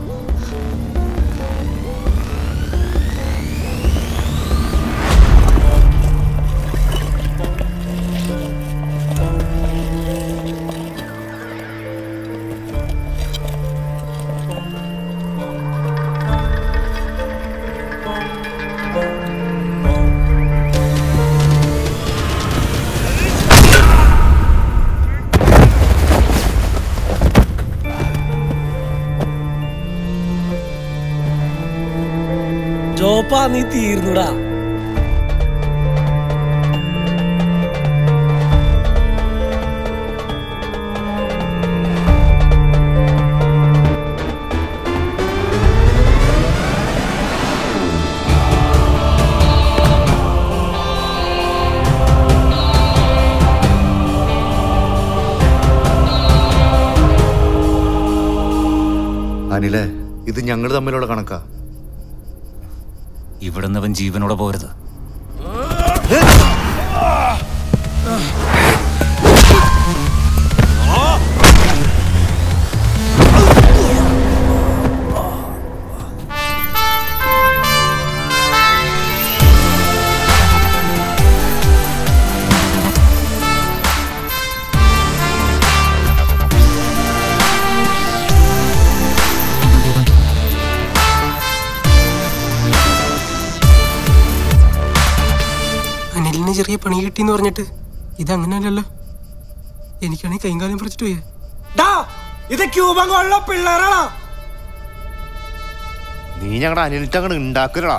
ജോപ്പാ നീ തീർന്നുടാ അനിലേ ഇത് ഞങ്ങൾ തമ്മിലുള്ള കണക്കാ ഇവിടുന്ന് അവൻ ജീവനോടെ പോരുത് അനിലിന് ചെറിയ പണി കിട്ടിയെന്ന് പറഞ്ഞിട്ട് ഇതങ്ങനെയല്ലല്ലോ എനിക്കാണെങ്കിൽ കൈകാലം പറിച്ചിട്ട് പോയേ ഡാ ഇത് ക്യൂബങ്ങളുള്ള പിള്ളേരാണോ നീ ഞങ്ങളുടെ അനിലിട്ട് അങ്ങോട്ട് ഉണ്ടാക്കലടാ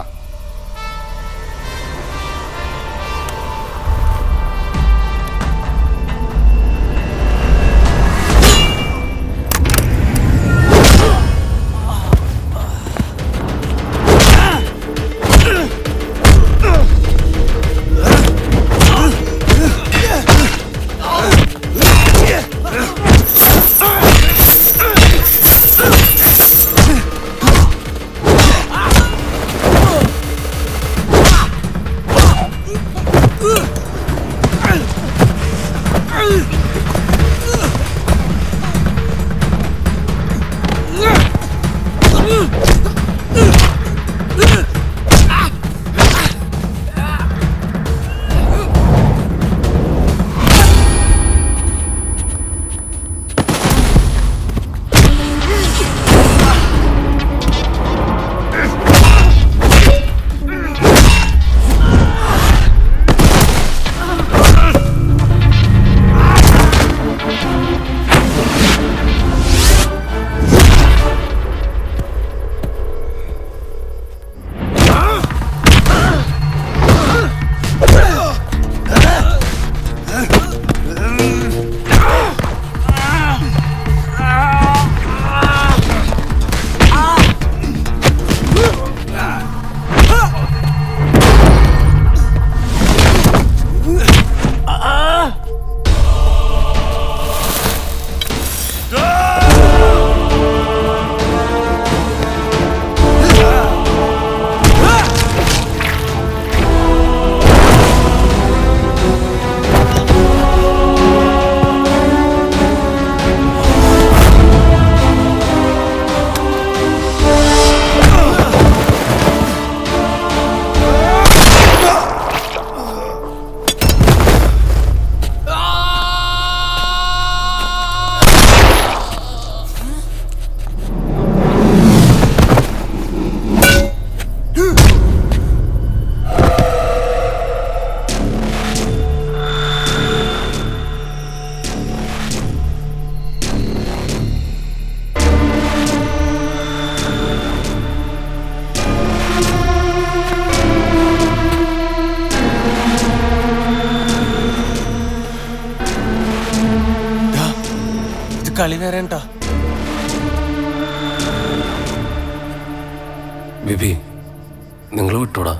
ഇത് കളി വേറെ കേട്ടോ ബിബി നിങ്ങൾ വിട്ടോടാ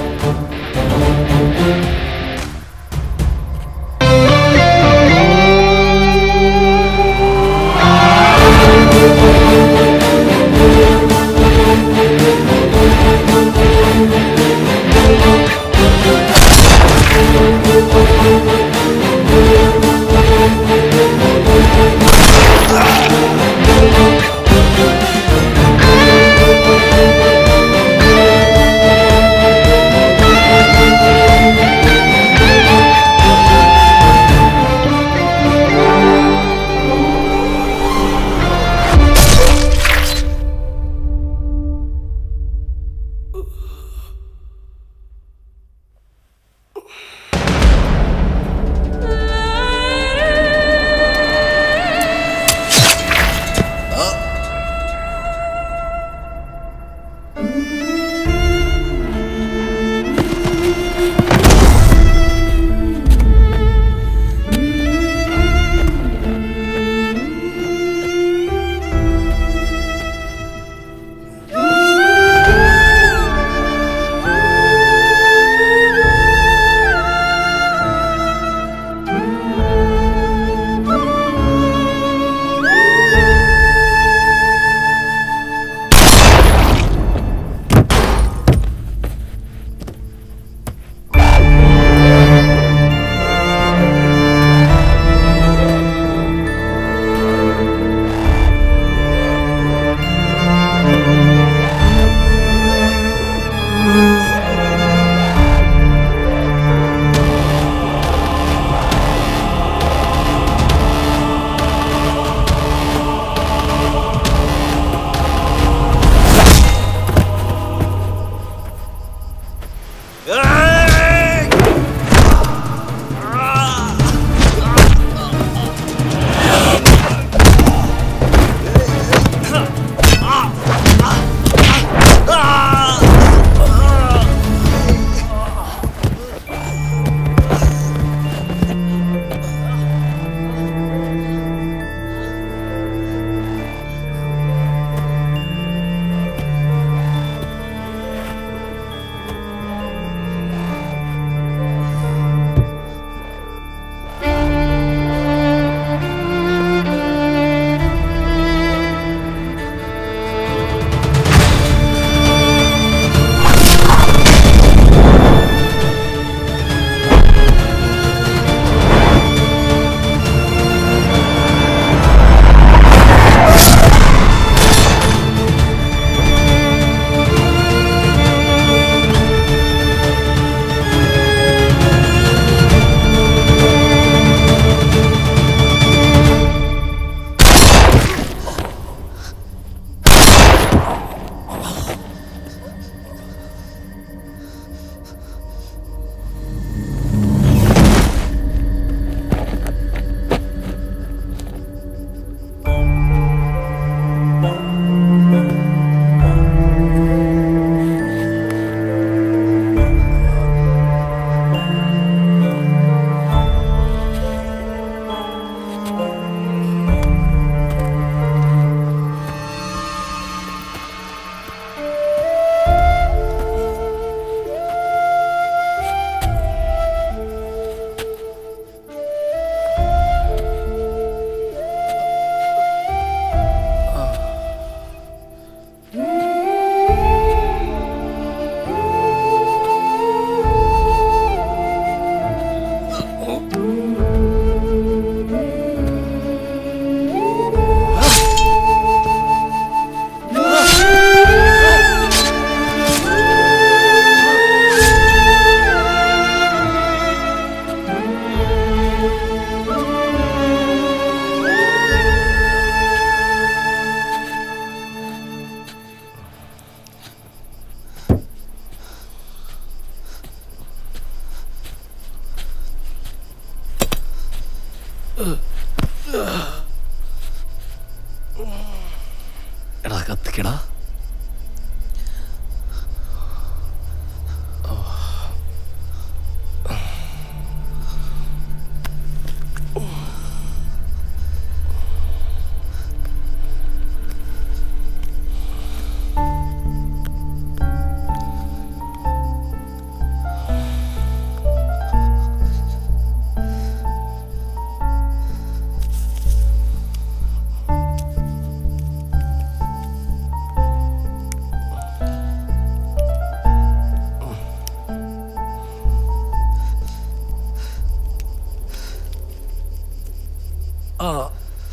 എടാ കത്തിക്കടാ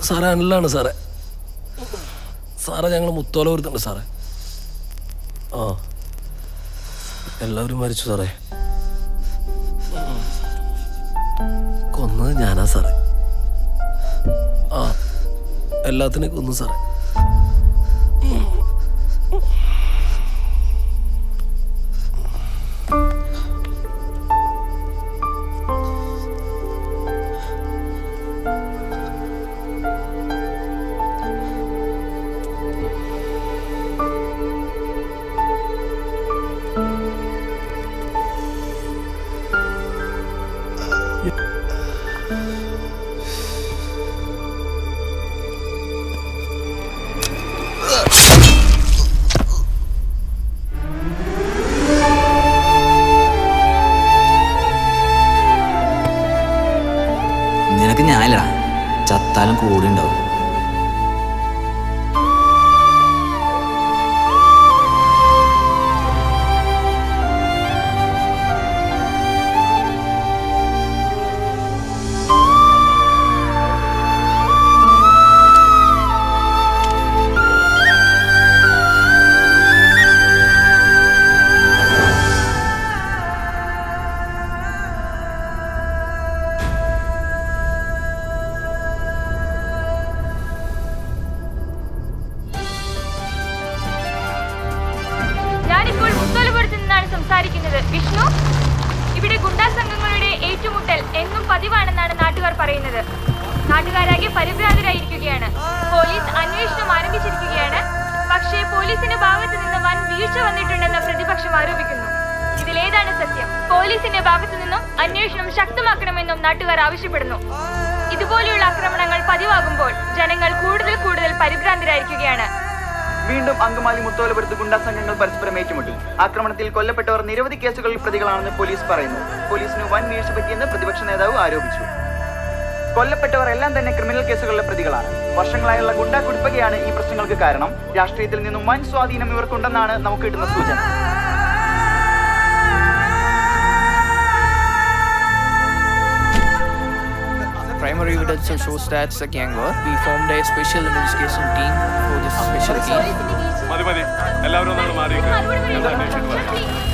സാറേ അനിലാണ് സാറേ സാറേ ഞങ്ങൾ മുത്തോല വരുത്തുണ്ട് സാറേ ആ എല്ലാവരും മരിച്ചു സാറേ കൊന്നത് ഞാനാ സാറേ ആ എല്ലാത്തിനെയും കൊന്നു സാറേ നിനക്ക് ഞാനില്ലടാ ചത്താലും കൂടി ഉണ്ടാവും ഞാനിപ്പോൾ മുത്തോലപുരത്ത് നിന്നാണ് സംസാരിക്കുന്നത് വിഷ്ണു ഇവിടെ ഗുണ്ടാ സംഘങ്ങളുടെ ഏറ്റുമുട്ടൽ എന്നും പതിവാണെന്നാണ് നാട്ടുകാർ പറയുന്നത് നാട്ടുകാരാകെ പരിഭ്രാന്തരായിരിക്കുകയാണ് പോലീസ് അന്വേഷണം ആരംഭിച്ചിരിക്കുകയാണ് പക്ഷേ പോലീസിന്റെ ഭാഗത്ത് നിന്ന് വൻ വീഴ്ച വന്നിട്ടുണ്ടെന്ന് പ്രതിപക്ഷം ആരോപിക്കുന്നു ഇതിലേതാണ് സത്യം പോലീസിന്റെ ഭാഗത്തു നിന്നും അന്വേഷണം ശക്തമാക്കണമെന്നും നാട്ടുകാർ ആവശ്യപ്പെടുന്നു ഇതുപോലെയുള്ള ആക്രമണങ്ങൾ പതിവാകുമ്പോൾ ജനങ്ങൾ കൂടുതൽ കൂടുതൽ പരിഭ്രാന്തരായിരിക്കുകയാണ് വീണ്ടും അങ്കമാലി മുത്തോലപുരത്ത് ഗുണ്ടാ സംഘങ്ങൾ പരസ്പരം ഏറ്റുമുട്ടി ആക്രമണത്തിൽ കൊല്ലപ്പെട്ടവർ നിരവധി കേസുകളിൽ പ്രതികളാണെന്ന് പോലീസ് പറയുന്നു പോലീസിന് വൻ വീഴ്ച പറ്റിയെന്ന് പ്രതിപക്ഷ നേതാവ് ആരോപിച്ചു കൊല്ലപ്പെട്ടവർ എല്ലാം തന്നെ ക്രിമിനൽ കേസുകളിലെ പ്രതികളാണ് വർഷങ്ങളായുള്ള ഗുണ്ടാ കുടിപ്പകയാണ് ഈ പ്രശ്നങ്ങൾക്ക് കാരണം രാഷ്ട്രീയത്തിൽ നിന്നും വൻ സ്വാധീനം ഇവർക്കുണ്ടെന്നാണ് നമുക്ക് കിട്ടുന്ന സൂചന Primary evidence shows that it's a gang war. We formed a special investigation team for this special case. മതി മതി എല്ലാവരും ഒന്നാണ് മാറിയിട്ട് ഞങ്ങൾ അന്വേഷിച്ചിട്ട് പറയാം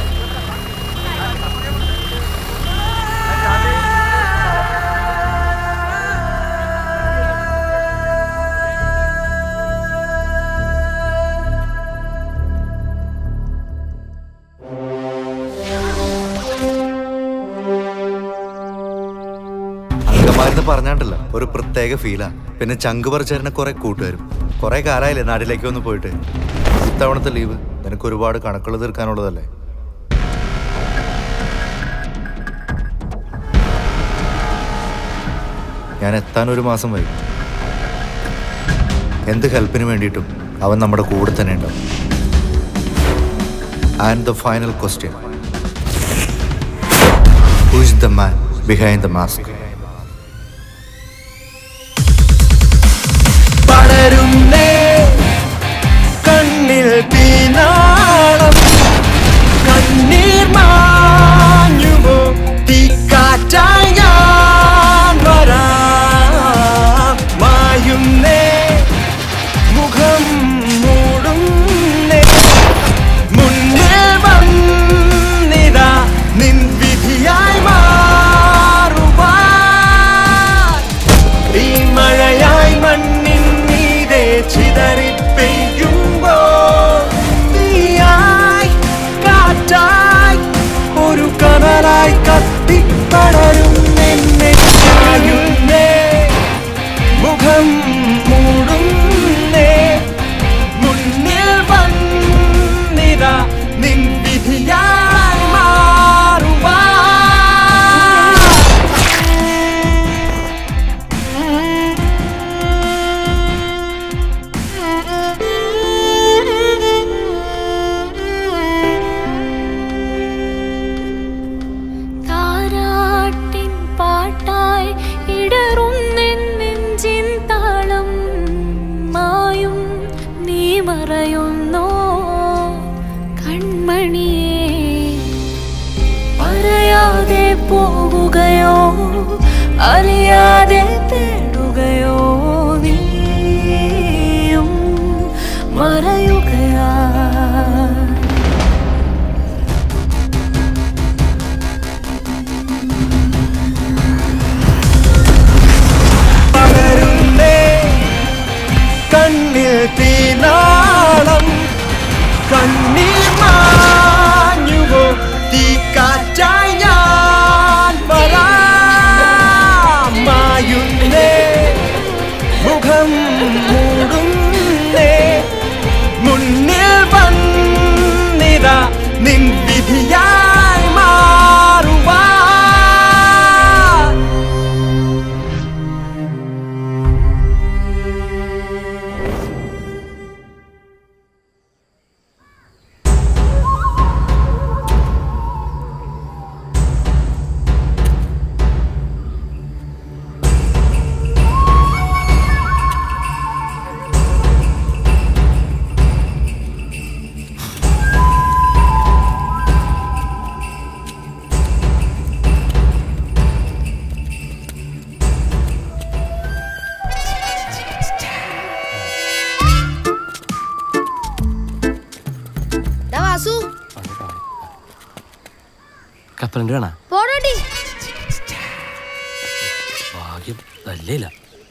അങ്കമാരെന്ന് പറഞ്ഞാണ്ടല്ലോ ഒരു പ്രത്യേക ഫീലാ പിന്നെ ചങ്ക് പറിച്ചേരനെ കുറെ കൂട്ടുകാരും കുറെ കാലമായില്ലേ നാട്ടിലേക്ക് ഒന്ന് പോയിട്ട് ഇത്തവണത്തെ ലീവ് നിനക്ക് ഒരുപാട് കണക്കുകൾ തീർക്കാനുള്ളതല്ലേ ഞാൻ എത്താൻ ഒരു മാസം വരും എന്ത് ഹെൽപ്പിന് വേണ്ടിയിട്ടും അവൻ നമ്മുടെ കൂടെ തന്നെ ഉണ്ടാവും and the final question who is the man behind the mask പടരുന്നേ കണ്ണിൽ തീനാളം കണ്ണീർ മാഞ്ഞുമോ തീക്കാറ്റായി ഞാൻ വരാം മായുന്നേ മുഖം മൂടുന്നേ മുന്നിൽ വന്നിതാ നിൻ വിധിയായി മാറുവാൻ ഈ മഴയായി മണ്ണിൻ മീതെ ചിതറി പെയ്യുമ്പോ നീയായി കാറ്റായി ഒരു കനലായി കത്തിപ്പടരും എന്നെ ചായുന്നേ മുഖം മൂടുന്നേ മുന്നിൽ വന്നിതാ നിൻ വിധിയായി മാറുവാൻ താരാട്ടിൻ പാട്ടായി ഇടറുന്നെൻ നെഞ്ചിൻ താളം മായും നീ മറയുന്നോ കൺമണിയേ പറയാതെ പോകുകയോ അറിയാതെ തേടുകയോ നിൻ गया പകരുന്നേ കണ്ണിൽ തീനാളം കണ്ണീർ മാഞ്ഞുവോ തീക്കാറ്റായി ഞാൻ വരാം മായുന്നേ മുഖം മൂടുന്നേ മുന്നിൽ വന്നിതാ നിൻ വിധിയായി മാറുവാ ദാ വാസു കപ്പലണ്ടി വേണ പോടോടി ഭാഗ്യം തല്ലില്ല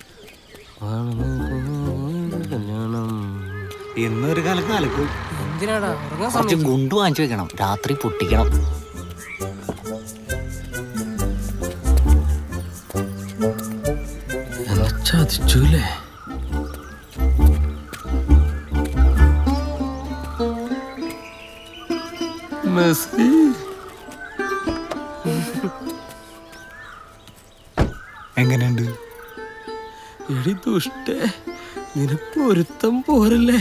ഇന്നൊരു കാലത്ത് കലക്കും എന്തിനാടാ ഉറങ്ങാൻ കുറച്ച് സമയം ഗുണ്ട് വാങ്ങിച്ചു വെക്കണം രാത്രി പൊട്ടിക്കണം എന്നെ ചതിച്ചൂലേ മെസ്സി എങ്ങനെയുണ്ട് എടി ദുഷ്ടേ നിനക്ക് പൊരുത്തം പോരല്ലേ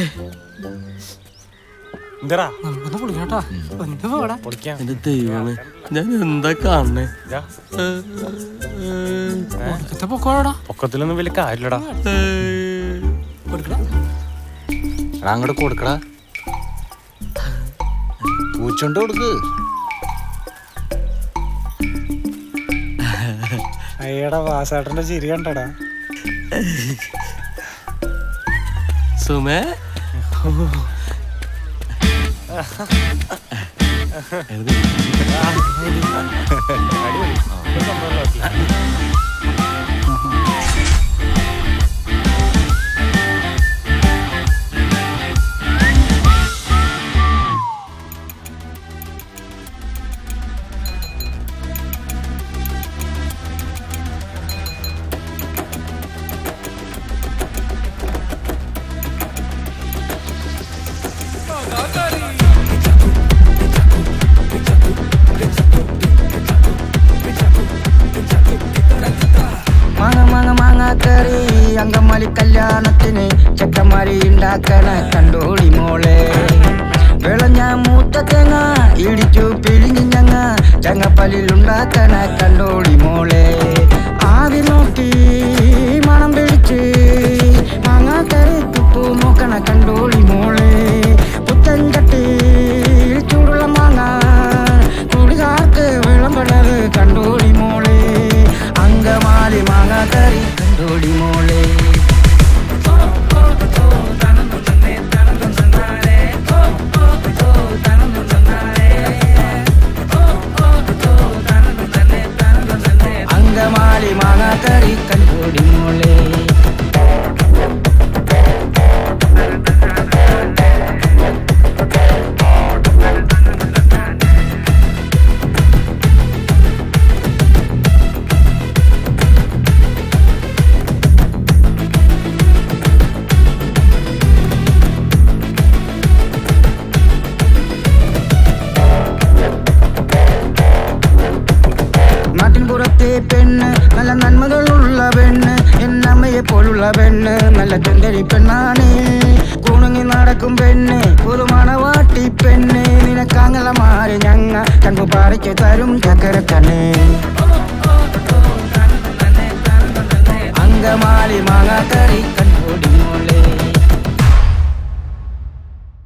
എന്താ നമുക്കൊന്ന് പൊളിക്കാട്ടാ ഒന്ന് പോടാ എന്റെ ദൈവമേ ഞാൻ എന്താ കാണണേ ഒടുക്കത്തെ പൊക്കോടാ പൊക്കത്തിലൊന്നും വലിയ കാര്യമില്ലടാ കൊടുക്കടാ എടാ അങ്ങോട്ട് കൊടുക്കടാ പൂച്ചോണ്ട് കൊടുക്ക് അയ്യടാ വാസാട്ടന്റെ ചിരി കണ്ടടാ സുമേ മാങ്ങ മാങ്ങ മാങ്ങ കറി അങ്കമാലി കല്യാണത്തിന് ചെക്കന്മാരി ഉണ്ടാക്കണ കണ്ടോളി മോളെ വിളഞ്ഞ മൂത്ത തേങ്ങ ഇടിച്ചു പിഴിഞ്ഞ് ഞങ്ങ ചങ്ങപ്പല്ലിൽ ഉണ്ടാക്കണ കണ്ടോളി മോളെ ആദ്യം നോക്കി മണം പിടിച്ച് മാങ്ങ കറി തുപ്പു നോക്കണ കണ്ടോളി മോളെ പുത്തൻ ചട്ടി ചൂടുള്ള മാങ്ങ കുടികാർക്ക് വിളമ്പണത് കണ്ടോളി മോളെ അങ്കമാലി മാങ്ങ കറി കണ്ടോളി മോളെ അങ്കമാലി മാങ്ങ കറി കണ്ടോടി മോളെ നാട്ടിൻ പുറത്തെ പെണ്ണ് നല്ല നന്മകളുള്ള പെണ്ണ് എന്നമ്മയെ പോലുള്ള പെണ്ണ് നല്ല ചുന്തരി പെണ്ണാണ് കുണുങ്ങി നടക്കും പെണ്ണ് ഒരു മണവാട്ടി പെണ്ണ് നിനക്കാങ്ങലമാരെ ഞങ്ങ കണ്ടു പാടിച്ചു തരും ചക്കര കണ്ണ് അങ്കമാലി മാങ്ങ കറി കണ്ടു